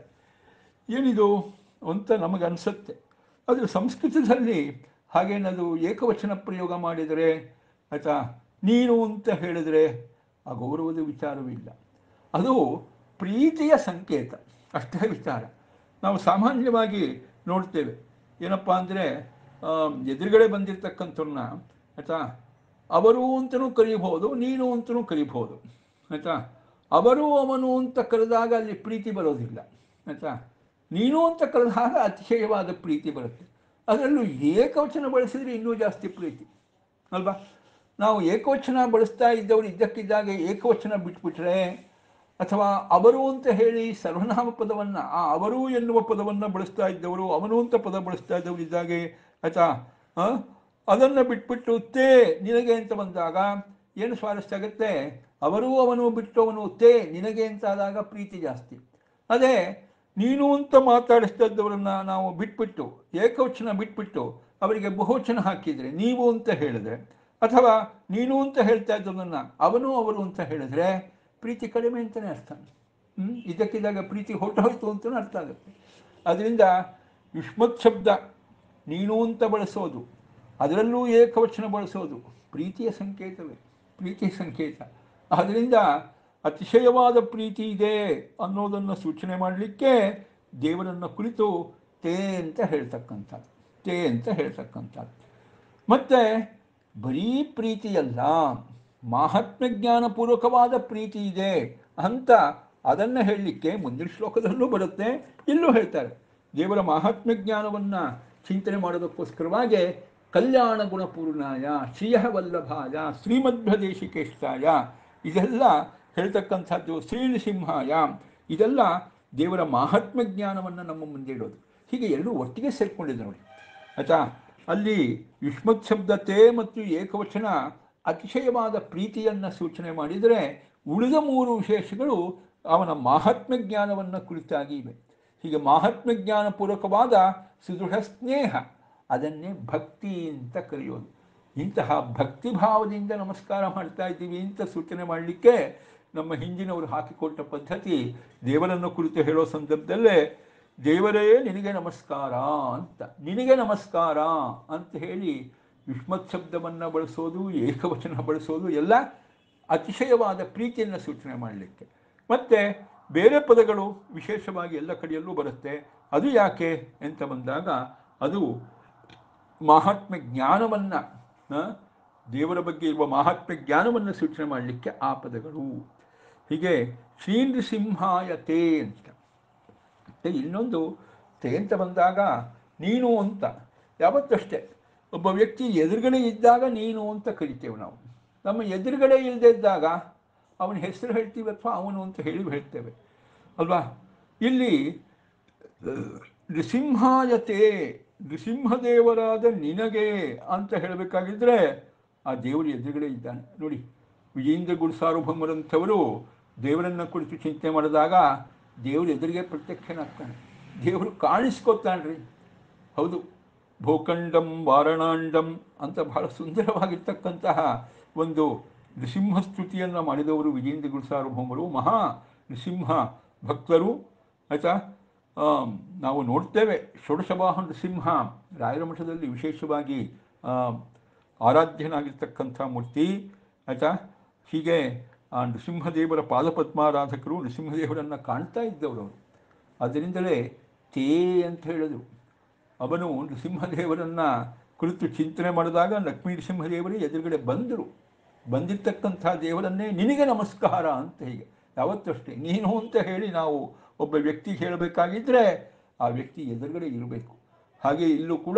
ಏನಿದು ಅಂತ ನಮಗನ್ಸುತ್ತೆ ಆದರೆ ಸಂಸ್ಕೃತದಲ್ಲಿ ಹಾಗೇನದು ಏಕವಚನ ಪ್ರಯೋಗ ಮಾಡಿದರೆ ಆಯಿತಾ ನೀನು ಅಂತ ಹೇಳಿದರೆ ಆ ಗೌರವದ ವಿಚಾರವಿಲ್ಲ ಅದು ಪ್ರೀತಿಯ ಸಂಕೇತ ಅಷ್ಟೇ ವಿಚಾರ ನಾವು ಸಾಮಾನ್ಯವಾಗಿ ನೋಡ್ತೇವೆ ಏನಪ್ಪ ಅಂದರೆ ಎದುರುಗಡೆ ಬಂದಿರತಕ್ಕಂಥವ್ರನ್ನ ಆಯಿತಾ ಅವರು ಅಂತಲೂ ಕರೀಬಹುದು ನೀನು ಅಂತಲೂ ಕರೀಬಹುದು ಆಯಿತಾ ಅವರು ಅವನು ಅಂತ ಕರೆದಾಗ ಅಲ್ಲಿ ಪ್ರೀತಿ ಬರೋದಿಲ್ಲ ಆಯಿತಾ ನೀನು ಅಂತ ಕರೆದಾಗ ಅತಿಶಯವಾದ ಪ್ರೀತಿ ಬರುತ್ತೆ ಅದರಲ್ಲೂ ಏಕವಚನ ಬಳಸಿದರೆ ಇನ್ನೂ ಜಾಸ್ತಿ ಪ್ರೀತಿ ಅಲ್ವಾ ನಾವು ಏಕವಚನ ಬಳಸ್ತಾ ಇದ್ದವರು ಇದ್ದಕ್ಕಿದ್ದಾಗೆ ಏಕವಚನ ಬಿಟ್ಬಿಟ್ರೆ ಅಥವಾ ಅವರು ಅಂತ ಹೇಳಿ ಸರ್ವನಾಮ ಪದವನ್ನು ಆ ಅವರು ಎನ್ನುವ ಪದವನ್ನು ಬಳಸ್ತಾ ಇದ್ದವರು ಅವನು ಅಂತ ಪದ ಬಳಸ್ತಾ ಇದ್ದವರು ಇದ್ದಾಗೆ ಆಯಿತಾ ಅದನ್ನು ಬಿಟ್ಬಿಟ್ಟು ತೇ ನಿನಗೆ ಅಂತ ಬಂದಾಗ ಏನು ಸ್ವಾರಸ್ಯ ಆಗುತ್ತೆ ಅವರು ಅವನು ಬಿಟ್ಟು ಅವನು ತೇ ನಿನಗೆ ಅಂತ ಆದಾಗ ಪ್ರೀತಿ ಜಾಸ್ತಿ ಅದೇ ನೀನು ಅಂತ ಮಾತಾಡಿಸ್ತಾ ಇದ್ದವರನ್ನ ನಾವು ಬಿಟ್ಬಿಟ್ಟು ಏಕವಚನ ಬಿಟ್ಬಿಟ್ಟು ಅವರಿಗೆ ಬಹುವಚನ ಹಾಕಿದರೆ ನೀವು ಅಂತ ಹೇಳಿದ್ರೆ ಅಥವಾ ನೀನು ಅಂತ ಹೇಳ್ತಾ ಇದ್ದವನ್ನ ಅವನು ಅವರು ಅಂತ ಹೇಳಿದ್ರೆ ಪ್ರೀತಿ ಕಡಿಮೆ ಅಂತಲೇ ಅರ್ಥ ಹ್ಮ್? ಇದಕ್ಕಿದ್ದಾಗ ಪ್ರೀತಿ ಹೊರಟೋಯ್ತು ಅಂತಲೂ ಅರ್ಥ ಆಗುತ್ತೆ ಅದರಿಂದ ಯುಷ್ಮತ್ ಶಬ್ದ ನೀನು ಅಂತ ಬಳಸೋದು ಅದರಲ್ಲೂ ಏಕವಚನ ಬಳಸೋದು ಪ್ರೀತಿಯ ಸಂಕೇತವೇ ಪ್ರೀತಿಯ ಸಂಕೇತ ಆದ್ದರಿಂದ ಅತಿಶಯವಾದ ಪ್ರೀತಿ ಇದೆ ಅನ್ನೋದನ್ನು ಸೂಚನೆ ಮಾಡಲಿಕ್ಕೆ ದೇವರನ್ನು ಕುರಿತು ತೇ ಅಂತ ಹೇಳ್ತಕ್ಕಂಥದ್ದು ತೇ ಅಂತ ಹೇಳ್ತಕ್ಕಂಥದ್ದು ಮತ್ತು ಬರೀ ಪ್ರೀತಿಯಲ್ಲ ಮಾಹಾತ್ಮ್ಯ ಜ್ಞಾನಪೂರ್ವಕವಾದ ಪ್ರೀತಿ ಇದೆ ಅಂತ ಅದನ್ನು ಹೇಳಲಿಕ್ಕೆ ಮುಂದಿನ ಶ್ಲೋಕದಲ್ಲೂ ಬರುತ್ತೆ ಇಲ್ಲೂ ಹೇಳ್ತಾರೆ ದೇವರ ಮಾಹಾತ್ಮ್ಯ ಜ್ಞಾನವನ್ನು ಚಿಂತನೆ ಮಾಡೋದಕ್ಕೋಸ್ಕರವಾಗಿ ಕಲ್ಯಾಣ ಗುಣಪೂರ್ಣಾಯ ಶ್ರೀಯ ವಲ್ಲಭಾಯ ಶ್ರೀಮಧ್ವದೇಶಿಕೇಷ್ಟಾಯ ಇದೆಲ್ಲ ಹೇಳ್ತಕ್ಕಂಥದ್ದು ಶ್ರೀನೃಸಿಂಹಾಯ ಇದೆಲ್ಲ ದೇವರ ಮಾಹಾತ್ಮ್ಯ ಜ್ಞಾನವನ್ನು ನಮ್ಮ ಮುಂದೆ ಇಡೋದು ಹೀಗೆ ಎರಡೂ ಒಟ್ಟಿಗೆ ಸೇರಿಕೊಂಡಿದೆ ನೋಡಿ ಆಯ್ತಾ ಅಲ್ಲಿ ಯುಷ್ಮತ್ ಶಬ್ದತೆ ಮತ್ತು ಏಕವಚನ ಅತಿಶಯವಾದ ಪ್ರೀತಿಯನ್ನು ಸೂಚನೆ ಮಾಡಿದರೆ ಉಳಿದ ಮೂರು ವಿಶೇಷಗಳು ಅವನ ಮಾಹಾತ್ಮ್ಯ ಜ್ಞಾನವನ್ನು ಕುರಿತಾಗಿ ಇವೆ ಹೀಗೆ ಮಾಹಾತ್ಮ್ಯ ಜ್ಞಾನಪೂರ್ವಕವಾದ ಸುದೃಢ ಸ್ನೇಹ ಅದನ್ನೇ ಭಕ್ತಿ ಅಂತ ಕರೆಯೋದು ಇಂತಹ ಭಕ್ತಿ ಭಾವದಿಂದ ನಮಸ್ಕಾರ ಮಾಡ್ತಾ ಇದ್ದೀವಿ ಅಂತ ಸೂಚನೆ ಮಾಡಲಿಕ್ಕೆ ನಮ್ಮ ಹಿಂದಿನವರು ಹಾಕಿಕೊಟ್ಟ ಪದ್ಧತಿ ದೇವರನ್ನು ಕುರಿತು ಹೇಳೋ ಸಂದರ್ಭದಲ್ಲೇ ದೇವರೇ ನಿನಗೆ ನಮಸ್ಕಾರ ಅಂತ ನಿನಗೆ ನಮಸ್ಕಾರ ಅಂತ ಹೇಳಿ ಯುಷ್ಮತ್ ಶಬ್ದವನ್ನು ಬಳಸೋದು ಏಕವಚನ ಬಳಸೋದು ಎಲ್ಲ ಅತಿಶಯವಾದ ಪ್ರೀತಿಯನ್ನು ಸೂಚನೆ ಮಾಡಲಿಕ್ಕೆ ಮತ್ತು ಬೇರೆ ಪದಗಳು ವಿಶೇಷವಾಗಿ ಎಲ್ಲ ಕಡೆಯಲ್ಲೂ ಬರುತ್ತೆ ಅದು ಯಾಕೆ ಅಂತ ಬಂದಾಗ ಅದು ಮಹಾತ್ಮ ಜ್ಞಾನವನ್ನು ದೇವರ ಬಗ್ಗೆ ಇರುವ ಮಹಾತ್ಮ ಜ್ಞಾನವನ್ನು ಸೂಚನೆ ಮಾಡಲಿಕ್ಕೆ ಆ ಪದಗಳು ಹೀಗೆ ಶ್ರೀನೃಸಿಂಹಾಯ ತೇ ಅಂತ ಮತ್ತೆ ಇನ್ನೊಂದು ತೇ ಅಂತ ಬಂದಾಗ ನೀನು ಅಂತ ಯಾವತ್ತಷ್ಟೇ ಒಬ್ಬ ವ್ಯಕ್ತಿ ಎದುರುಗಡೆ ಇದ್ದಾಗ ನೀನು ಅಂತ ಕರಿತೇವೆ ನಾವು ನಮ್ಮ ಎದುರುಗಡೆ ಇಲ್ಲದೆ ಇದ್ದಾಗ ಅವನ ಹೆಸರು ಹೇಳ್ತೀವಿ ಅಥವಾ ಅವನು ಅಂತ ಹೇಳಿ ಹೇಳ್ತೇವೆ ಅಲ್ವಾ ಇಲ್ಲಿ ನೃಸಿಂಹಾಯತೆ ನೃಸಿಂಹದೇವರಾದ ನಿನಗೆ ಅಂತ ಹೇಳಬೇಕಾಗಿದ್ದರೆ ಆ ದೇವರು ಎದುರುಗಡೆ ಇದ್ದಾನೆ ನೋಡಿ ವಿಜೇಂದ್ರ ಗುರುಸಾರ್ವಭೌಮರಂಥವರು ದೇವರನ್ನು ಕುರಿತು ಚಿಂತೆ ಮಾಡಿದಾಗ ದೇವರು ಎದುರಿಗೆ ಪ್ರತ್ಯಕ್ಷನಾಗ್ತಾನೆ ದೇವರು ಕಾಣಿಸ್ಕೊತಾನ್ರಿ ಹೌದು ಭೂಖಂಡಂ ವಾರಣಾಂಡಂ ಅಂತ ಬಹಳ ಸುಂದರವಾಗಿರ್ತಕ್ಕಂತಹ ಒಂದು ನೃಸಿಂಹ ಸ್ತುತಿಯನ್ನು ಮಾಡಿದವರು ವಿಜೇಂದ್ರ ಗುರುಸಾರ್ವಭೌಮರು ಮಹಾ ನೃಸಿಂಹ ಭಕ್ತರು ಆಯಿತಾ ನಾವು ನೋಡ್ತೇವೆ ಷೋಡಶವಾಹ ನೃಸಿಂಹ ರಾಯರ ಮಠದಲ್ಲಿ ವಿಶೇಷವಾಗಿ ಆ, ಆರಾಧ್ಯನಾಗಿರ್ತಕ್ಕಂಥ ಮೂರ್ತಿ ಆಯಿತಾ ಹೀಗೆ ಆ ನೃಸಿಂಹದೇವರ ಪಾದಪದ್ಮಾರಾಧಕರು ನೃಸಿಂಹದೇವರನ್ನು ಕಾಣ್ತಾ ಇದ್ದವರು ಅವರು ಅದರಿಂದಲೇ ತೇ ಅಂತ ಹೇಳಿದರು ಅವನು ನೃಸಿಂಹದೇವರನ್ನು ಕುರಿತು ಚಿಂತನೆ ಮಾಡಿದಾಗ ಲಕ್ಷ್ಮೀ ನೃಸಿಂಹದೇವರು ಎದುರುಗಡೆ ಬಂದರು ಬಂದಿರ್ತಕ್ಕಂಥ ದೇವರನ್ನೇ ನಿನಗೆ ನಮಸ್ಕಾರ ಅಂತ ಹೀಗೆ ಯಾವತ್ತಷ್ಟೇ ನೀನು ಅಂತ ಹೇಳಿ ನಾವು ಒಬ್ಬ ವ್ಯಕ್ತಿಗೆ ಹೇಳಬೇಕಾಗಿದ್ದರೆ ಆ ವ್ಯಕ್ತಿ ಎದುರುಗಡೆ ಇರಬೇಕು ಹಾಗೆ ಇಲ್ಲೂ ಕೂಡ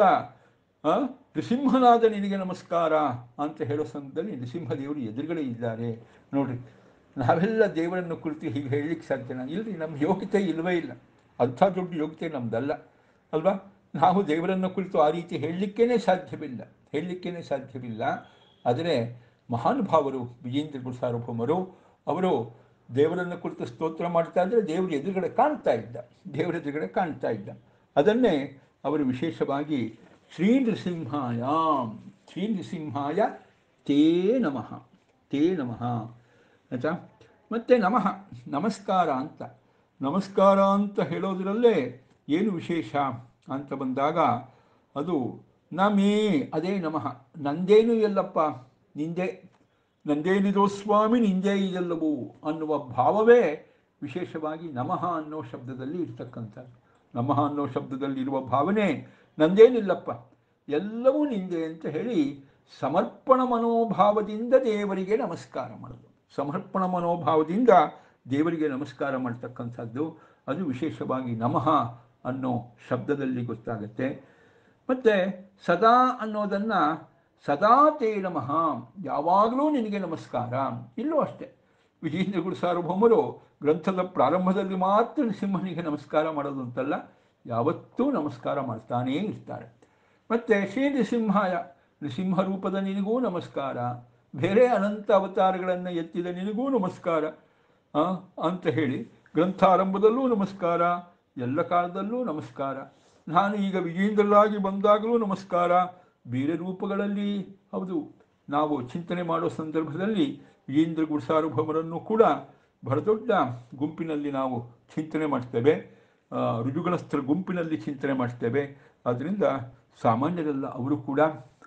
ಆ, ನೃಸಿಂಹನಾದ ನಿನಗೆ ನಮಸ್ಕಾರ ಅಂತ ಹೇಳೋ ಸಂದರ್ಭದಲ್ಲಿ ನೃಸಿಂಹದೇವರು ಎದುರುಗಡೆ ಇದ್ದಾರೆ ನೋಡ್ರಿ ನಾವೆಲ್ಲ ದೇವರನ್ನು ಕುರಿತು ಹೀಗೆ ಹೇಳಲಿಕ್ಕೆ ಸಾಧ್ಯನಾ ಇಲ್ಲರಿ ನಮ್ಮ ಯೋಗ್ಯತೆ ಇಲ್ಲವೇ ಇಲ್ಲ ಅಂಥ ದೊಡ್ಡ ಯೋಗ್ಯತೆ ನಮ್ಮದಲ್ಲ ಅಲ್ವಾ ನಾವು ದೇವರನ್ನು ಕುರಿತು ಆ ರೀತಿ ಹೇಳಲಿಕ್ಕೇ ಸಾಧ್ಯವಿಲ್ಲ ಹೇಳಲಿಕ್ಕೇ ಸಾಧ್ಯವಿಲ್ಲ ಆದರೆ ಮಹಾನುಭಾವರು ವಿಜೇಂದ್ರ ಗುರು ಸಾರ್ವಭೌಮರು ಅವರು ದೇವರನ್ನು ಕುರಿತು ಸ್ತೋತ್ರ ಮಾಡ್ತಾ ಇದ್ದರೆ ದೇವರ ಎದುರುಗಡೆ ಕಾಣ್ತಾ ಇದ್ದ ದೇವರ ಎದುರುಗಡೆ ಕಾಣ್ತಾ ಇದ್ದ ಅದನ್ನೇ ಅವರು ವಿಶೇಷವಾಗಿ ಶ್ರೀ ನೃಸಿಂಹಾಯ ಶ್ರೀ ನೃಸಿಂಹಾಯ ತೇ ನಮಃ ತೇ ನಮಃ ಆಯ್ತಾ ಮತ್ತು ನಮಃ ನಮಸ್ಕಾರ ಅಂತ ನಮಸ್ಕಾರ ಅಂತ ಹೇಳೋದರಲ್ಲೇ ಏನು ವಿಶೇಷ ಅಂತ ಬಂದಾಗ ಅದು ನಮೇ ಅದೇ ನಮಃ ನಂದೇನು ಎಲ್ಲಪ್ಪ ನಿಂದೆ ನಂದೇನಿದೋ ಸ್ವಾಮಿ ನಿಂದೇ ಇದೆಲ್ಲವೂ ಅನ್ನುವ ಭಾವವೇ ವಿಶೇಷವಾಗಿ ನಮಃ ಅನ್ನೋ ಶಬ್ದದಲ್ಲಿ ಇರ್ತಕ್ಕಂಥದ್ದು ನಮಃ ಅನ್ನೋ ಶಬ್ದದಲ್ಲಿ ಇರುವ ಭಾವನೆ ನಂದೇನಿಲ್ಲಪ್ಪ ಎಲ್ಲವೂ ನಿಂದೆ ಅಂತ ಹೇಳಿ ಸಮರ್ಪಣ ಮನೋಭಾವದಿಂದ ದೇವರಿಗೆ ನಮಸ್ಕಾರ ಮಾಡೋದು ಸಮರ್ಪಣ ಮನೋಭಾವದಿಂದ ದೇವರಿಗೆ ನಮಸ್ಕಾರ ಮಾಡ್ತಕ್ಕಂಥದ್ದು ಅದು ವಿಶೇಷವಾಗಿ ನಮಃ ಅನ್ನೋ ಶಬ್ದದಲ್ಲಿ ಗೊತ್ತಾಗುತ್ತೆ ಮತ್ತು ಸದಾ ಅನ್ನೋದನ್ನು ಸದಾ ತೇ ನಮಃ ಯಾವಾಗಲೂ ನಿನಗೆ ನಮಸ್ಕಾರ ಇಲ್ಲೂ ಅಷ್ಟೇ ವಿಜೇಂದ್ರ ಗುರು ಸಾರ್ವಭೌಮರು ಗ್ರಂಥದ ಪ್ರಾರಂಭದಲ್ಲಿ ಮಾತ್ರ ನೃಸಿಂಹನಿಗೆ ನಮಸ್ಕಾರ ಮಾಡೋದು ಅಂತಲ್ಲ ಯಾವತ್ತೂ ನಮಸ್ಕಾರ ಮಾಡ್ತಾನೇ ಇರ್ತಾರೆ ಮತ್ತು ಶ್ರೀ ನೃಸಿಂಹಾಯ ನೃಸಿಂಹ ರೂಪದ ನಿನಗೂ ನಮಸ್ಕಾರ ಬೇರೆ ಅನಂತ ಅವತಾರಗಳನ್ನು ಎತ್ತಿದ ನಿನಗೂ ನಮಸ್ಕಾರ ಆ, ಅಂತ ಹೇಳಿ ಗ್ರಂಥಾರಂಭದಲ್ಲೂ ನಮಸ್ಕಾರ ಎಲ್ಲ ಕಾಲದಲ್ಲೂ ನಮಸ್ಕಾರ ನಾನು ಈಗ ವಿಜೇಂದ್ರರಾಗಿ ಬಂದಾಗಲೂ ನಮಸ್ಕಾರ ಬೇರೆ ರೂಪಗಳಲ್ಲಿ ಹೌದು ನಾವು ಚಿಂತನೆ ಮಾಡೋ ಸಂದರ್ಭದಲ್ಲಿ ವಿಜೇಂದ್ರ ಗುರುಸಾರ್ವಭೌಮರನ್ನು ಕೂಡ ಬಹಳ ದೊಡ್ಡ ಗುಂಪಿನಲ್ಲಿ ನಾವು ಚಿಂತನೆ ಮಾಡ್ತೇವೆ ಆ, ರುಜುಗಣಸ್ಥರ ಗುಂಪಿನಲ್ಲಿ ಚಿಂತನೆ ಮಾಡ್ತೇವೆ ಆದ್ದರಿಂದ ಸಾಮಾನ್ಯರಲ್ಲ ಅವರು ಕೂಡ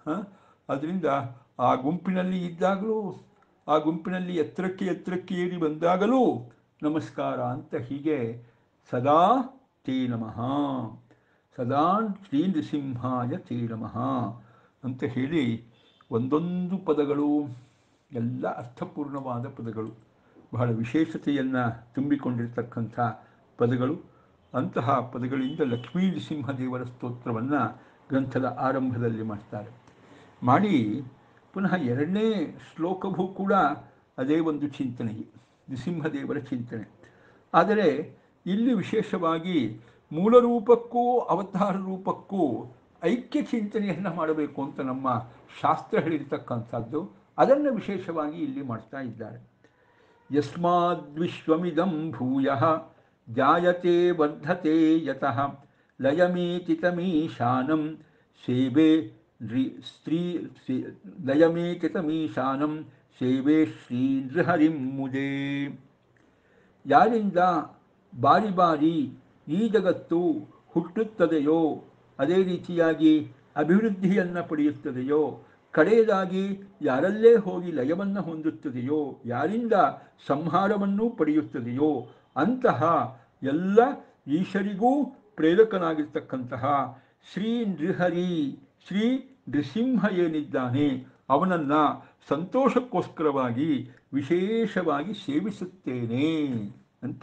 ಅದರಿಂದ ಆ ಗುಂಪಿನಲ್ಲಿ ಇದ್ದಾಗಲೂ ಆ ಗುಂಪಿನಲ್ಲಿ ಎತ್ತರಕ್ಕೆ ಎತ್ತರಕ್ಕೆ ಏರಿ ಬಂದಾಗಲೂ ನಮಸ್ಕಾರ ಅಂತ ಹೀಗೆ ಸದಾ ತೇ ನಮಃ ಸದಾ ಶ್ರೀ ನೃಸಿಂಹಾಯ ತೇ ನಮಃ ಅಂತ ಹೇಳಿ ಒಂದೊಂದು ಪದಗಳು ಎಲ್ಲ ಅರ್ಥಪೂರ್ಣವಾದ ಪದಗಳು ಬಹಳ ವಿಶೇಷತೆಯನ್ನು ತುಂಬಿಕೊಂಡಿರ್ತಕ್ಕಂಥ ಪದಗಳು ಅಂತಹ ಪದಗಳಿಂದ ಲಕ್ಷ್ಮೀ ನೃಸಿಂಹದೇವರ ಸ್ತೋತ್ರವನ್ನು ಗ್ರಂಥದ ಆರಂಭದಲ್ಲಿ ಮಾಡ್ತಾರೆ ಮಾಡಿ ಪುನಃ ಎರಡನೇ ಶ್ಲೋಕವೂ ಕೂಡ ಅದೇ ಒಂದು ಚಿಂತನೆ ನೃಸಿಂಹದೇವರ ಚಿಂತನೆ ಆದರೆ ಇಲ್ಲಿ ವಿಶೇಷವಾಗಿ ಮೂಲ ರೂಪಕ್ಕೂ ಅವತಾರ ರೂಪಕ್ಕೂ ಐಕ್ಯ ಚಿಂತನೆಯನ್ನು ಮಾಡಬೇಕು ಅಂತ ನಮ್ಮ ಶಾಸ್ತ್ರ ಹೇಳಿರ್ತಕ್ಕಂಥದ್ದು ಅದನ್ನು ವಿಶೇಷವಾಗಿ ಇಲ್ಲಿ ಮಾಡ್ತಾ ಇದ್ದಾರೆ ಯಸ್ಮಾದ್ವಿಶ್ವಮಿದಂ ಭೂಯ ಜಾಯತೆ ವರ್ಧತೆ ಯತಃ ಲಯಮೇತಿತಮೀಶಾನಂ ಸೇವೆ ನೃ ಸ್ತ್ರೀ ಸೇ- ಲಯಮೇತಿತಮೀಶಾನಂ ಸೇವೆ ಶ್ರೀ ನೃಹರಿಂ ಮುದೇ ಯಾರಿಂದ ಬಾರಿ ಬಾರಿ ಈ ಜಗತ್ತು ಹುಟ್ಟುತ್ತದೆಯೋ ಅದೇ ರೀತಿಯಾಗಿ ಅಭಿವೃದ್ಧಿಯನ್ನು ಪಡೆಯುತ್ತದೆಯೋ ಕಡೆಯದಾಗಿ ಯಾರಲ್ಲೇ ಹೋಗಿ ಲಯವನ್ನು ಹೊಂದುತ್ತದೆಯೋ ಯಾರಿಂದ ಸಂಹಾರವನ್ನು ಪಡೆಯುತ್ತದೆಯೋ ಅಂತಹ ಎಲ್ಲ ಈಶರಿಗೂ ಪ್ರೇರಕನಾಗಿರ್ತಕ್ಕಂತಹ ಶ್ರೀ ನೃಹರಿ ಶ್ರೀ ನೃಸಿಂಹ ಏನಿದ್ದಾನೆ ಅವನನ್ನ ಸಂತೋಷಕ್ಕೋಸ್ಕರವಾಗಿ ವಿಶೇಷವಾಗಿ ಸೇವಿಸುತ್ತೇನೆ ಅಂತ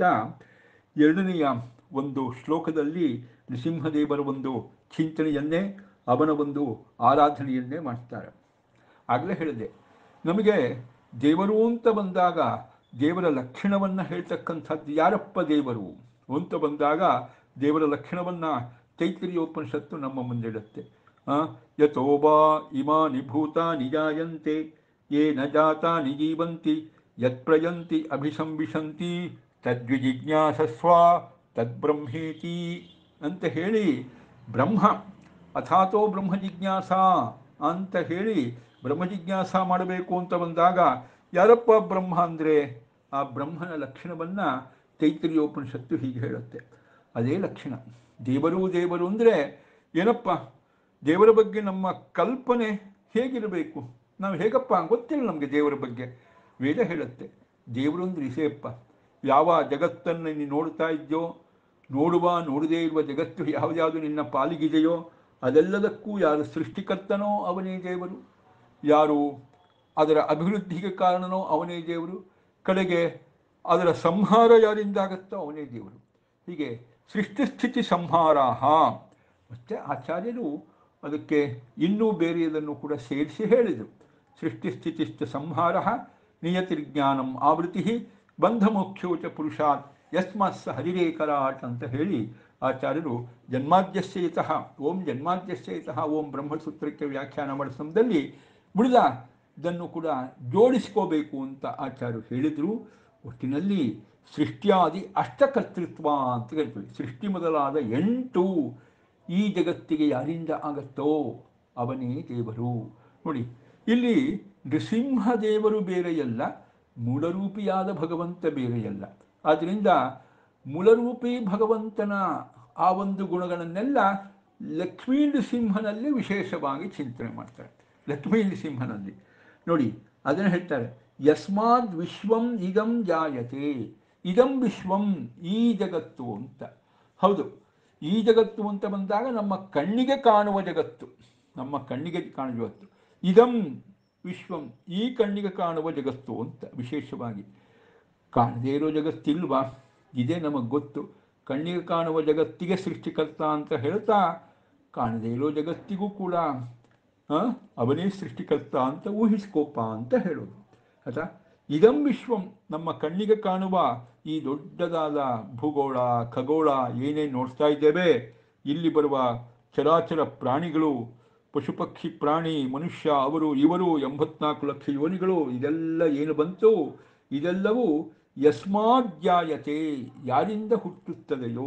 ಎರಡನೆಯ ಒಂದು ಶ್ಲೋಕದಲ್ಲಿ ನೃಸಿಂಹದೇವರ ಒಂದು ಚಿಂತನೆಯನ್ನೇ ಅವನ ಒಂದು ಆರಾಧನೆಯನ್ನೇ ಮಾಡ್ತಾರೆ ಆಗಲೇ ಹೇಳಿದೆ ನಮಗೆ ದೇವರು ಅಂತ ಬಂದಾಗ ದೇವರ ಲಕ್ಷಣವನ್ನು ಹೇಳ್ತಕ್ಕಂಥದ್ದು ಯಾರಪ್ಪ ದೇವರು ಅಂತ ಬಂದಾಗ ದೇವರ ಲಕ್ಷಣವನ್ನು ತೈತ್ರಿಯೋಪನಿಷತ್ತು ನಮ್ಮ ಮುಂದಿಡುತ್ತೆ ಆ, ಯಥೋ ವಾ ಇಮಾನಿ ಭೂತಾನಿ ಜಾಯಂತೆ ಯೇ ನ ಜಾತಾನಿ ಜೀವಂತಿ ಯತ್ಪ್ರಯಂತಿ ಅಭಿಸಂವಿಶಂತಿ ತದ್ವಿಜಿಜ್ಞಾಸಸ್ವ ತದ್ಬ್ರಹ್ಮೇತಿ ಅಂತ ಹೇಳಿ ಬ್ರಹ್ಮ ಅಥಾತೋ ಬ್ರಹ್ಮ ಜಿಜ್ಞಾಸ ಅಂತ ಹೇಳಿ ಬ್ರಹ್ಮ ಜಿಜ್ಞಾಸ ಮಾಡಬೇಕು ಅಂತ ಬಂದಾಗ ಯಾರಪ್ಪ ಬ್ರಹ್ಮ ಅಂದರೆ ಆ ಬ್ರಹ್ಮನ ಲಕ್ಷಣವನ್ನು ತೈತ್ರಿಯೋಪನಿಷತ್ತು ಹೀಗೆ ಹೇಳುತ್ತೆ ಅದೇ ಲಕ್ಷಣ ದೇವರು ದೇವರು ಅಂದರೆ ಏನಪ್ಪ ದೇವರ ಬಗ್ಗೆ ನಮ್ಮ ಕಲ್ಪನೆ ಹೇಗಿರಬೇಕು ನಾವು ಹೇಗಪ್ಪ ಗೊತ್ತಿಲ್ಲ ನಮಗೆ ದೇವರ ಬಗ್ಗೆ ವೇದ ಹೇಳುತ್ತೆ ದೇವರು ಅಂದ್ರೆ ಇಸೆಯಪ್ಪ ಯಾವ ಜಗತ್ತನ್ನು ನೀನು ನೋಡ್ತಾ ಇದೆಯೋ ನೋಡುವ ನೋಡದೇ ಇರುವ ಜಗತ್ತು ಯಾವುದ್ಯಾವುದು ನಿನ್ನ ಪಾಲಿಗಿದೆಯೋ ಅದೆಲ್ಲದಕ್ಕೂ ಯಾರು ಸೃಷ್ಟಿಕರ್ತನೋ ಅವನೇ ದೇವರು ಯಾರು ಅದರ ಅಭಿವೃದ್ಧಿಗೆ ಕಾರಣನೋ ಅವನೇ ದೇವರು ಕಡೆಗೆ ಅದರ ಸಂಹಾರ ಯಾರಿಂದಾಗತ್ತೋ ಅವನೇ ದೇವರು ಹೀಗೆ ಸೃಷ್ಟಿಸ್ಥಿತಿ ಸಂಹಾರಾಹ ಮತ್ತು ಆಚಾರ್ಯರು ಅದಕ್ಕೆ ಇನ್ನೂ ಬೇರೆಯದನ್ನು ಕೂಡ ಸೇರಿಸಿ ಹೇಳಿದರು ಸೃಷ್ಟಿಸ್ಥಿತಿಶ್ಚ ಸಂಹಾರ ನಿಯತಿರ್ಜ್ಞಾನಂ ಆವೃತ್ತಿ ಬಂಧಮೋಕ್ಷೋಚ ಪುರುಷಾತ್ ಯಸ್ಮಾತ್ ಸ ಹರಿರೇಕರಾಟ್ ಅಂತ ಹೇಳಿ ಆಚಾರ್ಯರು ಜನ್ಮಾದ್ಯಸ್ಯತಃ ಓಂ ಜನ್ಮಾದ್ಯಸ್ಯತಃ ಓಂ ಬ್ರಹ್ಮಸೂತ್ರಕ್ಕೆ ವ್ಯಾಖ್ಯಾನ ಮಾಡಿದ ಸಮಯದಲ್ಲಿ ಉಳಿದ ಇದನ್ನು ಕೂಡ ಜೋಡಿಸ್ಕೋಬೇಕು ಅಂತ ಆಚಾರ್ಯರು ಹೇಳಿದರು ಒಟ್ಟಿನಲ್ಲಿ ಸೃಷ್ಟಿಯಾದಿ ಅಷ್ಟಕರ್ತೃತ್ವ ಅಂತ ಹೇಳ್ತೀವಿ ಸೃಷ್ಟಿ ಮೊದಲಾದ ಎಂಟು ಈ ಜಗತ್ತಿಗೆ ಯಾರಿಂದ ಆಗತ್ತೋ ಅವನೇ ದೇವರು ನೋಡಿ ಇಲ್ಲಿ ನೃಸಿಂಹ ದೇವರು ಬೇರೆಯಲ್ಲ ಮೂಲರೂಪಿಯಾದ ಭಗವಂತ ಬೇರೆಯಲ್ಲ ಆದ್ದರಿಂದ ಮೂಲರೂಪಿ ಭಗವಂತನ ಆ ಒಂದು ಗುಣಗಳನ್ನೆಲ್ಲ ಲಕ್ಷ್ಮೀ ನೃಸಿಂಹನಲ್ಲಿ ವಿಶೇಷವಾಗಿ ಚಿಂತನೆ ಮಾಡ್ತಾರೆ ಲಕ್ಷ್ಮೀ ನೃಸಿಂಹನಲ್ಲಿ ನೋಡಿ ಅದನ್ನು ಹೇಳ್ತಾರೆ ಯಸ್ಮಾದ್ ವಿಶ್ವಂ ಇದಂ ಜಾಯತೆ ಇದಂ ವಿಶ್ವಂ ಈ ಜಗತ್ತು ಅಂತ ಹೌದು ಈ ಜಗತ್ತು ಅಂತ ಬಂದಾಗ ನಮ್ಮ ಕಣ್ಣಿಗೆ ಕಾಣುವ ಜಗತ್ತು ನಮ್ಮ ಕಣ್ಣಿಗೆ ಕಾಣುವ ಜಗತ್ತು ಇದಂ ವಿಶ್ವಂ ಈ ಕಣ್ಣಿಗೆ ಕಾಣುವ ಜಗತ್ತು ಅಂತ ವಿಶೇಷವಾಗಿ ಕಾಣದೇ ಇರೋ ಜಗತ್ತಿಲ್ವಾ ಇದೇ ನಮಗೆ ಗೊತ್ತು ಕಣ್ಣಿಗೆ ಕಾಣುವ ಜಗತ್ತಿಗೆ ಸೃಷ್ಟಿಕರ್ತ ಅಂತ ಹೇಳ್ತಾ ಕಾಣದೇ ಇರೋ ಜಗತ್ತಿಗೂ ಕೂಡ ಆ, ಅವನೇ ಸೃಷ್ಟಿಕರ್ತ ಅಂತ ಊಹಿಸ್ಕೋಪ ಅಂತ ಹೇಳೋದು ಆಯ್ತಾ ಇದಂ ವಿಶ್ವಂ ನಮ್ಮ ಕಣ್ಣಿಗೆ ಕಾಣುವ ಈ ದೊಡ್ಡದಾದ ಭೂಗೋಳ ಖಗೋಳ ಏನೇನು ನೋಡ್ತಾ ಇದ್ದೇವೆ ಇಲ್ಲಿ ಬರುವ ಚರಾಚರ ಪ್ರಾಣಿಗಳು ಪಶು ಪಕ್ಷಿ ಪ್ರಾಣಿ ಮನುಷ್ಯ ಅವರು ಇವರು ಎಂಬತ್ನಾಲ್ಕು ಲಕ್ಷ ಯೋನಿಗಳು ಇದೆಲ್ಲ ಏನು ಬಂತು ಇದೆಲ್ಲವೂ ಯಸ್ಮಾದ್ಯಾಯತೆ ಯಾರಿಂದ ಹುಟ್ಟುತ್ತದೆಯೋ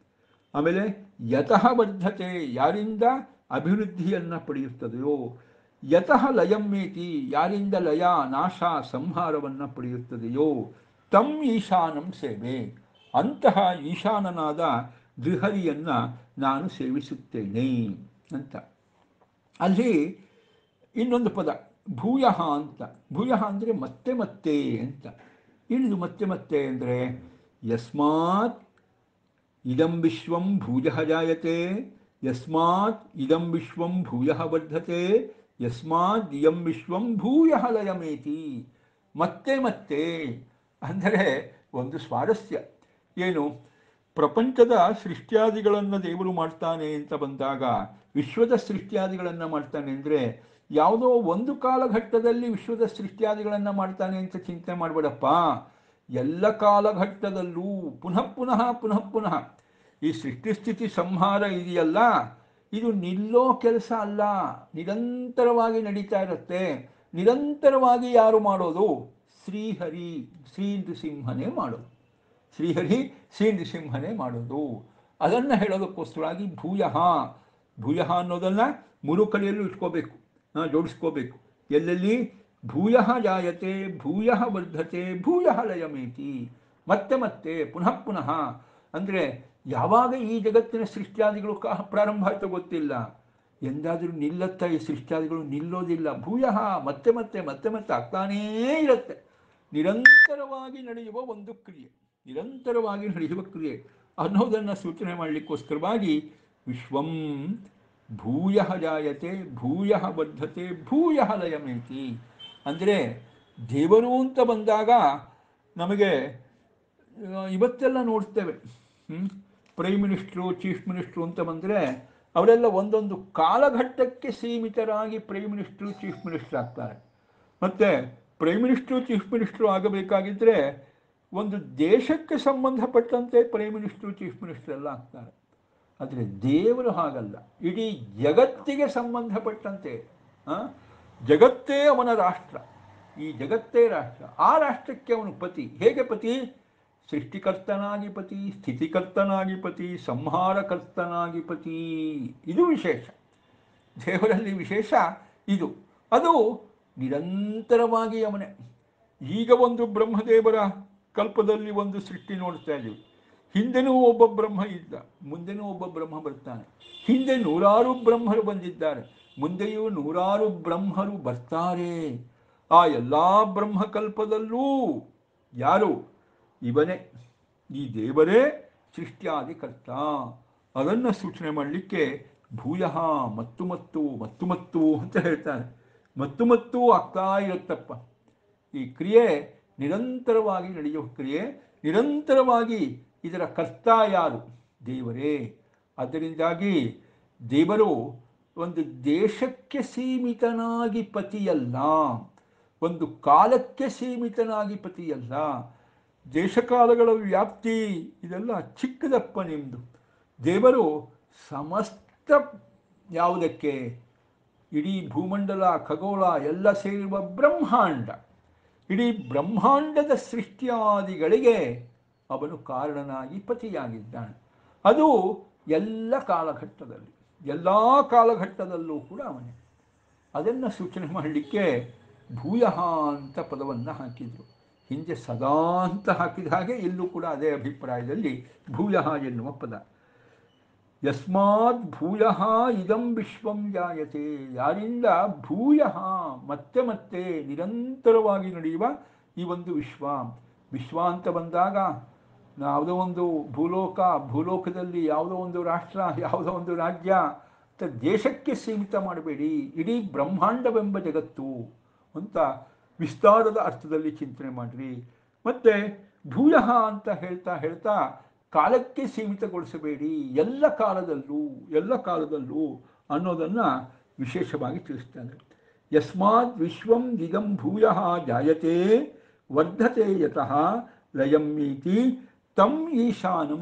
ಆಮೇಲೆ ಯತಃ ವರ್ಧತೆ ಯಾರಿಂದ ಅಭಿವೃದ್ಧಿಯನ್ನು ಪಡೆಯುತ್ತದೆಯೋ ಯತಃ ಲಯಂಮೇತಿ ಯಾರಿಂದ ಲಯ ನಾಶ ಸಂಹಾರವನ್ನು ಪಡೆಯುತ್ತದೆಯೋ ತಮ್ ಈಶಾನಂ ಸೇವೆ ಅಂತಹ ಈಶಾನನಾದ ಗೃಹರಿಯನ್ನು ನಾನು ಸೇವಿಸುತ್ತೇನೆ ಅಂತ ಅಲ್ಲಿ ಇನ್ನೊಂದು ಪದ ಭೂಯಃ ಅಂತ ಭೂಯಃ ಅಂದರೆ ಮತ್ತೆ ಮತ್ತೆ ಅಂತ ಏನಿದು ಮತ್ತೆ ಮತ್ತೆ ಅಂದರೆ ಯಸ್ಮಾತ್ ಇದಂ ವಿಶ್ವಂ ಭೂಯಃ ಜಾಯತೆ ಯಸ್ಮಾತ್ ಇದಂ ವಿಶ್ವಂ ಭೂಯಃ ವರ್ಧತೆ ಯಸ್ಮಾತ್ ಇಯಂ ವಿಶ್ವಂ ಭೂಯಃ ಲಯಮೇತಿ ಮತ್ತೆ ಮತ್ತೆ ಅಂದರೆ ಒಂದು ಸ್ವಾರಸ್ಯ ಏನು ಪ್ರಪಂಚದ ಸೃಷ್ಟ್ಯಾದಿಗಳನ್ನು ದೇವರು ಮಾಡ್ತಾನೆ ಅಂತ ಬಂದಾಗ ವಿಶ್ವದ ಸೃಷ್ಟ್ಯಾದಿಗಳನ್ನು ಮಾಡ್ತಾನೆ ಅಂದರೆ ಯಾವುದೋ ಒಂದು ಕಾಲಘಟ್ಟದಲ್ಲಿ ವಿಶ್ವದ ಸೃಷ್ಟ್ಯಾದಿಗಳನ್ನು ಮಾಡ್ತಾನೆ ಅಂತ ಚಿಂತೆ ಮಾಡಬೇಡಪ್ಪ ಎಲ್ಲ ಕಾಲಘಟ್ಟದಲ್ಲೂ ಪುನಃ ಪುನಃ ಪುನಃ ಪುನಃ ಈ ಸೃಷ್ಟಿಸ್ಥಿತಿ ಸಂಹಾರ ಇದೆಯಲ್ಲ ಇದು ನಿಲ್ಲೋ ಕೆಲಸ ಅಲ್ಲ ನಿರಂತರವಾಗಿ ನಡೀತಾ ಇರುತ್ತೆ ನಿರಂತರವಾಗಿ ಯಾರು ಮಾಡೋದು ಶ್ರೀಹರಿ ಶ್ರೀ ನೃಸಿಂಹನೇ ಮಾಡೋದು ಶ್ರೀಹರಿ ಶ್ರೀ ನೃಸಿಂಹನೇ ಮಾಡೋದು ಅದನ್ನು ಹೇಳೋದಕ್ಕೋಸ್ಕರವಾಗಿ ಭೂಯಃ ಭೂಯಃ ಅನ್ನೋದನ್ನು ಮೂರು ಕಡೆಯಲ್ಲೂ ಇಟ್ಕೋಬೇಕು ಆ, ಜೋಡಿಸ್ಕೋಬೇಕು ಎಲ್ಲೆಲ್ಲಿ ಭೂಯಃ ಜಾಯತೆ ಭೂಯಃ ವರ್ಧತೆ ಭೂಯಃ ಲಯಮೇತಿ ಮತ್ತೆ ಮತ್ತೆ ಪುನಃ ಪುನಃ ಅಂದರೆ ಯಾವಾಗ ಈ ಜಗತ್ತಿನ ಸೃಷ್ಟ್ಯಾದಿಗಳು ಕಾ ಪ್ರಾರಂಭ ಆಯಿತೋ ಗೊತ್ತಿಲ್ಲ ಎಂದಾದರೂ ನಿಲ್ಲತ್ತ ಈ ಸೃಷ್ಟ್ಯಾದಿಗಳು ನಿಲ್ಲೋದಿಲ್ಲ ಭೂಯಃ ಮತ್ತೆ ಮತ್ತೆ ಮತ್ತೆ ಮತ್ತೆ ಆಗ್ತಾನೇ ಇರುತ್ತೆ ನಿರಂತರವಾಗಿ ನಡೆಯುವ ಒಂದು ಕ್ರಿಯೆ ನಿರಂತರವಾಗಿ ನಡೆಯುವ ಕ್ರಿಯೆ ಅನ್ನೋದನ್ನು ಸೂಚನೆ ಮಾಡಲಿಕ್ಕೋಸ್ಕರವಾಗಿ ವಿಶ್ವಂ ಭೂಯ ಜಾಯತೆ ಭೂಯ ಬದ್ಧತೆ ಭೂಯ ಲಯಮೇತಿ ಅಂದರೆ ದೇವರು ಅಂತ ಬಂದಾಗ ನಮಗೆ ಆ, ಇವತ್ತೆಲ್ಲ ನೋಡ್ತೇವೆ ಹ್ಮ್? ಪ್ರೈಮ್ ಮಿನಿಸ್ಟ್ರು ಚೀಫ್ ಮಿನಿಸ್ಟ್ರು ಅಂತ ಬಂದರೆ ಅವರೆಲ್ಲ ಒಂದೊಂದು ಕಾಲಘಟ್ಟಕ್ಕೆ ಸೀಮಿತರಾಗಿ ಪ್ರೈಮ್ ಮಿನಿಸ್ಟ್ರು ಚೀಫ್ ಮಿನಿಸ್ಟರ್ ಆಗ್ತಾರೆ ಮತ್ತು ಪ್ರೈಮ್ ಮಿನಿಸ್ಟ್ರು ಚೀಫ್ ಮಿನಿಸ್ಟ್ರು ಆಗಬೇಕಾಗಿದ್ದರೆ ಒಂದು ದೇಶಕ್ಕೆ ಸಂಬಂಧಪಟ್ಟಂತೆ ಪ್ರೈಮ್ ಮಿನಿಸ್ಟ್ರು ಚೀಫ್ ಮಿನಿಸ್ಟರ್ ಎಲ್ಲ ಆಗ್ತಾರೆ ಆದರೆ ದೇವರು ಹಾಗಲ್ಲ ಇಡೀ ಜಗತ್ತಿಗೆ ಸಂಬಂಧಪಟ್ಟಂತೆ ಆ, ಜಗತ್ತೇ ಅವನ ರಾಷ್ಟ್ರ ಈ ಜಗತ್ತೇ ರಾಷ್ಟ್ರ ಆ ರಾಷ್ಟ್ರಕ್ಕೆ ಅವನು ಪತಿ ಹೇಗೆ ಪತಿ ಸೃಷ್ಟಿಕರ್ತನಾಗಿ ಪತಿ ಸ್ಥಿತಿಕರ್ತನಾಗಿ ಪತಿ ಸಂಹಾರಕರ್ತನಾಗಿ ಪತಿ ಇದು ವಿಶೇಷ ದೇವರಲ್ಲಿ ವಿಶೇಷ ಇದು ಅದು ನಿರಂತರವಾಗಿ ಅವನೇ ಈಗ ಒಂದು ಬ್ರಹ್ಮದೇವರ ಕಲ್ಪದಲ್ಲಿ ಒಂದು ಸೃಷ್ಟಿ ನೋಡ್ತಾ ಇದ್ದೀವಿ ಹಿಂದೆನೂ ಒಬ್ಬ ಬ್ರಹ್ಮ ಇದ್ದ ಮುಂದೆನೂ ಒಬ್ಬ ಬ್ರಹ್ಮ ಬರ್ತಾನೆ ಹಿಂದೆ ನೂರಾರು ಬ್ರಹ್ಮರು ಬಂದಿದ್ದಾರೆ ಮುಂದೆಯೂ ನೂರಾರು ಬ್ರಹ್ಮರು ಬರ್ತಾರೆ ಆ ಎಲ್ಲ ಬ್ರಹ್ಮಕಲ್ಪದಲ್ಲೂ ಯಾರು ಇವನೇ ಈ ದೇವರೇ ಸೃಷ್ಟಿಯಾದಿ ಕರ್ತ ಅದನ್ನು ಸೂಚನೆ ಮಾಡಲಿಕ್ಕೆ ಭೂಯ ಮತ್ತು ಮತ್ತು ಮತ್ತು ಮತ್ತು ಅಂತ ಹೇಳ್ತಾನೆ ಮತ್ತು ಮತ್ತು ಆಗ್ತಾ ಇರುತ್ತಪ್ಪ ಈ ಕ್ರಿಯೆ ನಿರಂತರವಾಗಿ ನಡೆಯುವ ಕ್ರಿಯೆ ನಿರಂತರವಾಗಿ ಇದರ ಕರ್ತ ಯಾರು ದೇವರೇ ಅದರಿಂದಾಗಿ ದೇವರು ಒಂದು ದೇಶಕ್ಕೆ ಸೀಮಿತನಾಗಿ ಪತಿಯಲ್ಲ ಒಂದು ಕಾಲಕ್ಕೆ ಸೀಮಿತನಾಗಿ ಪತಿಯಲ್ಲ ದೇಶಕಾಲಗಳ ವ್ಯಾಪ್ತಿ ಇದೆಲ್ಲ ಚಿಕ್ಕದಪ್ಪ ನಿಮ್ಮದು ದೇವರು ಸಮಸ್ತ ಯಾವುದಕ್ಕೆ ಇಡೀ ಭೂಮಂಡಲ ಖಗೋಳ ಎಲ್ಲ ಸೇರಿರುವ ಬ್ರಹ್ಮಾಂಡ ಇಡೀ ಬ್ರಹ್ಮಾಂಡದ ಸೃಷ್ಟಿಯಾದಿಗಳಿಗೆ ಅವನು ಕಾರಣನಾಗಿ ಪತಿಯಾಗಿದ್ದಾನೆ ಅದು ಎಲ್ಲ ಕಾಲಘಟ್ಟದಲ್ಲಿ ಎಲ್ಲ ಕಾಲಘಟ್ಟದಲ್ಲೂ ಕೂಡ ಅವನೇ ಅದನ್ನು ಸೂಚನೆ ಮಾಡಲಿಕ್ಕೆ ಭೂಯಃ ಅಂತ ಪದವನ್ನು ಹಾಕಿದರು ಹಿಂದೆ ಸದಾ ಅಂತ ಹಾಕಿದ ಹಾಗೆ ಇಲ್ಲೂ ಕೂಡ ಅದೇ ಅಭಿಪ್ರಾಯದಲ್ಲಿ ಭೂಯಃ ಎನ್ನುವ ಪದ ಯಸ್ಮಾತ್ ಭೂಯ ಇದಂ ವಿಶ್ವಂ ಜಾಯತೆ ಯಾರಿಂದ ಭೂಯ ಮತ್ತೆ ಮತ್ತೆ ನಿರಂತರವಾಗಿ ನಡೆಯುವ ಈ ಒಂದು ವಿಶ್ವ ವಿಶ್ವ ಅಂತ ಬಂದಾಗ ಯಾವುದೋ ಒಂದು ಭೂಲೋಕ ಭೂಲೋಕದಲ್ಲಿ ಯಾವುದೋ ಒಂದು ರಾಷ್ಟ್ರ ಯಾವುದೋ ಒಂದು ರಾಜ್ಯ ಅಂತ ದೇಶಕ್ಕೆ ಸೀಮಿತ ಮಾಡಬೇಡಿ ಇಡೀ ಬ್ರಹ್ಮಾಂಡವೆಂಬ ಜಗತ್ತು ಅಂತ ವಿಸ್ತಾರದ ಅರ್ಥದಲ್ಲಿ ಚಿಂತನೆ ಮಾಡಿರಿ ಮತ್ತು ಭೂಯ ಅಂತ ಹೇಳ್ತಾ ಹೇಳ್ತಾ ಕಾಲಕ್ಕೆ ಸೀಮಿತಗೊಳಿಸಬೇಡಿ ಎಲ್ಲ ಕಾಲದಲ್ಲೂ ಎಲ್ಲ ಕಾಲದಲ್ಲೂ ಅನ್ನೋದನ್ನು ವಿಶೇಷವಾಗಿ ತಿಳಿಸ್ತಾನೆ ಯಸ್ಮಾತ್ ವಿಶ್ವಂ ದಿಗಂ ಭೂಯ ಜಾಯತೆ ವರ್ಧತೆ ಯತಃ ಲಯಮ್ಮೀತಿ ತಂ ಈಶಾನಂ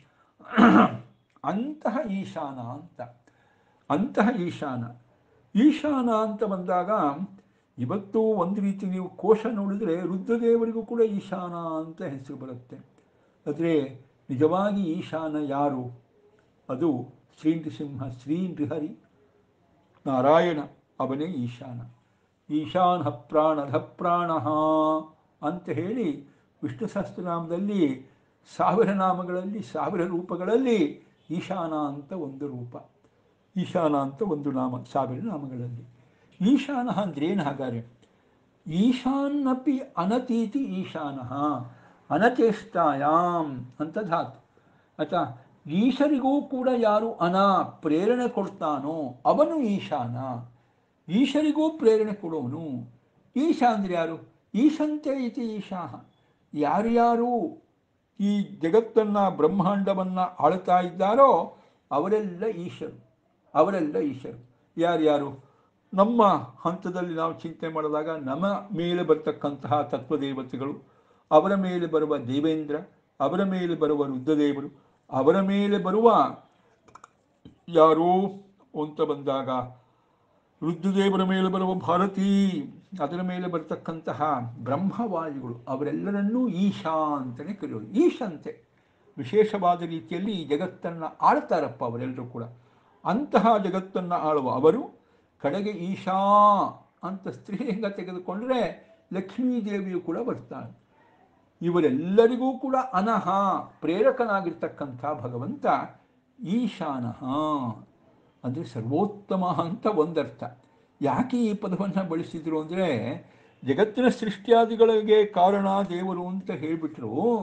ಅಂತಹ ಈಶಾನ ಅಂತ ಅಂತಹ ಈಶಾನ ಈಶಾನ ಅಂತ ಬಂದಾಗ ಇವತ್ತು ಒಂದು ರೀತಿ ನೀವು ಕೋಶ ನೋಡಿದರೆ ರುದ್ರದೇವರಿಗೂ ಕೂಡ ಈಶಾನ ಅಂತ ಹೆಸರು ಬರುತ್ತೆ ಆದರೆ ನಿಜವಾಗಿ ಈಶಾನ ಯಾರು ಅದು ಶ್ರೀ ನೃಸಿಂಹ ಶ್ರೀ ನೃಹರಿ ನಾರಾಯಣ ಅವನೇ ಈಶಾನ ಈಶಾನ ಪ್ರಾಣಧ ಪ್ರಾಣ ಅಂತ ಹೇಳಿ ವಿಷ್ಣು ಸಹಸ್ರನಾಮದಲ್ಲಿ ಸಾವಿರ ನಾಮಗಳಲ್ಲಿ ಸಾವಿರ ರೂಪಗಳಲ್ಲಿ ಈಶಾನ ಅಂತ ಒಂದು ರೂಪ ಈಶಾನ ಅಂತ ಒಂದು ನಾಮ ಸಾವಿರ ನಾಮಗಳಲ್ಲಿ ಈಶಾನ ಅಂದ್ರೆ ಏನು ಹಾಗಾದ್ರೆ ಈಶಾನ್ನಪಿ ಅನತೀತಿ ಈಶಾನ ಅನಚೇಷ್ಟಾಯಾಮ್ ಅಂತ ಧಾತು ಆಯ್ತಾ ಈಶರಿಗೂ ಕೂಡ ಯಾರು ಅನ ಪ್ರೇರಣೆ ಕೊಡ್ತಾನೋ ಅವನು ಈಶಾನ ಈಶರಿಗೂ ಪ್ರೇರಣೆ ಕೊಡೋನು ಈಶ ಅಂದ್ರೆ ಯಾರು ಈಶಂತೆ ಇತಿ ಈಶಾಹ ಯಾರ್ಯಾರು ಈ ಜಗತ್ತನ್ನು ಬ್ರಹ್ಮಾಂಡವನ್ನು ಆಳ್ತಾ ಇದ್ದಾರೋ ಅವರೆಲ್ಲ ಈಶರು ಅವರೆಲ್ಲ ಈಶರು ಯಾರ್ಯಾರು ನಮ್ಮ ಹಂತದಲ್ಲಿ ನಾವು ಚಿಂತೆ ಮಾಡಿದಾಗ ನಮ್ಮ ಮೇಲೆ ಬರ್ತಕ್ಕಂತಹ ತತ್ವದೇವತೆಗಳು ಅವರ ಮೇಲೆ ಬರುವ ದೇವೇಂದ್ರ ಅವರ ಮೇಲೆ ಬರುವ ರುದ್ರದೇವರು ಅವರ ಮೇಲೆ ಬರುವ ಯಾರು ಅಂತ ಬಂದಾಗ ರುದ್ರದೇವರ ಮೇಲೆ ಬರುವ ಭಾರತೀ ಅದರ ಮೇಲೆ ಬರ್ತಕ್ಕಂತಹ ಬ್ರಹ್ಮವಾಯುಗಳು ಅವರೆಲ್ಲರನ್ನೂ ಈಶಾ ಅಂತಲೇ ಕರೆಯೋದು ಈಶಂತೆ ವಿಶೇಷವಾದ ರೀತಿಯಲ್ಲಿ ಈ ಜಗತ್ತನ್ನು ಆಳ್ತಾರಪ್ಪ ಅವರೆಲ್ಲರೂ ಕೂಡ ಅಂತಹ ಜಗತ್ತನ್ನು ಆಳುವ ಅವರು ಕಡೆಗೆ ಈಶಾ ಅಂತ ಸ್ತ್ರೀಲಿಂಗ ತೆಗೆದುಕೊಂಡರೆ ಲಕ್ಷ್ಮೀದೇವಿಯು ಕೂಡ ಬರ್ತಾಳೆ ಇವರೆಲ್ಲರಿಗೂ ಕೂಡ ಅನಹ ಪ್ರೇರಕನಾಗಿರ್ತಕ್ಕಂಥ ಭಗವಂತ ಈಶಾನಃ ಅಂದರೆ ಸರ್ವೋತ್ತಮ ಅಂತ ಒಂದರ್ಥ ಯಾಕೆ ಈ ಪದವನ್ನು ಬಳಸಿದ್ರು ಅಂದರೆ ಜಗತ್ತಿನ ಸೃಷ್ಟಿಯಾದಿಗಳಿಗೆ ಕಾರಣ ದೇವರು ಅಂತ ಹೇಳಿಬಿಟ್ರು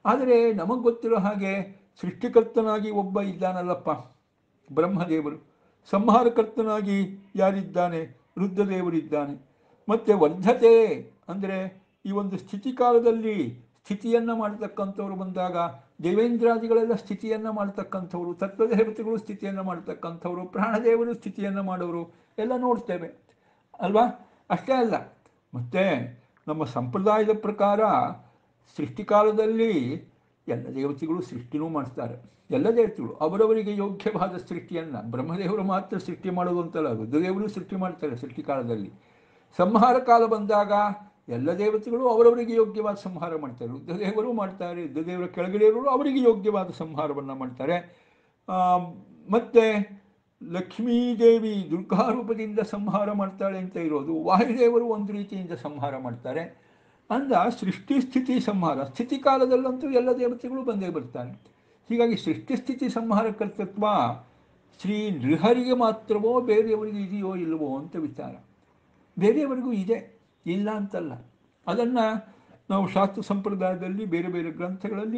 ಆದರೆ ನಮಗೆ ಗೊತ್ತಿರೋ ಹಾಗೆ ಸೃಷ್ಟಿಕರ್ತನಾಗಿ ಒಬ್ಬ ಇದ್ದಾನಲ್ಲಪ್ಪ ಬ್ರಹ್ಮದೇವರು ಸಂಹಾರಕರ್ತನಾಗಿ ಯಾರಿದ್ದಾನೆ ರುದ್ರದೇವರಿದ್ದಾನೆ ಮತ್ತು ವರ್ಧತೆ ಅಂದರೆ ಈ ಒಂದು ಸ್ಥಿತಿಕಾಲದಲ್ಲಿ ಸ್ಥಿತಿಯನ್ನು ಮಾಡ್ತಕ್ಕಂಥವ್ರು ಬಂದಾಗ ದೇವೇಂದ್ರಾದಿಗಳೆಲ್ಲ ಸ್ಥಿತಿಯನ್ನು ಮಾಡ್ತಕ್ಕಂಥವ್ರು ತತ್ವದೇವತೆಗಳು ಸ್ಥಿತಿಯನ್ನು ಮಾಡ್ತಕ್ಕಂಥವ್ರು ಪ್ರಾಣದೇವರು ಸ್ಥಿತಿಯನ್ನು ಮಾಡೋರು ಎಲ್ಲ ನೋಡ್ತೇವೆ ಅಲ್ವಾ ಅಷ್ಟೇ ಅಲ್ಲ ಮತ್ತು ನಮ್ಮ ಸಂಪ್ರದಾಯದ ಪ್ರಕಾರ ಸೃಷ್ಟಿಕಾಲದಲ್ಲಿ ಎಲ್ಲ ದೇವತೆಗಳು ಸೃಷ್ಟಿನೂ ಮಾಡ್ತಾರೆ ಎಲ್ಲ ದೇವತೆಗಳು ಅವರವರಿಗೆ ಯೋಗ್ಯವಾದ ಸೃಷ್ಟಿಯನ್ನು ಬ್ರಹ್ಮದೇವರು ಮಾತ್ರ ಸೃಷ್ಟಿ ಮಾಡೋದು ಅಂತಲ್ಲ ರುದ್ರದೇವರು ಸೃಷ್ಟಿ ಮಾಡ್ತಾರೆ ಸೃಷ್ಟಿಕಾಲದಲ್ಲಿ ಸಂಹಾರ ಕಾಲ ಬಂದಾಗ ಎಲ್ಲ ದೇವತೆಗಳು ಅವರವರಿಗೆ ಯೋಗ್ಯವಾದ ಸಂಹಾರ ಮಾಡ್ತಾರೆ ರುದ್ರದೇವರು ಮಾಡ್ತಾರೆ ರುದ್ರದೇವರ ಕೆಳಗಡೆಯವರು ಅವರಿಗೆ ಯೋಗ್ಯವಾದ ಸಂಹಾರವನ್ನು ಮಾಡ್ತಾರೆ ಆ, ಮತ್ತೆ ಲಕ್ಷ್ಮೀದೇವಿ ದುರ್ಗಾರೂಪದಿಂದ ಸಂಹಾರ ಮಾಡ್ತಾಳೆ ಅಂತ ಇರೋದು ವಾಯುದೇವರು ಒಂದು ರೀತಿಯಿಂದ ಸಂಹಾರ ಮಾಡ್ತಾರೆ ಅಂದ ಸೃಷ್ಟಿ ಸ್ಥಿತಿ ಸಂಹಾರ ಸ್ಥಿತಿ ಕಾಲದಲ್ಲಂತೂ ಎಲ್ಲ ದೇವತೆಗಳು ಬಂದೇ ಬರ್ತಾರೆ ಹೀಗಾಗಿ ಸೃಷ್ಟಿ ಸ್ಥಿತಿ ಸಂಹಾರ ಕರ್ತೃತ್ವ ಶ್ರೀ ನೃಹರಿಗೆ ಮಾತ್ರವೋ ಬೇರೆಯವರಿಗೆ ಇದೆಯೋ ಇಲ್ಲವೋ ಅಂತ ವಿಚಾರ ಬೇರೆಯವರಿಗೂ ಇದೆ ಇಲ್ಲ ಅಂತಲ್ಲ ಅದನ್ನು ನಾವು ಶಾಸ್ತ್ರ ಸಂಪ್ರದಾಯದಲ್ಲಿ ಬೇರೆ ಬೇರೆ ಗ್ರಂಥಗಳಲ್ಲಿ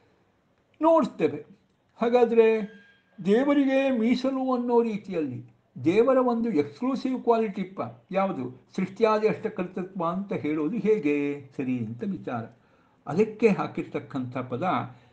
ನೋಡ್ತೇವೆ ಹಾಗಾದರೆ ದೇವರಿಗೆ ಮೀಸಲು ಅನ್ನೋ ರೀತಿಯಲ್ಲಿ ದೇವರ ಒಂದು ಎಕ್ಸ್ಕ್ಲೂಸಿವ್ ಕ್ವಾಲಿಟಿಪ್ಪ ಯಾವುದು ಸೃಷ್ಟಿಯಾದಿ ಅಷ್ಟಕರ್ತೃತ್ವ ಅಂತ ಹೇಳೋದು ಹೇಗೆ ಸರಿ ಅಂತ ವಿಚಾರ ಅದಕ್ಕೆ ಹಾಕಿರ್ತಕ್ಕಂಥ ಪದ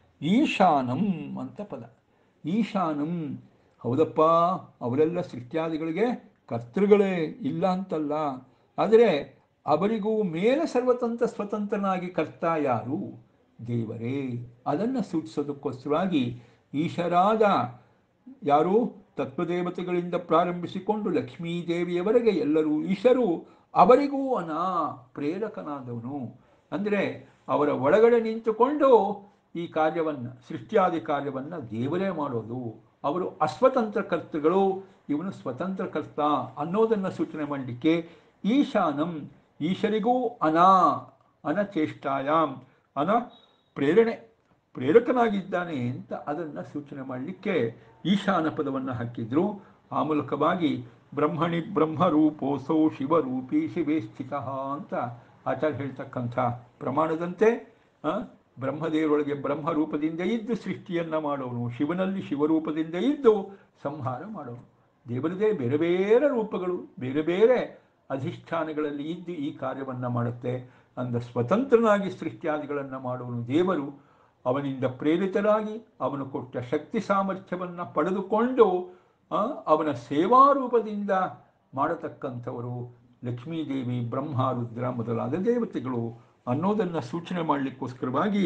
ಈಶಾನಂ ಅಂತ ಪದ ಈಶಾನಂ ಹೌದಪ್ಪ ಅವರೆಲ್ಲ ಸೃಷ್ಟಿಯಾದಿಗಳಿಗೆ ಕರ್ತೃಗಳೇ ಇಲ್ಲ ಅಂತಲ್ಲ ಆದರೆ ಅವರಿಗೂ ಮೇಲೆ ಸರ್ವತಂತ್ರ ಸ್ವತಂತ್ರನಾಗಿ ಕರ್ತ ಯಾರು ದೇವರೇ ಅದನ್ನು ಸೂಚಿಸೋದಕ್ಕೋಸ್ಕರವಾಗಿ ಈಶರಾದ ಯಾರು ತತ್ವದೇವತೆಗಳಿಂದ ಪ್ರಾರಂಭಿಸಿಕೊಂಡು ಲಕ್ಷ್ಮೀದೇವಿಯವರೆಗೆ ಎಲ್ಲರೂ ಈಶರು ಅವರಿಗೂ ಅನ ಪ್ರೇರಕನಾದವನು ಅಂದರೆ ಅವರ ಒಳಗಡೆ ನಿಂತುಕೊಂಡು ಈ ಕಾರ್ಯವನ್ನು ಸೃಷ್ಟಿಯಾದಿ ಕಾರ್ಯವನ್ನು ದೇವರೇ ಮಾಡೋದು ಅವರು ಅಸ್ವತಂತ್ರ ಕರ್ತೃಗಳು ಇವನು ಸ್ವತಂತ್ರ ಕರ್ತ ಅನ್ನೋದನ್ನು ಸೂಚನೆ ಮಾಡಲಿಕ್ಕೆ ಈಶಾನಂ ಈಶರಿಗೂ ಅನಾ ಅನಚೇಷ್ಟಾಯಾಮ್ ಅನ ಪ್ರೇರಣೆ ಪ್ರೇರಕನಾಗಿದ್ದಾನೆ ಅಂತ ಅದನ್ನು ಸೂಚನೆ ಮಾಡಲಿಕ್ಕೆ ಈಶಾನ ಪದವನ್ನು ಹಾಕಿದ್ರು ಆ ಮೂಲಕವಾಗಿ ಬ್ರಹ್ಮಣಿ ಬ್ರಹ್ಮರೂಪೋಸೌ ಶಿವರೂಪಿ ಶಿವೇ ಸ್ಥಿತ ಅಂತ ಆಚಾರ್ಯ ಹೇಳ್ತಕ್ಕಂಥ ಪ್ರಮಾಣದಂತೆ ಆ, ಬ್ರಹ್ಮದೇವರೊಳಗೆ ಬ್ರಹ್ಮರೂಪದಿಂದ ಇದ್ದು ಸೃಷ್ಟಿಯನ್ನು ಮಾಡೋನು ಶಿವನಲ್ಲಿ ಶಿವರೂಪದಿಂದ ಇದ್ದು ಸಂಹಾರ ಮಾಡೋನು ದೇವರದೇ ಬೇರೆ ಬೇರೆ ರೂಪಗಳು ಬೇರೆ ಬೇರೆ ಅಧಿಷ್ಠಾನಗಳಲ್ಲಿ ಇದ್ದು ಈ ಕಾರ್ಯವನ್ನು ಮಾಡುತ್ತೆ ಅಂದ ಸ್ವತಂತ್ರನಾಗಿ ಸೃಷ್ಟಿಯಾದಿಗಳನ್ನು ಮಾಡುವನು ದೇವರು ಅವನಿಂದ ಪ್ರೇರಿತರಾಗಿ ಅವನು ಕೊಟ್ಟ ಶಕ್ತಿ ಸಾಮರ್ಥ್ಯವನ್ನು ಪಡೆದುಕೊಂಡು ಆ, ಅವನ ಸೇವಾರೂಪದಿಂದ ಮಾಡತಕ್ಕಂಥವರು ಲಕ್ಷ್ಮೀದೇವಿ ಬ್ರಹ್ಮ ರುದ್ರ ಮೊದಲಾದ ದೇವತೆಗಳು ಅನ್ನೋದನ್ನು ಸೂಚನೆ ಮಾಡಲಿಕ್ಕೋಸ್ಕರವಾಗಿ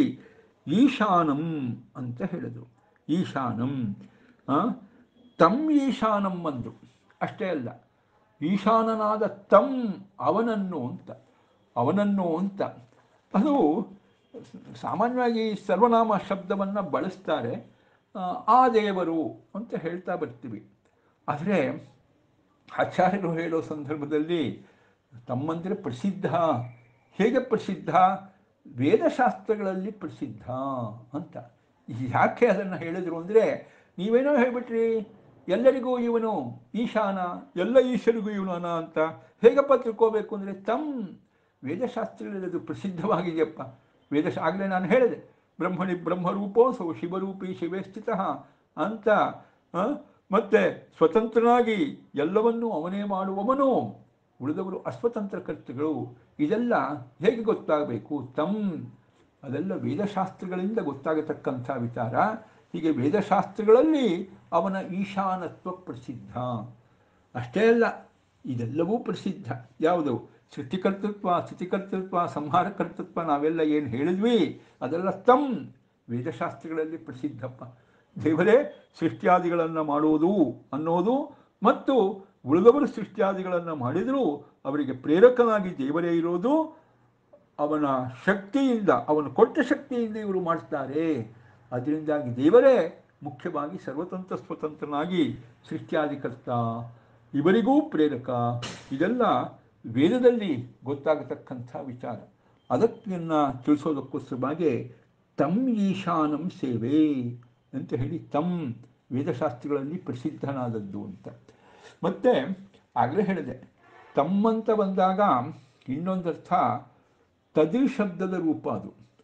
ಈಶಾನಂ ಅಂತ ಹೇಳಿದರು ಈಶಾನಂ ಆ, ತಮ್ ಈಶಾನಂ ಅಂದರು ಅಷ್ಟೇ ಅಲ್ಲ ಈಶಾನನಾದ ತಮ್ ಅವನನ್ನು ಅಂತ ಅವನನ್ನು ಅಂತ ಅದು ಸಾಮಾನ್ಯವಾಗಿ ಸರ್ವನಾಮ ಶಬ್ದವನ್ನು ಬಳಸ್ತಾರೆ ಆ, ಆ ದೇವರು ಅಂತ ಹೇಳ್ತಾ ಬರ್ತೀವಿ ಆದರೆ ಆಚಾರ್ಯರು ಹೇಳೋ ಸಂದರ್ಭದಲ್ಲಿ ತಮ್ಮಂದರೆ ಪ್ರಸಿದ್ಧ ಹೇಗೆ ಪ್ರಸಿದ್ಧ ವೇದಶಾಸ್ತ್ರಗಳಲ್ಲಿ ಪ್ರಸಿದ್ಧ ಅಂತ ಯಾಕೆ ಅದನ್ನು ಹೇಳಿದರು ಅಂದರೆ ನೀವೇನೋ ಹೇಳ್ಬಿಟ್ರಿ ಎಲ್ಲರಿಗೂ ಇವನು ಈಶಾನ ಎಲ್ಲ ಈಶ್ವರಿಗೂ ಇವನು ಅನ ಅಂತ ಹೇಗಪ್ಪ ತಿಳ್ಕೋಬೇಕು ಅಂದರೆ ತಮ್ಮ ವೇದಶಾಸ್ತ್ರಗಳಲ್ಲಿ ಅದು ಪ್ರಸಿದ್ಧವಾಗಿದೆಯಪ್ಪ ವೇದಶ ಆಗಲೇ ನಾನು ಹೇಳಿದೆ ಬ್ರಹ್ಮಣಿ ಬ್ರಹ್ಮರೂಪೋಸೌ ಶಿವರೂಪಿ ಶಿವೇ ಸ್ಥಿತ ಅಂತ ಆ, ಮತ್ತೆ ಸ್ವತಂತ್ರನಾಗಿ ಎಲ್ಲವನ್ನೂ ಅವನೇ ಮಾಡುವವನು ಉಳಿದವರು ಅಸ್ವತಂತ್ರ ಕರ್ತೃಗಳು ಇದೆಲ್ಲ ಹೇಗೆ ಗೊತ್ತಾಗಬೇಕು ತಮ್ ಅದೆಲ್ಲ ವೇದಶಾಸ್ತ್ರಗಳಿಂದ ಗೊತ್ತಾಗತಕ್ಕಂಥ ವಿಚಾರ ಹೀಗೆ ವೇದಶಾಸ್ತ್ರಗಳಲ್ಲಿ ಅವನ ಈಶಾನತ್ವ ಪ್ರಸಿದ್ಧ ಅಷ್ಟೇ ಅಲ್ಲ ಇದೆಲ್ಲವೂ ಪ್ರಸಿದ್ಧ ಯಾವುದು ಸೃಷ್ಟಿಕರ್ತೃತ್ವ ಸ್ಥಿತಿಕರ್ತೃತ್ವ ಸಂಹಾರ ಕರ್ತೃತ್ವ ನಾವೆಲ್ಲ ಏನು ಹೇಳಿದ್ವಿ ಅದೆಲ್ಲ ತಮ್ ವೇದಶಾಸ್ತ್ರಗಳಲ್ಲಿ ಪ್ರಸಿದ್ಧಪ್ಪ ದೇವರೇ ಸೃಷ್ಟಿಯಾದಿಗಳನ್ನು ಮಾಡುವುದು ಅನ್ನೋದು ಮತ್ತು ಉಳಿದವರು ಸೃಷ್ಟಿಯಾದಿಗಳನ್ನು ಮಾಡಿದರೂ ಅವರಿಗೆ ಪ್ರೇರಕನಾಗಿ ದೇವರೇ ಇರೋದು ಅವನ ಶಕ್ತಿಯಿಂದ ಅವನು ಕೊಟ್ಟ ಶಕ್ತಿಯಿಂದ ಇವರು ಮಾಡ್ತಾರೆ ಅದರಿಂದಾಗಿ ದೇವರೇ ಮುಖ್ಯವಾಗಿ ಸರ್ವತಂತ್ರ ಸ್ವತಂತ್ರನಾಗಿ ಸೃಷ್ಟಿಯಾದಿಕರ್ತ ಇವರಿಗೂ ಪ್ರೇರಕ ಇದೆಲ್ಲ ವೇದದಲ್ಲಿ ಗೊತ್ತಾಗತಕ್ಕಂಥ ವಿಚಾರ ಅದಕ್ಕನ್ನು ತಿಳಿಸೋದಕ್ಕೋಸ್ಕರವಾಗಿ ತಮ್ ಈಶಾನಂ ಸೇವೆ ಅಂತ ಹೇಳಿ ತಮ್ ವೇದಶಾಸ್ತ್ರಗಳಲ್ಲಿ ಪ್ರಸಿದ್ಧನಾದದ್ದು ಅಂತ ಮತ್ತು ಆಗಲೇ ಹೇಳಿದೆ ತಮ್ಮಂತ ಬಂದಾಗ ಇನ್ನೊಂದರ್ಥ ತದಿ ಶಬ್ದದ ರೂಪ ಅದು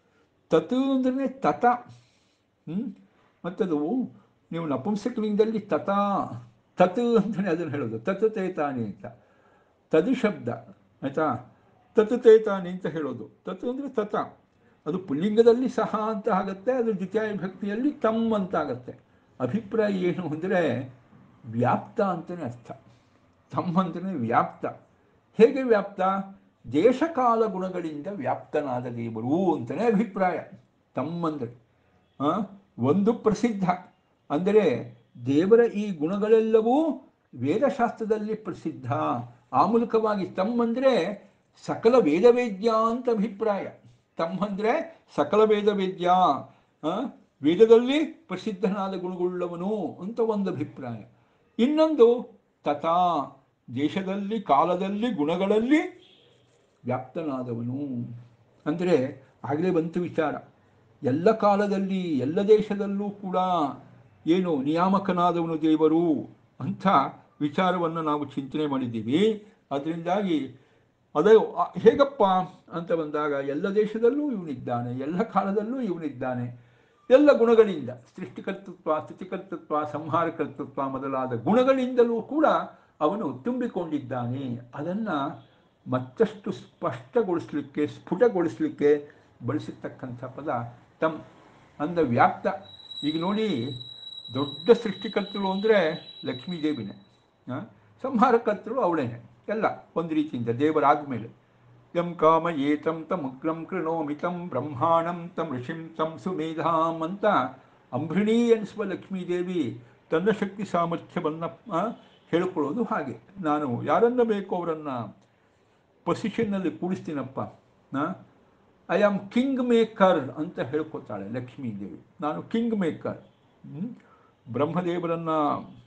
ತತ್ ಅಂದ್ರೆ ತತ ಹ್ಞೂ ಮತ್ತದು ನೀವು ನಪುಂಸಕಲಿಂಗದಲ್ಲಿ ತತ ತತ್ ಅಂತಲೇ ಅದನ್ನು ಹೇಳೋದು ತತ್ ತೇತಾನಿ ಅಂತ ತದು ಶಬ್ದ ಆಯಿತಾ ತತ್ ತೇತಾನಿ ಅಂತ ಹೇಳೋದು ತತ್ ಅಂದರೆ ತತ ಅದು ಪುಲ್ಲಿಂಗದಲ್ಲಿ ಸಹ ಅಂತ ಆಗುತ್ತೆ ಅದು ದ್ವಿತೀಯ ವಿಭಕ್ತಿಯಲ್ಲಿ ತಮ್ ಅಂತ ಆಗುತ್ತೆ ಅಭಿಪ್ರಾಯ ಏನು ಅಂದರೆ ವ್ಯಾಪ್ತ ಅಂತಲೇ ಅರ್ಥ ತಮ್ಮ ಅಂತಲೇ ವ್ಯಾಪ್ತ ಹೇಗೆ ವ್ಯಾಪ್ತ ದೇಶಕಾಲ ಗುಣಗಳಿಂದ ವ್ಯಾಪ್ತನಾದ ದೇವರು ಅಂತಲೇ ಅಭಿಪ್ರಾಯ ತಮ್ಮಂದರೆ ಆ, ಒಂದು ಪ್ರಸಿದ್ಧ ಅಂದರೆ ದೇವರ ಈ ಗುಣಗಳೆಲ್ಲವೂ ವೇದಶಾಸ್ತ್ರದಲ್ಲಿ ಪ್ರಸಿದ್ಧ ಆ ಮೂಲಕವಾಗಿ ತಮ್ಮಂದರೆ ಸಕಲ ವೇದವೇದ್ಯ ಅಂತ ಅಭಿಪ್ರಾಯ ತಮ್ಮಂದರೆ ಸಕಲ ವೇದವೇದ್ಯ ಆ, ವೇದದಲ್ಲಿ ಪ್ರಸಿದ್ಧನಾದ ಗುಣಗುಳ್ಳವನು ಅಂತ ಒಂದು ಅಭಿಪ್ರಾಯ ಇನ್ನೊಂದು ತಥಾ ದೇಶದಲ್ಲಿ ಕಾಲದಲ್ಲಿ ಗುಣಗಳಲ್ಲಿ ವ್ಯಾಪ್ತನಾದವನು ಅಂದರೆ ಆಗಲೇ ಬಂತು ವಿಚಾರ ಎಲ್ಲ ಕಾಲದಲ್ಲಿ ಎಲ್ಲ ದೇಶದಲ್ಲೂ ಕೂಡ ಏನು ನಿಯಾಮಕನಾದವನು ದೇವರು ಅಂಥ ವಿಚಾರವನ್ನು ನಾವು ಚಿಂತನೆ ಮಾಡಿದ್ದೀವಿ ಅದರಿಂದಾಗಿ ಅದೇ ಆ- ಹೇಗಪ್ಪ ಅಂತ ಬಂದಾಗ ಎಲ್ಲ ದೇಶದಲ್ಲೂ ಇವನಿದ್ದಾನೆ ಎಲ್ಲ ಕಾಲದಲ್ಲೂ ಇವನಿದ್ದಾನೆ ಎಲ್ಲ ಗುಣಗಳಿಂದ ಸೃಷ್ಟಿಕರ್ತೃತ್ವ ಸ್ಥಿತಿಕರ್ತೃತ್ವ ಸಂಹಾರಕರ್ತೃತ್ವ ಮೊದಲಾದ ಗುಣಗಳಿಂದಲೂ ಕೂಡ ಅವನು ತುಂಬಿಕೊಂಡಿದ್ದಾನೆ ಅದನ್ನು ಮತ್ತಷ್ಟು ಸ್ಪಷ್ಟಗೊಳಿಸಲಿಕ್ಕೆ ಸ್ಫುಟಗೊಳಿಸಲಿಕ್ಕೆ ಬಳಸಿರ್ತಕ್ಕಂಥ ಪದ ತಮ್ ಅಂದ ವ್ಯಾಪ್ತ ಈಗ ನೋಡಿ ದೊಡ್ಡ ಸೃಷ್ಟಿಕರ್ತರು ಅಂದರೆ ಲಕ್ಷ್ಮೀದೇವಿನೇ ಆ? ಸಂಹಾರಕರ್ತರು ಅವಳೇನೆ ಎಲ್ಲ ಒಂದು ರೀತಿಯಿಂದ ದೇವರಾದ ಮೇಲೆ ಯಂ ಕಾಮ ಏತಂ ತಮ್ ಉಗ್ರಂ ಕೃಣೋಮಿ ತಂ ಬ್ರಹ್ಮಾಣಂ ತಂ ಋಷಿಂ ತಂ ಸುಮೇಧಾಂ ಅಂತ ಅಂಬೃಣಿ ಎನಿಸುವ ಲಕ್ಷ್ಮೀದೇವಿ ತನ್ನ ಶಕ್ತಿ ಸಾಮರ್ಥ್ಯವನ್ನು ಹೇಳಿಕೊಳ್ಳೋದು ಹಾಗೆ ನಾನು ಯಾರನ್ನ ಬೇಕೋ ಅವರನ್ನು ಪೊಸಿಷನ್ನಲ್ಲಿ ಕೂಡಿಸ್ತೀನಪ್ಪ ಐ ಆಮ್ ಕಿಂಗ್ ಮೇಕರ್ ಅಂತ ಹೇಳ್ಕೊತಾಳೆ ಲಕ್ಷ್ಮೀದೇವಿ ನಾನು ಕಿಂಗ್ ಮೇಕರ್ ಬ್ರಹ್ಮದೇವರನ್ನು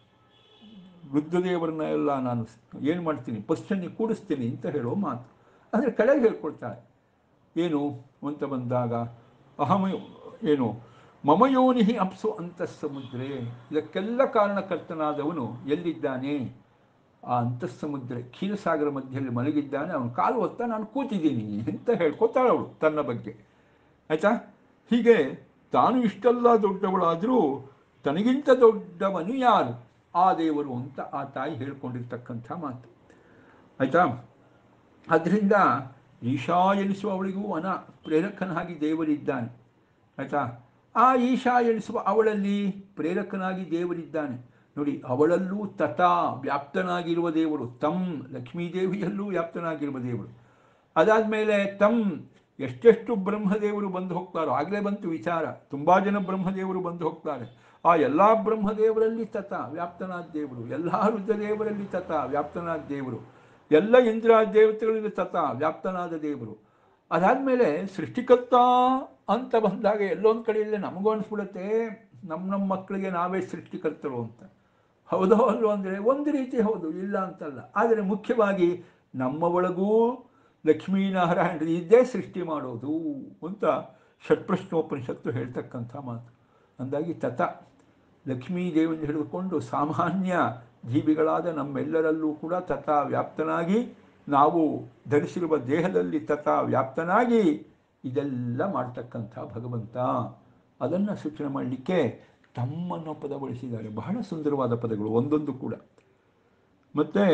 ರುದ್ರದೇವರನ್ನ ಎಲ್ಲ ನಾನು ಏನು ಮಾಡ್ತೀನಿ ಪೊಸಿಷನ್ನಿಗೆ ಕೂಡಿಸ್ತೀನಿ ಅಂತ ಹೇಳೋ ಮಾತು ಆದರೆ ಕಡೆಗೆ ಹೇಳ್ಕೊಡ್ತಾಳೆ ಏನು ಅಂತ ಬಂದಾಗ ಅಹಮ ಏನು ಮಮಯೋನಿ ಅಪ್ಸು ಅಂತ ಸಮುದ್ರೆ ಇದಕ್ಕೆಲ್ಲ ಕಾರಣಕರ್ತನಾದವನು ಎಲ್ಲಿದ್ದಾನೆ ಆ ಅಂತಃಸಮುದ್ರ ಕ್ಷೀರಸಾಗರ ಮಧ್ಯದಲ್ಲಿ ಮಲಗಿದ್ದಾನೆ ಅವನು ಕಾಲು ಹೊತ್ತ ನಾನು ಕೂತಿದ್ದೀನಿ ಅಂತ ಹೇಳ್ಕೊತಾಳೆ ಅವಳು ತನ್ನ ಬಗ್ಗೆ ಆಯ್ತಾ ಹೀಗೆ ತಾನು ಇಷ್ಟೆಲ್ಲ ದೊಡ್ಡವಳಾದರೂ ತನಗಿಂತ ದೊಡ್ಡವನು ಯಾರು ಆ ದೇವರು ಅಂತ ಆ ತಾಯಿ ಹೇಳ್ಕೊಂಡಿರ್ತಕ್ಕಂಥ ಮಾತು ಆಯ್ತಾ ಅದರಿಂದ ಈಶಾ ಎನಿಸುವ ಅವಳಿಗೂ ಅನ ಪ್ರೇರಕನಾಗಿ ದೇವರಿದ್ದಾನೆ ಆಯ್ತಾ ಆ ಈಶಾ ಎನಿಸುವ ಅವಳಲ್ಲಿ ಪ್ರೇರಕನಾಗಿ ದೇವರಿದ್ದಾನೆ ನೋಡಿ ಅವಳಲ್ಲೂ ತಥಾ ವ್ಯಾಪ್ತನಾಗಿರುವ ದೇವರು ತಮ್ ಲಕ್ಷ್ಮೀದೇವಿಯಲ್ಲೂ ವ್ಯಾಪ್ತನಾಗಿರುವ ದೇವರು ಅದಾದಮೇಲೆ ತಮ್ ಎಷ್ಟೆಷ್ಟು ಬ್ರಹ್ಮದೇವರು ಬಂದು ಹೋಗ್ತಾರೋ ಆಗಲೇ ಬಂತು ವಿಚಾರ ತುಂಬ ಜನ ಬ್ರಹ್ಮದೇವರು ಬಂದು ಹೋಗ್ತಾರೆ ಆ ಎಲ್ಲ ಬ್ರಹ್ಮದೇವರಲ್ಲಿ ತಥ ವ್ಯಾಪ್ತನಾದ ದೇವರು ಎಲ್ಲ ರುದ್ರದೇವರಲ್ಲಿ ತಥ ವ್ಯಾಪ್ತನಾದ ದೇವರು ಎಲ್ಲ ಇಂದ್ರ ದೇವತೆಗಳಿಂದ ತಥ ವ್ಯಾಪ್ತನಾದ ದೇವರು ಅದಾದಮೇಲೆ ಸೃಷ್ಟಿಕರ್ತ ಅಂತ ಬಂದಾಗ ಎಲ್ಲೊಂದು ಕಡೆಯಲ್ಲಿ ನಮಗೂ ಅನಿಸ್ಬಿಡುತ್ತೆ ನಮ್ಮ ನಮ್ಮ ಮಕ್ಕಳಿಗೆ ನಾವೇ ಸೃಷ್ಟಿಕರ್ತರು ಅಂತ ಹೌದೋ ಅಲ್ವೋ ಅಂದರೆ ಒಂದು ರೀತಿ ಹೌದು ಇಲ್ಲ ಅಂತಲ್ಲ ಆದರೆ ಮುಖ್ಯವಾಗಿ ನಮ್ಮ ಒಳಗೂ ಲಕ್ಷ್ಮೀನಾರಾಯಣ ಇದ್ದೇ ಸೃಷ್ಟಿ ಮಾಡೋದು ಅಂತ ಷಟ್ಪ್ರಶ್ನೋಪನಿಷತ್ತು ಹೇಳ್ತಕ್ಕಂಥ ಮಾತು ಅಂದಾಗಿ ತತ ಲಕ್ಷ್ಮೀ ದೇವಿಯಿಂದ ಹಿಡಿದುಕೊಂಡು ಸಾಮಾನ್ಯ ಜೀವಿಗಳಾದ ನಮ್ಮೆಲ್ಲರಲ್ಲೂ ಕೂಡ ತಥಾ ವ್ಯಾಪ್ತನಾಗಿ ನಾವು ಧರಿಸಿರುವ ದೇಹದಲ್ಲಿ ತಥಾ ವ್ಯಾಪ್ತನಾಗಿ ಇದೆಲ್ಲ ಮಾಡ್ತಕ್ಕಂಥ ಭಗವಂತ ಅದನ್ನು ಸೂಚನೆ ಮಾಡಲಿಕ್ಕೆ ತಮ್ಮನ್ನು ಪದ ಬಳಸಿದ್ದಾರೆ ಬಹಳ ಸುಂದರವಾದ ಪದಗಳು ಒಂದೊಂದು ಕೂಡ ಮತ್ತು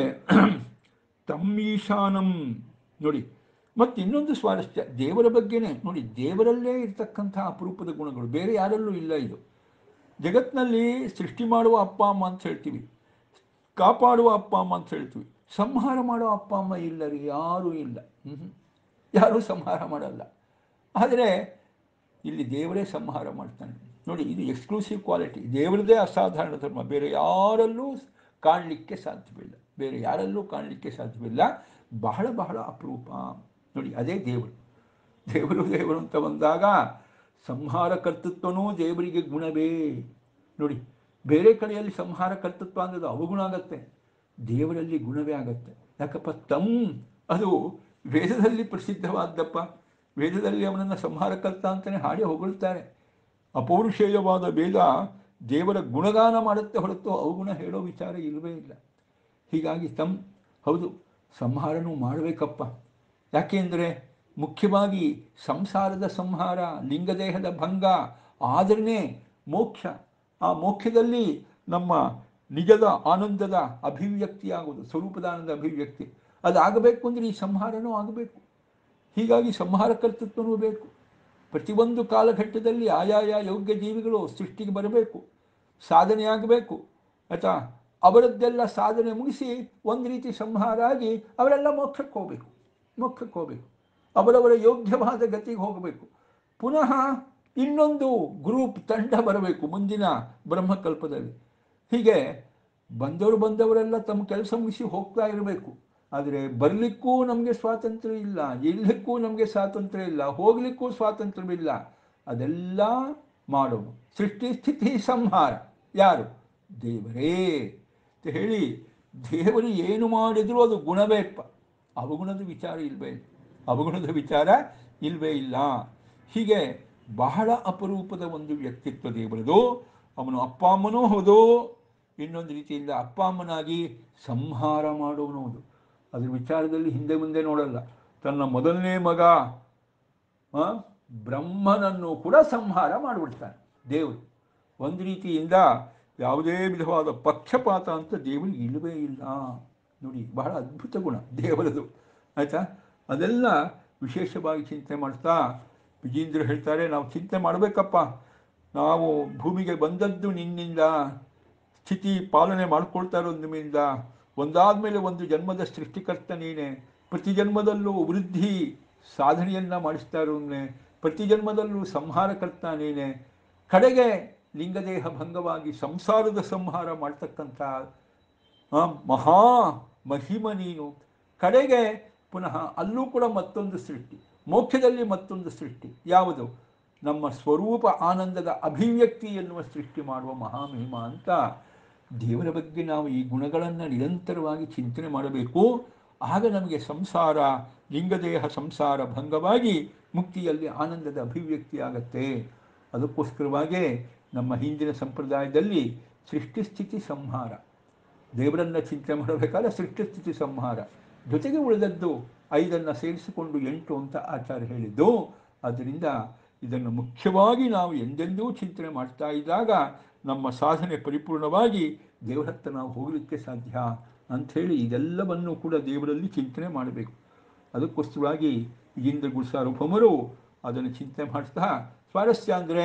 ತಮ್ಮೀಶಾನಂ ನೋಡಿ ಮತ್ತು ಇನ್ನೊಂದು ಸ್ವಾರಸ್ಯ ದೇವರ ಬಗ್ಗೆನೇ ನೋಡಿ ದೇವರಲ್ಲೇ ಇರ್ತಕ್ಕಂಥ ಅಪರೂಪದ ಗುಣಗಳು ಬೇರೆ ಯಾರಲ್ಲೂ ಇಲ್ಲ ಇದು ಜಗತ್ತಿನಲ್ಲಿ ಸೃಷ್ಟಿ ಮಾಡುವ ಅಪ್ಪ ಅಮ್ಮ ಅಂತ ಹೇಳ್ತೀವಿ ಕಾಪಾಡುವ ಅಪ್ಪ ಅಮ್ಮ ಅಂತ ಹೇಳ್ತೀವಿ ಸಂಹಾರ ಮಾಡೋ ಅಪ್ಪ ಅಮ್ಮ ಇಲ್ಲ ರೀ ಯಾರೂ ಇಲ್ಲ ಹ್ಮ್. ಯಾರೂ ಸಂಹಾರ ಮಾಡಲ್ಲ ಆದರೆ ಇಲ್ಲಿ ದೇವರೇ ಸಂಹಾರ ಮಾಡ್ತಾನೆ ನೋಡಿ ಇದು ಎಕ್ಸ್ಕ್ಲೂಸಿವ್ ಕ್ವಾಲಿಟಿ ದೇವರದೇ ಅಸಾಧಾರಣ ಧರ್ಮ ಬೇರೆ ಯಾರಲ್ಲೂ ಕಾಣಲಿಕ್ಕೆ ಸಾಧ್ಯವಿಲ್ಲ ಬೇರೆ ಯಾರಲ್ಲೂ ಕಾಣಲಿಕ್ಕೆ ಸಾಧ್ಯವಿಲ್ಲ ಬಹಳ ಬಹಳ ಅಪರೂಪ ನೋಡಿ ಅದೇ ದೇವರು ದೇವರು ದೇವರು ಅಂತ ಬಂದಾಗ ಸಂಹಾರ ಕರ್ತೃತ್ವನೂ ದೇವರಿಗೆ ಗುಣವೇ ನೋಡಿ ಬೇರೆ ಕಡೆಯಲ್ಲಿ ಸಂಹಾರ ಕರ್ತೃತ್ವ ಅನ್ನೋದು ಅವಗುಣ ಆಗತ್ತೆ ದೇವರಲ್ಲಿ ಗುಣವೇ ಆಗತ್ತೆ ಯಾಕಪ್ಪ ತಮ್ ಅದು ವೇದದಲ್ಲಿ ಪ್ರಸಿದ್ಧವಾದ್ದಪ್ಪ ವೇದದಲ್ಲಿ ಅವನನ್ನು ಸಂಹಾರಕರ್ತ ಅಂತಲೇ ಹಾಡಿ ಹೊಗಳ್ತಾರೆ ಅಪೌರುಷೇಯವಾದ ವೇದ ದೇವರ ಗುಣಗಾನ ಮಾಡುತ್ತೆ ಹೊರತು ಅವಗುಣ ಹೇಳೋ ವಿಚಾರ ಇಲ್ಲವೇ ಇಲ್ಲ ಹೀಗಾಗಿ ತಮ್ ಹೌದು ಸಂಹಾರನೂ ಮಾಡಬೇಕಪ್ಪ ಯಾಕೆಂದರೆ ಮುಖ್ಯವಾಗಿ ಸಂಸಾರದ ಸಂಹಾರ ಲಿಂಗದೇಹದ ಭಂಗ ಆದರೇ ಮೋಕ್ಷ ಆ ಮೋಕ್ಷದಲ್ಲಿ ನಮ್ಮ ನಿಜದ ಆನಂದದ ಅಭಿವ್ಯಕ್ತಿಯಾಗುವುದು ಸ್ವರೂಪದಾನಂದ ಅಭಿವ್ಯಕ್ತಿ ಅದಾಗಬೇಕು ಅಂದರೆ ಈ ಸಂಹಾರನೂ ಆಗಬೇಕು ಹೀಗಾಗಿ ಸಂಹಾರ ಕರ್ತೃತ್ವನೂ ಬೇಕು ಪ್ರತಿಯೊಂದು ಕಾಲಘಟ್ಟದಲ್ಲಿ ಆಯಾಯ ಯೋಗ್ಯ ಜೀವಿಗಳು ಸೃಷ್ಟಿಗೆ ಬರಬೇಕು ಸಾಧನೆ ಆಗಬೇಕು ಆಯ್ತಾ ಅವರದ್ದೆಲ್ಲ ಸಾಧನೆ ಮುಗಿಸಿ ಒಂದು ರೀತಿ ಸಂಹಾರ ಆಗಿ ಅವರೆಲ್ಲ ಮೋಕ್ಷಕ್ಕೆ ಹೋಗಬೇಕು ಮೋಕ್ಷಕ್ಕೆ ಹೋಗಬೇಕು ಅವರವರ ಯೋಗ್ಯವಾದ ಗತಿಗೆ ಹೋಗಬೇಕು ಪುನಃ ಇನ್ನೊಂದು ಗ್ರೂಪ್ ತಂಡ ಬರಬೇಕು ಮುಂದಿನ ಬ್ರಹ್ಮಕಲ್ಪದಲ್ಲಿ ಹೀಗೆ ಬಂದವರು ಬಂದವರೆಲ್ಲ ತಮ್ಮ ಕೆಲಸ ಮುಗಿಸಿ ಹೋಗ್ತಾ ಇರಬೇಕು ಆದರೆ ಬರಲಿಕ್ಕೂ ನಮಗೆ ಸ್ವಾತಂತ್ರ್ಯ ಇಲ್ಲ ಇರಲಿಕ್ಕೂ ನಮಗೆ ಸ್ವಾತಂತ್ರ್ಯ ಇಲ್ಲ ಹೋಗಲಿಕ್ಕೂ ಸ್ವಾತಂತ್ರ್ಯವಿಲ್ಲ ಅದೆಲ್ಲ ಮಾಡೋದು ಸೃಷ್ಟಿ ಸ್ಥಿತಿ ಸಂಹಾರ ಯಾರು ದೇವರೇ ಅಂತ ಹೇಳಿ ದೇವರು ಏನು ಮಾಡಿದರೂ ಅದು ಗುಣವೇಪ್ಪ ಅವಗುಣದ ವಿಚಾರ ಇಲ್ವೇ ಇಲ್ಲ ಅವಗುಣದ ವಿಚಾರ ಇಲ್ವೇ ಇಲ್ಲ ಹೀಗೆ ಬಹಳ ಅಪರೂಪದ ಒಂದು ವ್ಯಕ್ತಿತ್ವ ದೇವರದು ಅವನು ಅಪ್ಪ ಅಮ್ಮನೂ ಹೌದು ಇನ್ನೊಂದು ರೀತಿಯಿಂದ ಅಪ್ಪ ಅಮ್ಮನಾಗಿ ಸಂಹಾರ ಮಾಡೋನು ಹೌದು ಅದ್ರ ವಿಚಾರದಲ್ಲಿ ಹಿಂದೆ ಮುಂದೆ ನೋಡಲ್ಲ ತನ್ನ ಮೊದಲನೇ ಮಗ ಆ, ಬ್ರಹ್ಮನನ್ನು ಕೂಡ ಸಂಹಾರ ಮಾಡಿಬಿಡ್ತಾನೆ ದೇವರು ಒಂದು ರೀತಿಯಿಂದ ಯಾವುದೇ ವಿಧವಾದ ಪಕ್ಷಪಾತ ಅಂತ ದೇವರಿಗೆ ಇಲ್ಲವೇ ಇಲ್ಲ ನೋಡಿ ಬಹಳ ಅದ್ಭುತ ಗುಣ ದೇವರದು ಆಯಿತಾ ಅದೆಲ್ಲ ವಿಶೇಷವಾಗಿ ಚಿಂತೆ ಮಾಡ್ತಾ ವಿಜೇಂದ್ರ ಹೇಳ್ತಾರೆ ನಾವು ಚಿಂತೆ ಮಾಡಬೇಕಪ್ಪ ನಾವು ಭೂಮಿಗೆ ಬಂದದ್ದು ನಿನ್ನಿಂದ ಸ್ಥಿತಿ ಪಾಲನೆ ಮಾಡ್ಕೊಳ್ತಾ ಇರೋದು ನಿಮ್ಮಿಂದ ಒಂದಾದ ಮೇಲೆ ಒಂದು ಜನ್ಮದ ಸೃಷ್ಟಿಕರ್ತ ನೀನೆ ಪ್ರತಿ ಜನ್ಮದಲ್ಲೂ ವೃದ್ಧಿ ಸಾಧನೆಯನ್ನು ಮಾಡಿಸ್ತಾ ಇರೋನೇ ಪ್ರತಿ ಜನ್ಮದಲ್ಲೂ ಸಂಹಾರಕರ್ತ ನೀನೆ ಕಡೆಗೆ ಲಿಂಗದೇಹ ಭಂಗವಾಗಿ ಸಂಸಾರದ ಸಂಹಾರ ಮಾಡ್ತಕ್ಕಂಥ ಆ, ಮಹಾ ಮಹಿಮ ನೀನು ಕಡೆಗೆ ಪುನಃ ಅಲ್ಲೂ ಕೂಡ ಮತ್ತೊಂದು ಸೃಷ್ಟಿ ಮೋಕ್ಷದಲ್ಲಿ ಮತ್ತೊಂದು ಸೃಷ್ಟಿ ಯಾವುದು ನಮ್ಮ ಸ್ವರೂಪ ಆನಂದದ ಅಭಿವ್ಯಕ್ತಿ ಎನ್ನುವ ಸೃಷ್ಟಿ ಮಾಡುವ ಮಹಾಮಹಿಮ ಅಂತ ದೇವರ ಬಗ್ಗೆ ನಾವು ಈ ಗುಣಗಳನ್ನು ನಿರಂತರವಾಗಿ ಚಿಂತನೆ ಮಾಡಬೇಕು ಆಗ ನಮಗೆ ಸಂಸಾರ ಲಿಂಗದೇಹ ಸಂಸಾರ ಭಂಗವಾಗಿ ಮುಕ್ತಿಯಲ್ಲಿ ಆನಂದದ ಅಭಿವ್ಯಕ್ತಿ ಆಗತ್ತೆ ಅದಕ್ಕೋಸ್ಕರವಾಗೇ ನಮ್ಮ ಹಿಂದಿನ ಸಂಪ್ರದಾಯದಲ್ಲಿ ಸೃಷ್ಟಿ ಸ್ಥಿತಿ ಸಂಹಾರ ದೇವರನ್ನ ಚಿಂತನೆ ಮಾಡಬೇಕಾದ್ರೆ ಸೃಷ್ಟಿ ಸ್ಥಿತಿ ಸಂಹಾರ ಜೊತೆಗೆ ಉಳಿದದ್ದು ಐದನ್ನು ಸೇರಿಸಿಕೊಂಡು ಎಂಟು ಅಂತ ಆಚಾರ್ಯ ಹೇಳಿದ್ದು ಆದ್ದರಿಂದ ಇದನ್ನು ಮುಖ್ಯವಾಗಿ ನಾವು ಎಂದೆಂದೂ ಚಿಂತನೆ ಮಾಡ್ತಾ ಇದ್ದಾಗ ನಮ್ಮ ಸಾಧನೆ ಪರಿಪೂರ್ಣವಾಗಿ ದೇವರ ಹತ್ರ ನಾವು ಹೋಗಲಿಕ್ಕೆ ಸಾಧ್ಯ ಅಂಥೇಳಿ ಇದೆಲ್ಲವನ್ನು ಕೂಡ ದೇವರಲ್ಲಿ ಚಿಂತನೆ ಮಾಡಬೇಕು ಅದಕ್ಕೋಸ್ಕರವಾಗಿ ಇಂದ್ರ ಗುರುಸಾರ್ವಭೌಮರು ಅದನ್ನು ಚಿಂತನೆ ಮಾಡ್ತಾ ಸ್ವಾರಸ್ಯ ಅಂದರೆ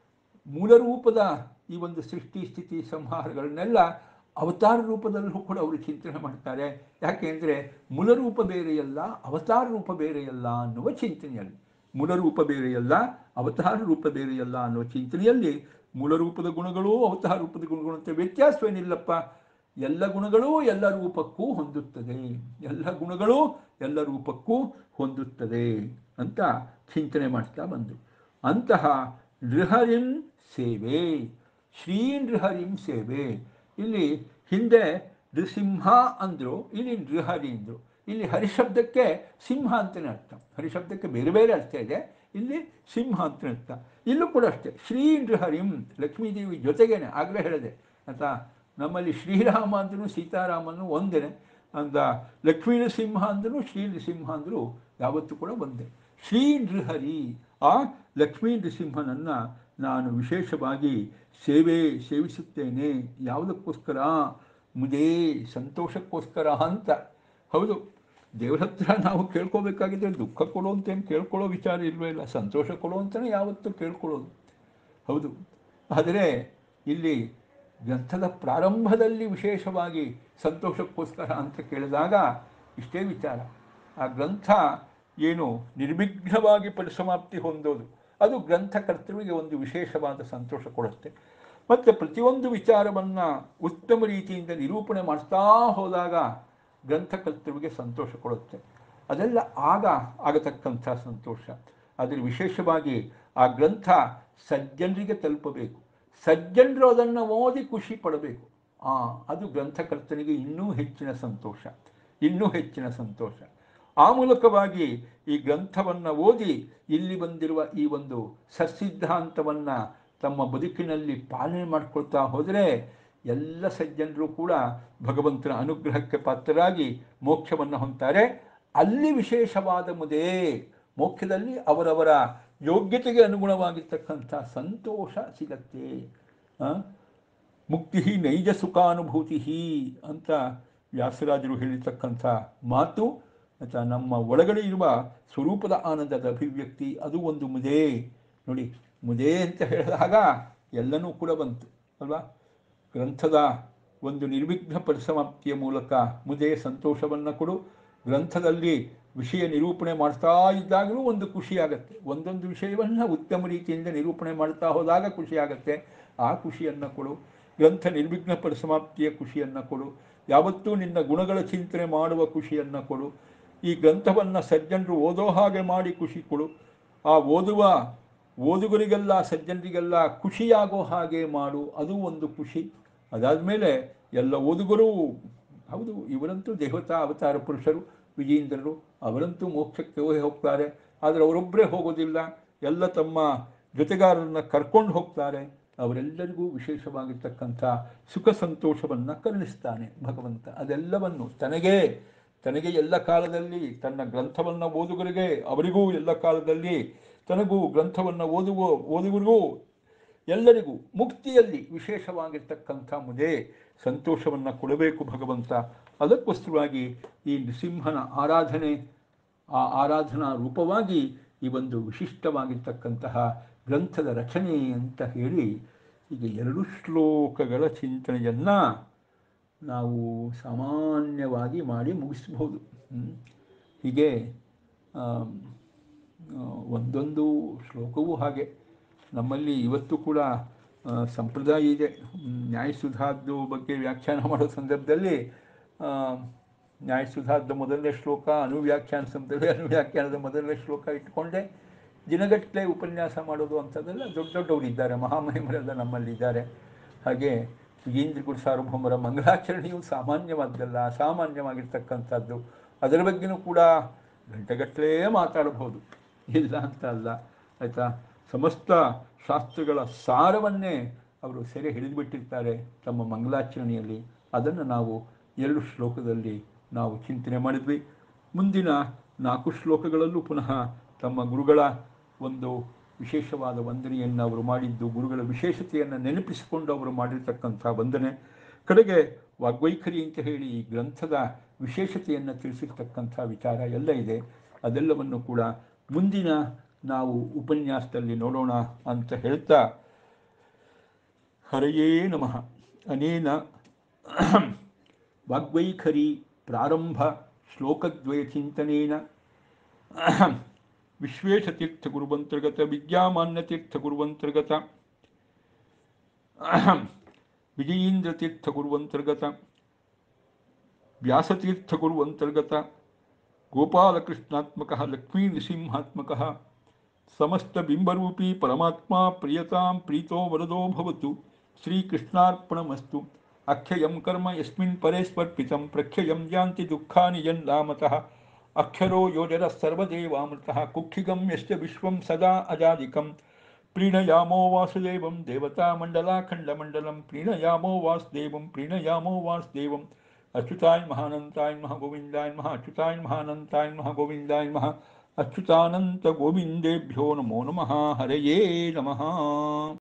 ಮೂಲ ರೂಪದ ಈ ಒಂದು ಸೃಷ್ಟಿ ಸ್ಥಿತಿ ಸಂಹಾರಗಳನ್ನೆಲ್ಲ ಅವತಾರ ರೂಪದಲ್ಲೂ ಕೂಡ ಅವರು ಚಿಂತನೆ ಮಾಡ್ತಾರೆ ಯಾಕೆಂದರೆ ಮೂಲ ರೂಪ ಬೇರೆಯಲ್ಲ ಅವತಾರ ರೂಪ ಬೇರೆಯಲ್ಲ ಅನ್ನುವ ಚಿಂತನೆಯಲ್ಲಿ ಮೂಲ ರೂಪ ಬೇರೆಯಲ್ಲ ಅವತಾರ ರೂಪ ಬೇರೆಯಲ್ಲ ಅನ್ನುವ ಚಿಂತನೆಯಲ್ಲಿ ಮೂಲ ರೂಪದ ಗುಣಗಳು ಅವತಾರ ರೂಪದ ಗುಣಗಳು ಅಂತ ವ್ಯತ್ಯಾಸವೇನಿಲ್ಲಪ್ಪ ಎಲ್ಲ ಗುಣಗಳು ಎಲ್ಲ ರೂಪಕ್ಕೂ ಹೊಂದುತ್ತದೆ ಎಲ್ಲ ಗುಣಗಳು ಎಲ್ಲ ರೂಪಕ್ಕೂ ಹೊಂದುತ್ತದೆ ಅಂತ ಚಿಂತನೆ ಮಾಡ್ತಾ ಬಂದರು ಅಂತಹ ನೃಹರಿಂ ಸೇವೆ ಶ್ರೀ ನೃಹರಿಂ ಸೇವೆ ಇಲ್ಲಿ ಹಿಂದೆ ನೃಸಿಂಹ ಅಂದರು ಇಲ್ಲಿ ನೃಹರಿ ಅಂದರು ಇಲ್ಲಿ ಹರಿಶಬ್ದಕ್ಕೆ ಸಿಂಹ ಅಂತಲೇ ಅರ್ಥ ಹರಿಶಬ್ದಕ್ಕೆ ಬೇರೆ ಬೇರೆ ಅರ್ಥ ಇದೆ ಇಲ್ಲಿ ಸಿಂಹ ಅಂತ ಅರ್ಥ ಇಲ್ಲೂ ಕೂಡ ಅಷ್ಟೇ ಶ್ರೀ ನೃಹರಿಂ ಲಕ್ಷ್ಮೀದೇವಿ ಜೊತೆಗೇನೆ ಆಗಲೇ ಹೇಳಿದೆ ಆಯ್ತಾ ನಮ್ಮಲ್ಲಿ ಶ್ರೀರಾಮ ಅಂದ್ರೂ ಸೀತಾರಾಮನು ಒಂದೇ ಅಂದ ಲಕ್ಷ್ಮೀ ನೃಸಿಂಹ ಅಂದರೂ ಶ್ರೀ ನೃಸಿಂಹ ಅಂದರೂ ಯಾವತ್ತೂ ಕೂಡ ಒಂದೇ ಶ್ರೀ ನೃಹರಿ ಆ ಲಕ್ಷ್ಮೀ ನೃಸಿಂಹನನ್ನು ನಾನು ವಿಶೇಷವಾಗಿ ಸೇವೆ ಸೇವಿಸುತ್ತೇನೆ ಯಾವುದಕ್ಕೋಸ್ಕರ ಮುದೇ ಸಂತೋಷಕ್ಕೋಸ್ಕರ ಅಂತ ಹೌದು ದೇವರ ಹತ್ರ ನಾವು ಕೇಳ್ಕೋಬೇಕಾಗಿದ್ರೆ ದುಃಖ ಕೊಡು ಅಂತ ಏನು ಕೇಳ್ಕೊಳ್ಳೋ ವಿಚಾರ ಇಲ್ವೇ ಇಲ್ಲ ಸಂತೋಷ ಕೊಡು ಅಂತಲೇ ಯಾವತ್ತೂ ಕೇಳ್ಕೊಳ್ಳೋದು ಹೌದು ಆದರೆ ಇಲ್ಲಿ ಗ್ರಂಥದ ಪ್ರಾರಂಭದಲ್ಲಿ ವಿಶೇಷವಾಗಿ ಸಂತೋಷಕ್ಕೋಸ್ಕರ ಅಂತ ಕೇಳಿದಾಗ ಇಷ್ಟೇ ವಿಚಾರ ಆ ಗ್ರಂಥ ಏನು ನಿರ್ವಿಘ್ನವಾಗಿ ಪರಿಸಮಾಪ್ತಿ ಹೊಂದೋದು ಅದು ಗ್ರಂಥಕರ್ತೃವಿಗೆ ಒಂದು ವಿಶೇಷವಾದ ಸಂತೋಷ ಕೊಡುತ್ತೆ ಮತ್ತು ಪ್ರತಿಯೊಂದು ವಿಚಾರವನ್ನು ಉತ್ತಮ ರೀತಿಯಿಂದ ನಿರೂಪಣೆ ಮಾಡ್ತಾ ಹೋದಾಗ ಗ್ರಂಥಕರ್ತೃವಿಗೆ ಸಂತೋಷ ಕೊಡುತ್ತೆ ಅದೆಲ್ಲ ಆಗ ಆಗತಕ್ಕಂಥ ಸಂತೋಷ ಆದರೆ ವಿಶೇಷವಾಗಿ ಆ ಗ್ರಂಥ ಸಜ್ಜನರಿಗೆ ತಲುಪಬೇಕು ಸಜ್ಜನರು ಅದನ್ನು ಓದಿ ಖುಷಿ ಪಡಬೇಕು ಆ ಅದು ಗ್ರಂಥಕರ್ತನಿಗೆ ಇನ್ನೂ ಹೆಚ್ಚಿನ ಸಂತೋಷ ಇನ್ನೂ ಹೆಚ್ಚಿನ ಸಂತೋಷ ಆ ಮೂಲಕವಾಗಿ ಈ ಗ್ರಂಥವನ್ನು ಓದಿ ಇಲ್ಲಿ ಬಂದಿರುವ ಈ ಒಂದು ಸತ್ಸಿದ್ಧಾಂತವನ್ನು ತಮ್ಮ ಬದುಕಿನಲ್ಲಿ ಪಾಲನೆ ಮಾಡ್ಕೊಳ್ತಾ ಹೋದರೆ ಎಲ್ಲ ಸಜ್ಜನರು ಕೂಡ ಭಗವಂತನ ಅನುಗ್ರಹಕ್ಕೆ ಪಾತ್ರರಾಗಿ ಮೋಕ್ಷವನ್ನು ಹೊಂತಾರೆ ಅಲ್ಲಿ ವಿಶೇಷವಾದ ಮುದೇ ಮೋಕ್ಷದಲ್ಲಿ ಅವರವರ ಯೋಗ್ಯತೆಗೆ ಅನುಗುಣವಾಗಿರ್ತಕ್ಕಂಥ ಸಂತೋಷ ಸಿಗತ್ತೆ ಆ? ಮುಕ್ತಿ ನೈಜ ಸುಖಾನುಭೂತಿ ಅಂತ ವ್ಯಾಸರಾಜರು ಹೇಳಿರ್ತಕ್ಕಂಥ ಮಾತು ಮತ್ತು ನಮ್ಮ ಒಳಗಡೆ ಇರುವ ಸ್ವರೂಪದ ಆನಂದದ ಅಭಿವ್ಯಕ್ತಿ ಅದು ಒಂದು ಮುದೇ ನೋಡಿ ಮುದೇ ಅಂತ ಹೇಳಿದಾಗ ಎಲ್ಲನೂ ಕೂಡ ಬಂತು ಅಲ್ವಾ ಗ್ರಂಥದ ಒಂದು ನಿರ್ವಿಘ್ನ ಪರಿಸಮಾಪ್ತಿಯ ಮೂಲಕ ಮುದೆ ಸಂತೋಷವನ್ನು ಕೊಡು ಗ್ರಂಥದಲ್ಲಿ ವಿಷಯ ನಿರೂಪಣೆ ಮಾಡ್ತಾ ಇದ್ದಾಗಲೂ ಒಂದು ಖುಷಿಯಾಗತ್ತೆ ಒಂದೊಂದು ವಿಷಯವನ್ನು ಉತ್ತಮ ರೀತಿಯಿಂದ ನಿರೂಪಣೆ ಮಾಡ್ತಾ ಹೋದಾಗ ಖುಷಿಯಾಗತ್ತೆ ಆ ಖುಷಿಯನ್ನು ಕೊಡು ಗ್ರಂಥ ನಿರ್ವಿಘ್ನ ಪರಿಸಮಾಪ್ತಿಯ ಖುಷಿಯನ್ನು ಕೊಡು ಯಾವತ್ತೂ ನಿನ್ನ ಗುಣಗಳ ಚಿಂತನೆ ಮಾಡುವ ಖುಷಿಯನ್ನು ಕೊಡು ಈ ಗ್ರಂಥವನ್ನು ಸಜ್ಜನರು ಓದೋ ಹಾಗೆ ಮಾಡಿ ಖುಷಿ ಕೊಡು ಆ ಓದುವ ಓದುಗರಿಗೆಲ್ಲ ಸಜ್ಜನರಿಗೆಲ್ಲ ಖುಷಿಯಾಗೋ ಹಾಗೆ ಮಾಡು ಅದು ಒಂದು ಖುಷಿ ಅದಾದಮೇಲೆ ಎಲ್ಲ ಓದುಗರು ಹೌದು ಇವರಂತೂ ದೇವತಾ ಅವತಾರ ಪುರುಷರು ವಿಜೇಂದ್ರರು ಅವರಂತೂ ಮೋಕ್ಷಕ್ಕೆ ಹೋಗಿ ಹೋಗ್ತಾರೆ ಆದರೆ ಅವರೊಬ್ಬರೇ ಹೋಗೋದಿಲ್ಲ ಎಲ್ಲ ತಮ್ಮ ಜೊತೆಗಾರರನ್ನ ಕರ್ಕೊಂಡು ಹೋಗ್ತಾರೆ ಅವರೆಲ್ಲರಿಗೂ ವಿಶೇಷವಾಗಿರ್ತಕ್ಕಂಥ ಸುಖ ಸಂತೋಷವನ್ನು ಕರುಣಿಸ್ತಾನೆ ಭಗವಂತ ಅದೆಲ್ಲವನ್ನು ತನಗೆ ತನಗೆ ಎಲ್ಲ ಕಾಲದಲ್ಲಿ ತನ್ನ ಗ್ರಂಥವನ್ನು ಓದುಗರಿಗೆ ಅವರಿಗೂ ಎಲ್ಲ ಕಾಲದಲ್ಲಿ ತನಗೂ ಗ್ರಂಥವನ್ನು ಓದುವ ಓದುಗರಿಗೂ ಎಲ್ಲರಿಗೂ ಮುಕ್ತಿಯಲ್ಲಿ ವಿಶೇಷವಾಗಿರ್ತಕ್ಕಂಥ ಮುದೇ ಸಂತೋಷವನ್ನು ಕೊಡಬೇಕು ಭಗವಂತ ಅದಕ್ಕೋಸ್ಕರವಾಗಿ ಈ ನೃಸಿಂಹನ ಆರಾಧನೆ ಆ ಆರಾಧನಾ ರೂಪವಾಗಿ ಈ ಒಂದು ವಿಶಿಷ್ಟವಾಗಿರ್ತಕ್ಕಂತಹ ಗ್ರಂಥದ ರಚನೆ ಅಂತ ಹೇಳಿ ಈಗ ಎರಡು ಶ್ಲೋಕಗಳ ಚಿಂತನೆಯನ್ನು ನಾವು ಸಾಮಾನ್ಯವಾಗಿ ಮಾಡಿ ಮುಗಿಸ್ಬೋದು ಹ್ಮ್. ಹೀಗೆ ಆಮ್, ಆ, ಒಂದೊಂದು ಶ್ಲೋಕವೂ ಹಾಗೆ ನಮ್ಮಲ್ಲಿ ಇವತ್ತು ಕೂಡ ಆ, ಸಂಪ್ರದಾಯ ಇದೆ ಹ್ಮ್, ನ್ಯಾಯಸುಧಾದ್ದು ಬಗ್ಗೆ ವ್ಯಾಖ್ಯಾನ ಮಾಡೋ ಸಂದರ್ಭದಲ್ಲಿ ಆ, ನ್ಯಾಯಸುಧಾದ ಮೊದಲನೇ ಶ್ಲೋಕ ಅನುವ್ಯಾಖ್ಯಾನ ಸಂದರ್ಭದಲ್ಲಿ ಅನುವ್ಯಾಖ್ಯಾನದ ಮೊದಲನೇ ಶ್ಲೋಕ ಇಟ್ಕೊಂಡೆ ದಿನಗಟ್ಟಲೆ ಉಪನ್ಯಾಸ ಮಾಡೋದು ಅಂಥದ್ದೆಲ್ಲ ದೊಡ್ಡ ದೊಡ್ಡವರು ಇದ್ದಾರೆ ಮಹಾಮಹಿಮರೆಲ್ಲ ನಮ್ಮಲ್ಲಿದ್ದಾರೆ ಹಾಗೆ ವಿಜೇಂದ್ರ ಗುರು ಸಾರ್ವಭೌಮರ ಮಂಗಳಾಚರಣೆಯು ಸಾಮಾನ್ಯವಾದ್ದಲ್ಲ ಅಸಾಮಾನ್ಯವಾಗಿರ್ತಕ್ಕಂಥದ್ದು ಅದರ ಬಗ್ಗೆನೂ ಕೂಡ ಗಂಟೆಗಟ್ಟಲೆ ಮಾತಾಡಬಹುದು ಇಲ್ಲ ಅಂತ ಅಲ್ಲ ಆಯಿತಾ ಸಮಸ್ತ ಶಾಸ್ತ್ರಗಳ ಸಾರವನ್ನೇ ಅವರು ಸೆರೆ ಹಿಡಿದುಬಿಟ್ಟಿರ್ತಾರೆ ತಮ್ಮ ಮಂಗಳಾಚರಣೆಯಲ್ಲಿ ಅದನ್ನು ನಾವು ಎರಡು ಶ್ಲೋಕದಲ್ಲಿ ನಾವು ಚಿಂತನೆ ಮಾಡಿದ್ವಿ ಮುಂದಿನ ನಾಲ್ಕು ಶ್ಲೋಕಗಳಲ್ಲೂ ಪುನಃ ತಮ್ಮ ಗುರುಗಳ ಒಂದು ವಿಶೇಷವಾದ ವಂದನೆಯನ್ನು ಅವರು ಮಾಡಿದ್ದು ಗುರುಗಳ ವಿಶೇಷತೆಯನ್ನು ನೆನಪಿಸಿಕೊಂಡು ಅವರು ಮಾಡಿರ್ತಕ್ಕಂಥ ವಂದನೆ ಕಡೆಗೆ ವಾಗ್ವೈಖರಿ ಅಂತ ಹೇಳಿ ಈ ಗ್ರಂಥದ ವಿಶೇಷತೆಯನ್ನು ತಿಳಿಸಿರ್ತಕ್ಕಂಥ ವಿಚಾರ ಎಲ್ಲ ಇದೆ ಅದೆಲ್ಲವನ್ನು ಕೂಡ ಮುಂದಿನ ನಾವು ಉಪನ್ಯಾಸದಲ್ಲಿ ನೋಡೋಣ ಅಂತ ಹೇಳ್ತಾ ಹರಯೇ ನಮಃ ಅನೇನ ವಾಗ್ವೈಖರಿ ಪ್ರಾರಂಭ ಶ್ಲೋಕದ್ವಯ ಚಿಂತನೇನ ವಿಶ್ವೇಶತೀರ್ಥ ಗುರುವಂತರ್ಗತ ವಿದ್ಯಾಮಾನ್ಯತೀರ್ಥ ಗುರುವಂತರ್ಗತ ವಿಜಯೀಂದ್ರ ತೀರ್ಥ ಗುರುವಂತರ್ಗತ ವ್ಯಾಸತೀರ್ಥ ಗುರುವಂತರ್ಗತ ಗೋಪಾಲಕೃಷ್ಣಾತ್ಮಕ ಲಕ್ಷ್ಮೀ ನೃಸಿಂಹಾತ್ಮಕ ಸಮಸ್ತ ಬಿಂಬರೂಪಿ ಪರಮಾತ್ಮ ಪ್ರಿಯತಾಂ ಪ್ರೀತೋ ವರದೋ ಭವತು ಶ್ರೀಕೃಷ್ಣಾರ್ಪಣಮಸ್ತು ಅಕ್ಷಯಂ ಕರ್ಮ ಯಸ್ಮಿನ್ ಪರೇಸ್ವರ್ಪಿತಂ ಪ್ರಖ್ಯಯಂ ಯಾಂತಿ ದುಃಖಾನಿ ಯನ್ನಾಮತಃ ಅಕ್ಷರೋ ಯೋಜರ ಸರ್ವದೇವಾಮೃತಃ ಕುಕ್ಷಿಗಂ ಯಶ್ಚ ವಿಶ್ವಂ ಸದಾ ಅಜಾದಿಕಂ ಪ್ರೀಣಯಾಮೋ ವಾಸುದೇವಂ ದೇವತಾಮಂಡಲಾಖಂಡಮಂಡಲಂ ಪ್ರೀಣಯಾಮೋ ವಾಸುದೇವಂ ಪ್ರೀಣಯಾಮೋ ವಾಸುದೇವಂ ಅಚ್ಯುತಾಯ ಮಹಾನಂತಾಯ ಮಹ ಗೋವಿಂದಾಯ ಮಹ ಅಚ್ಯುತಾಯ ಮಹಾನಂತಾಯ ಮಹ ಗೋವಿಂದಾಯ ಮಹ ಅಚ್ಯುತಾನಂತ ಗೋವಿಂದೇಭ್ಯೋ ನಮೋ ನಮಃ ಹರಯೇ ನಮಃ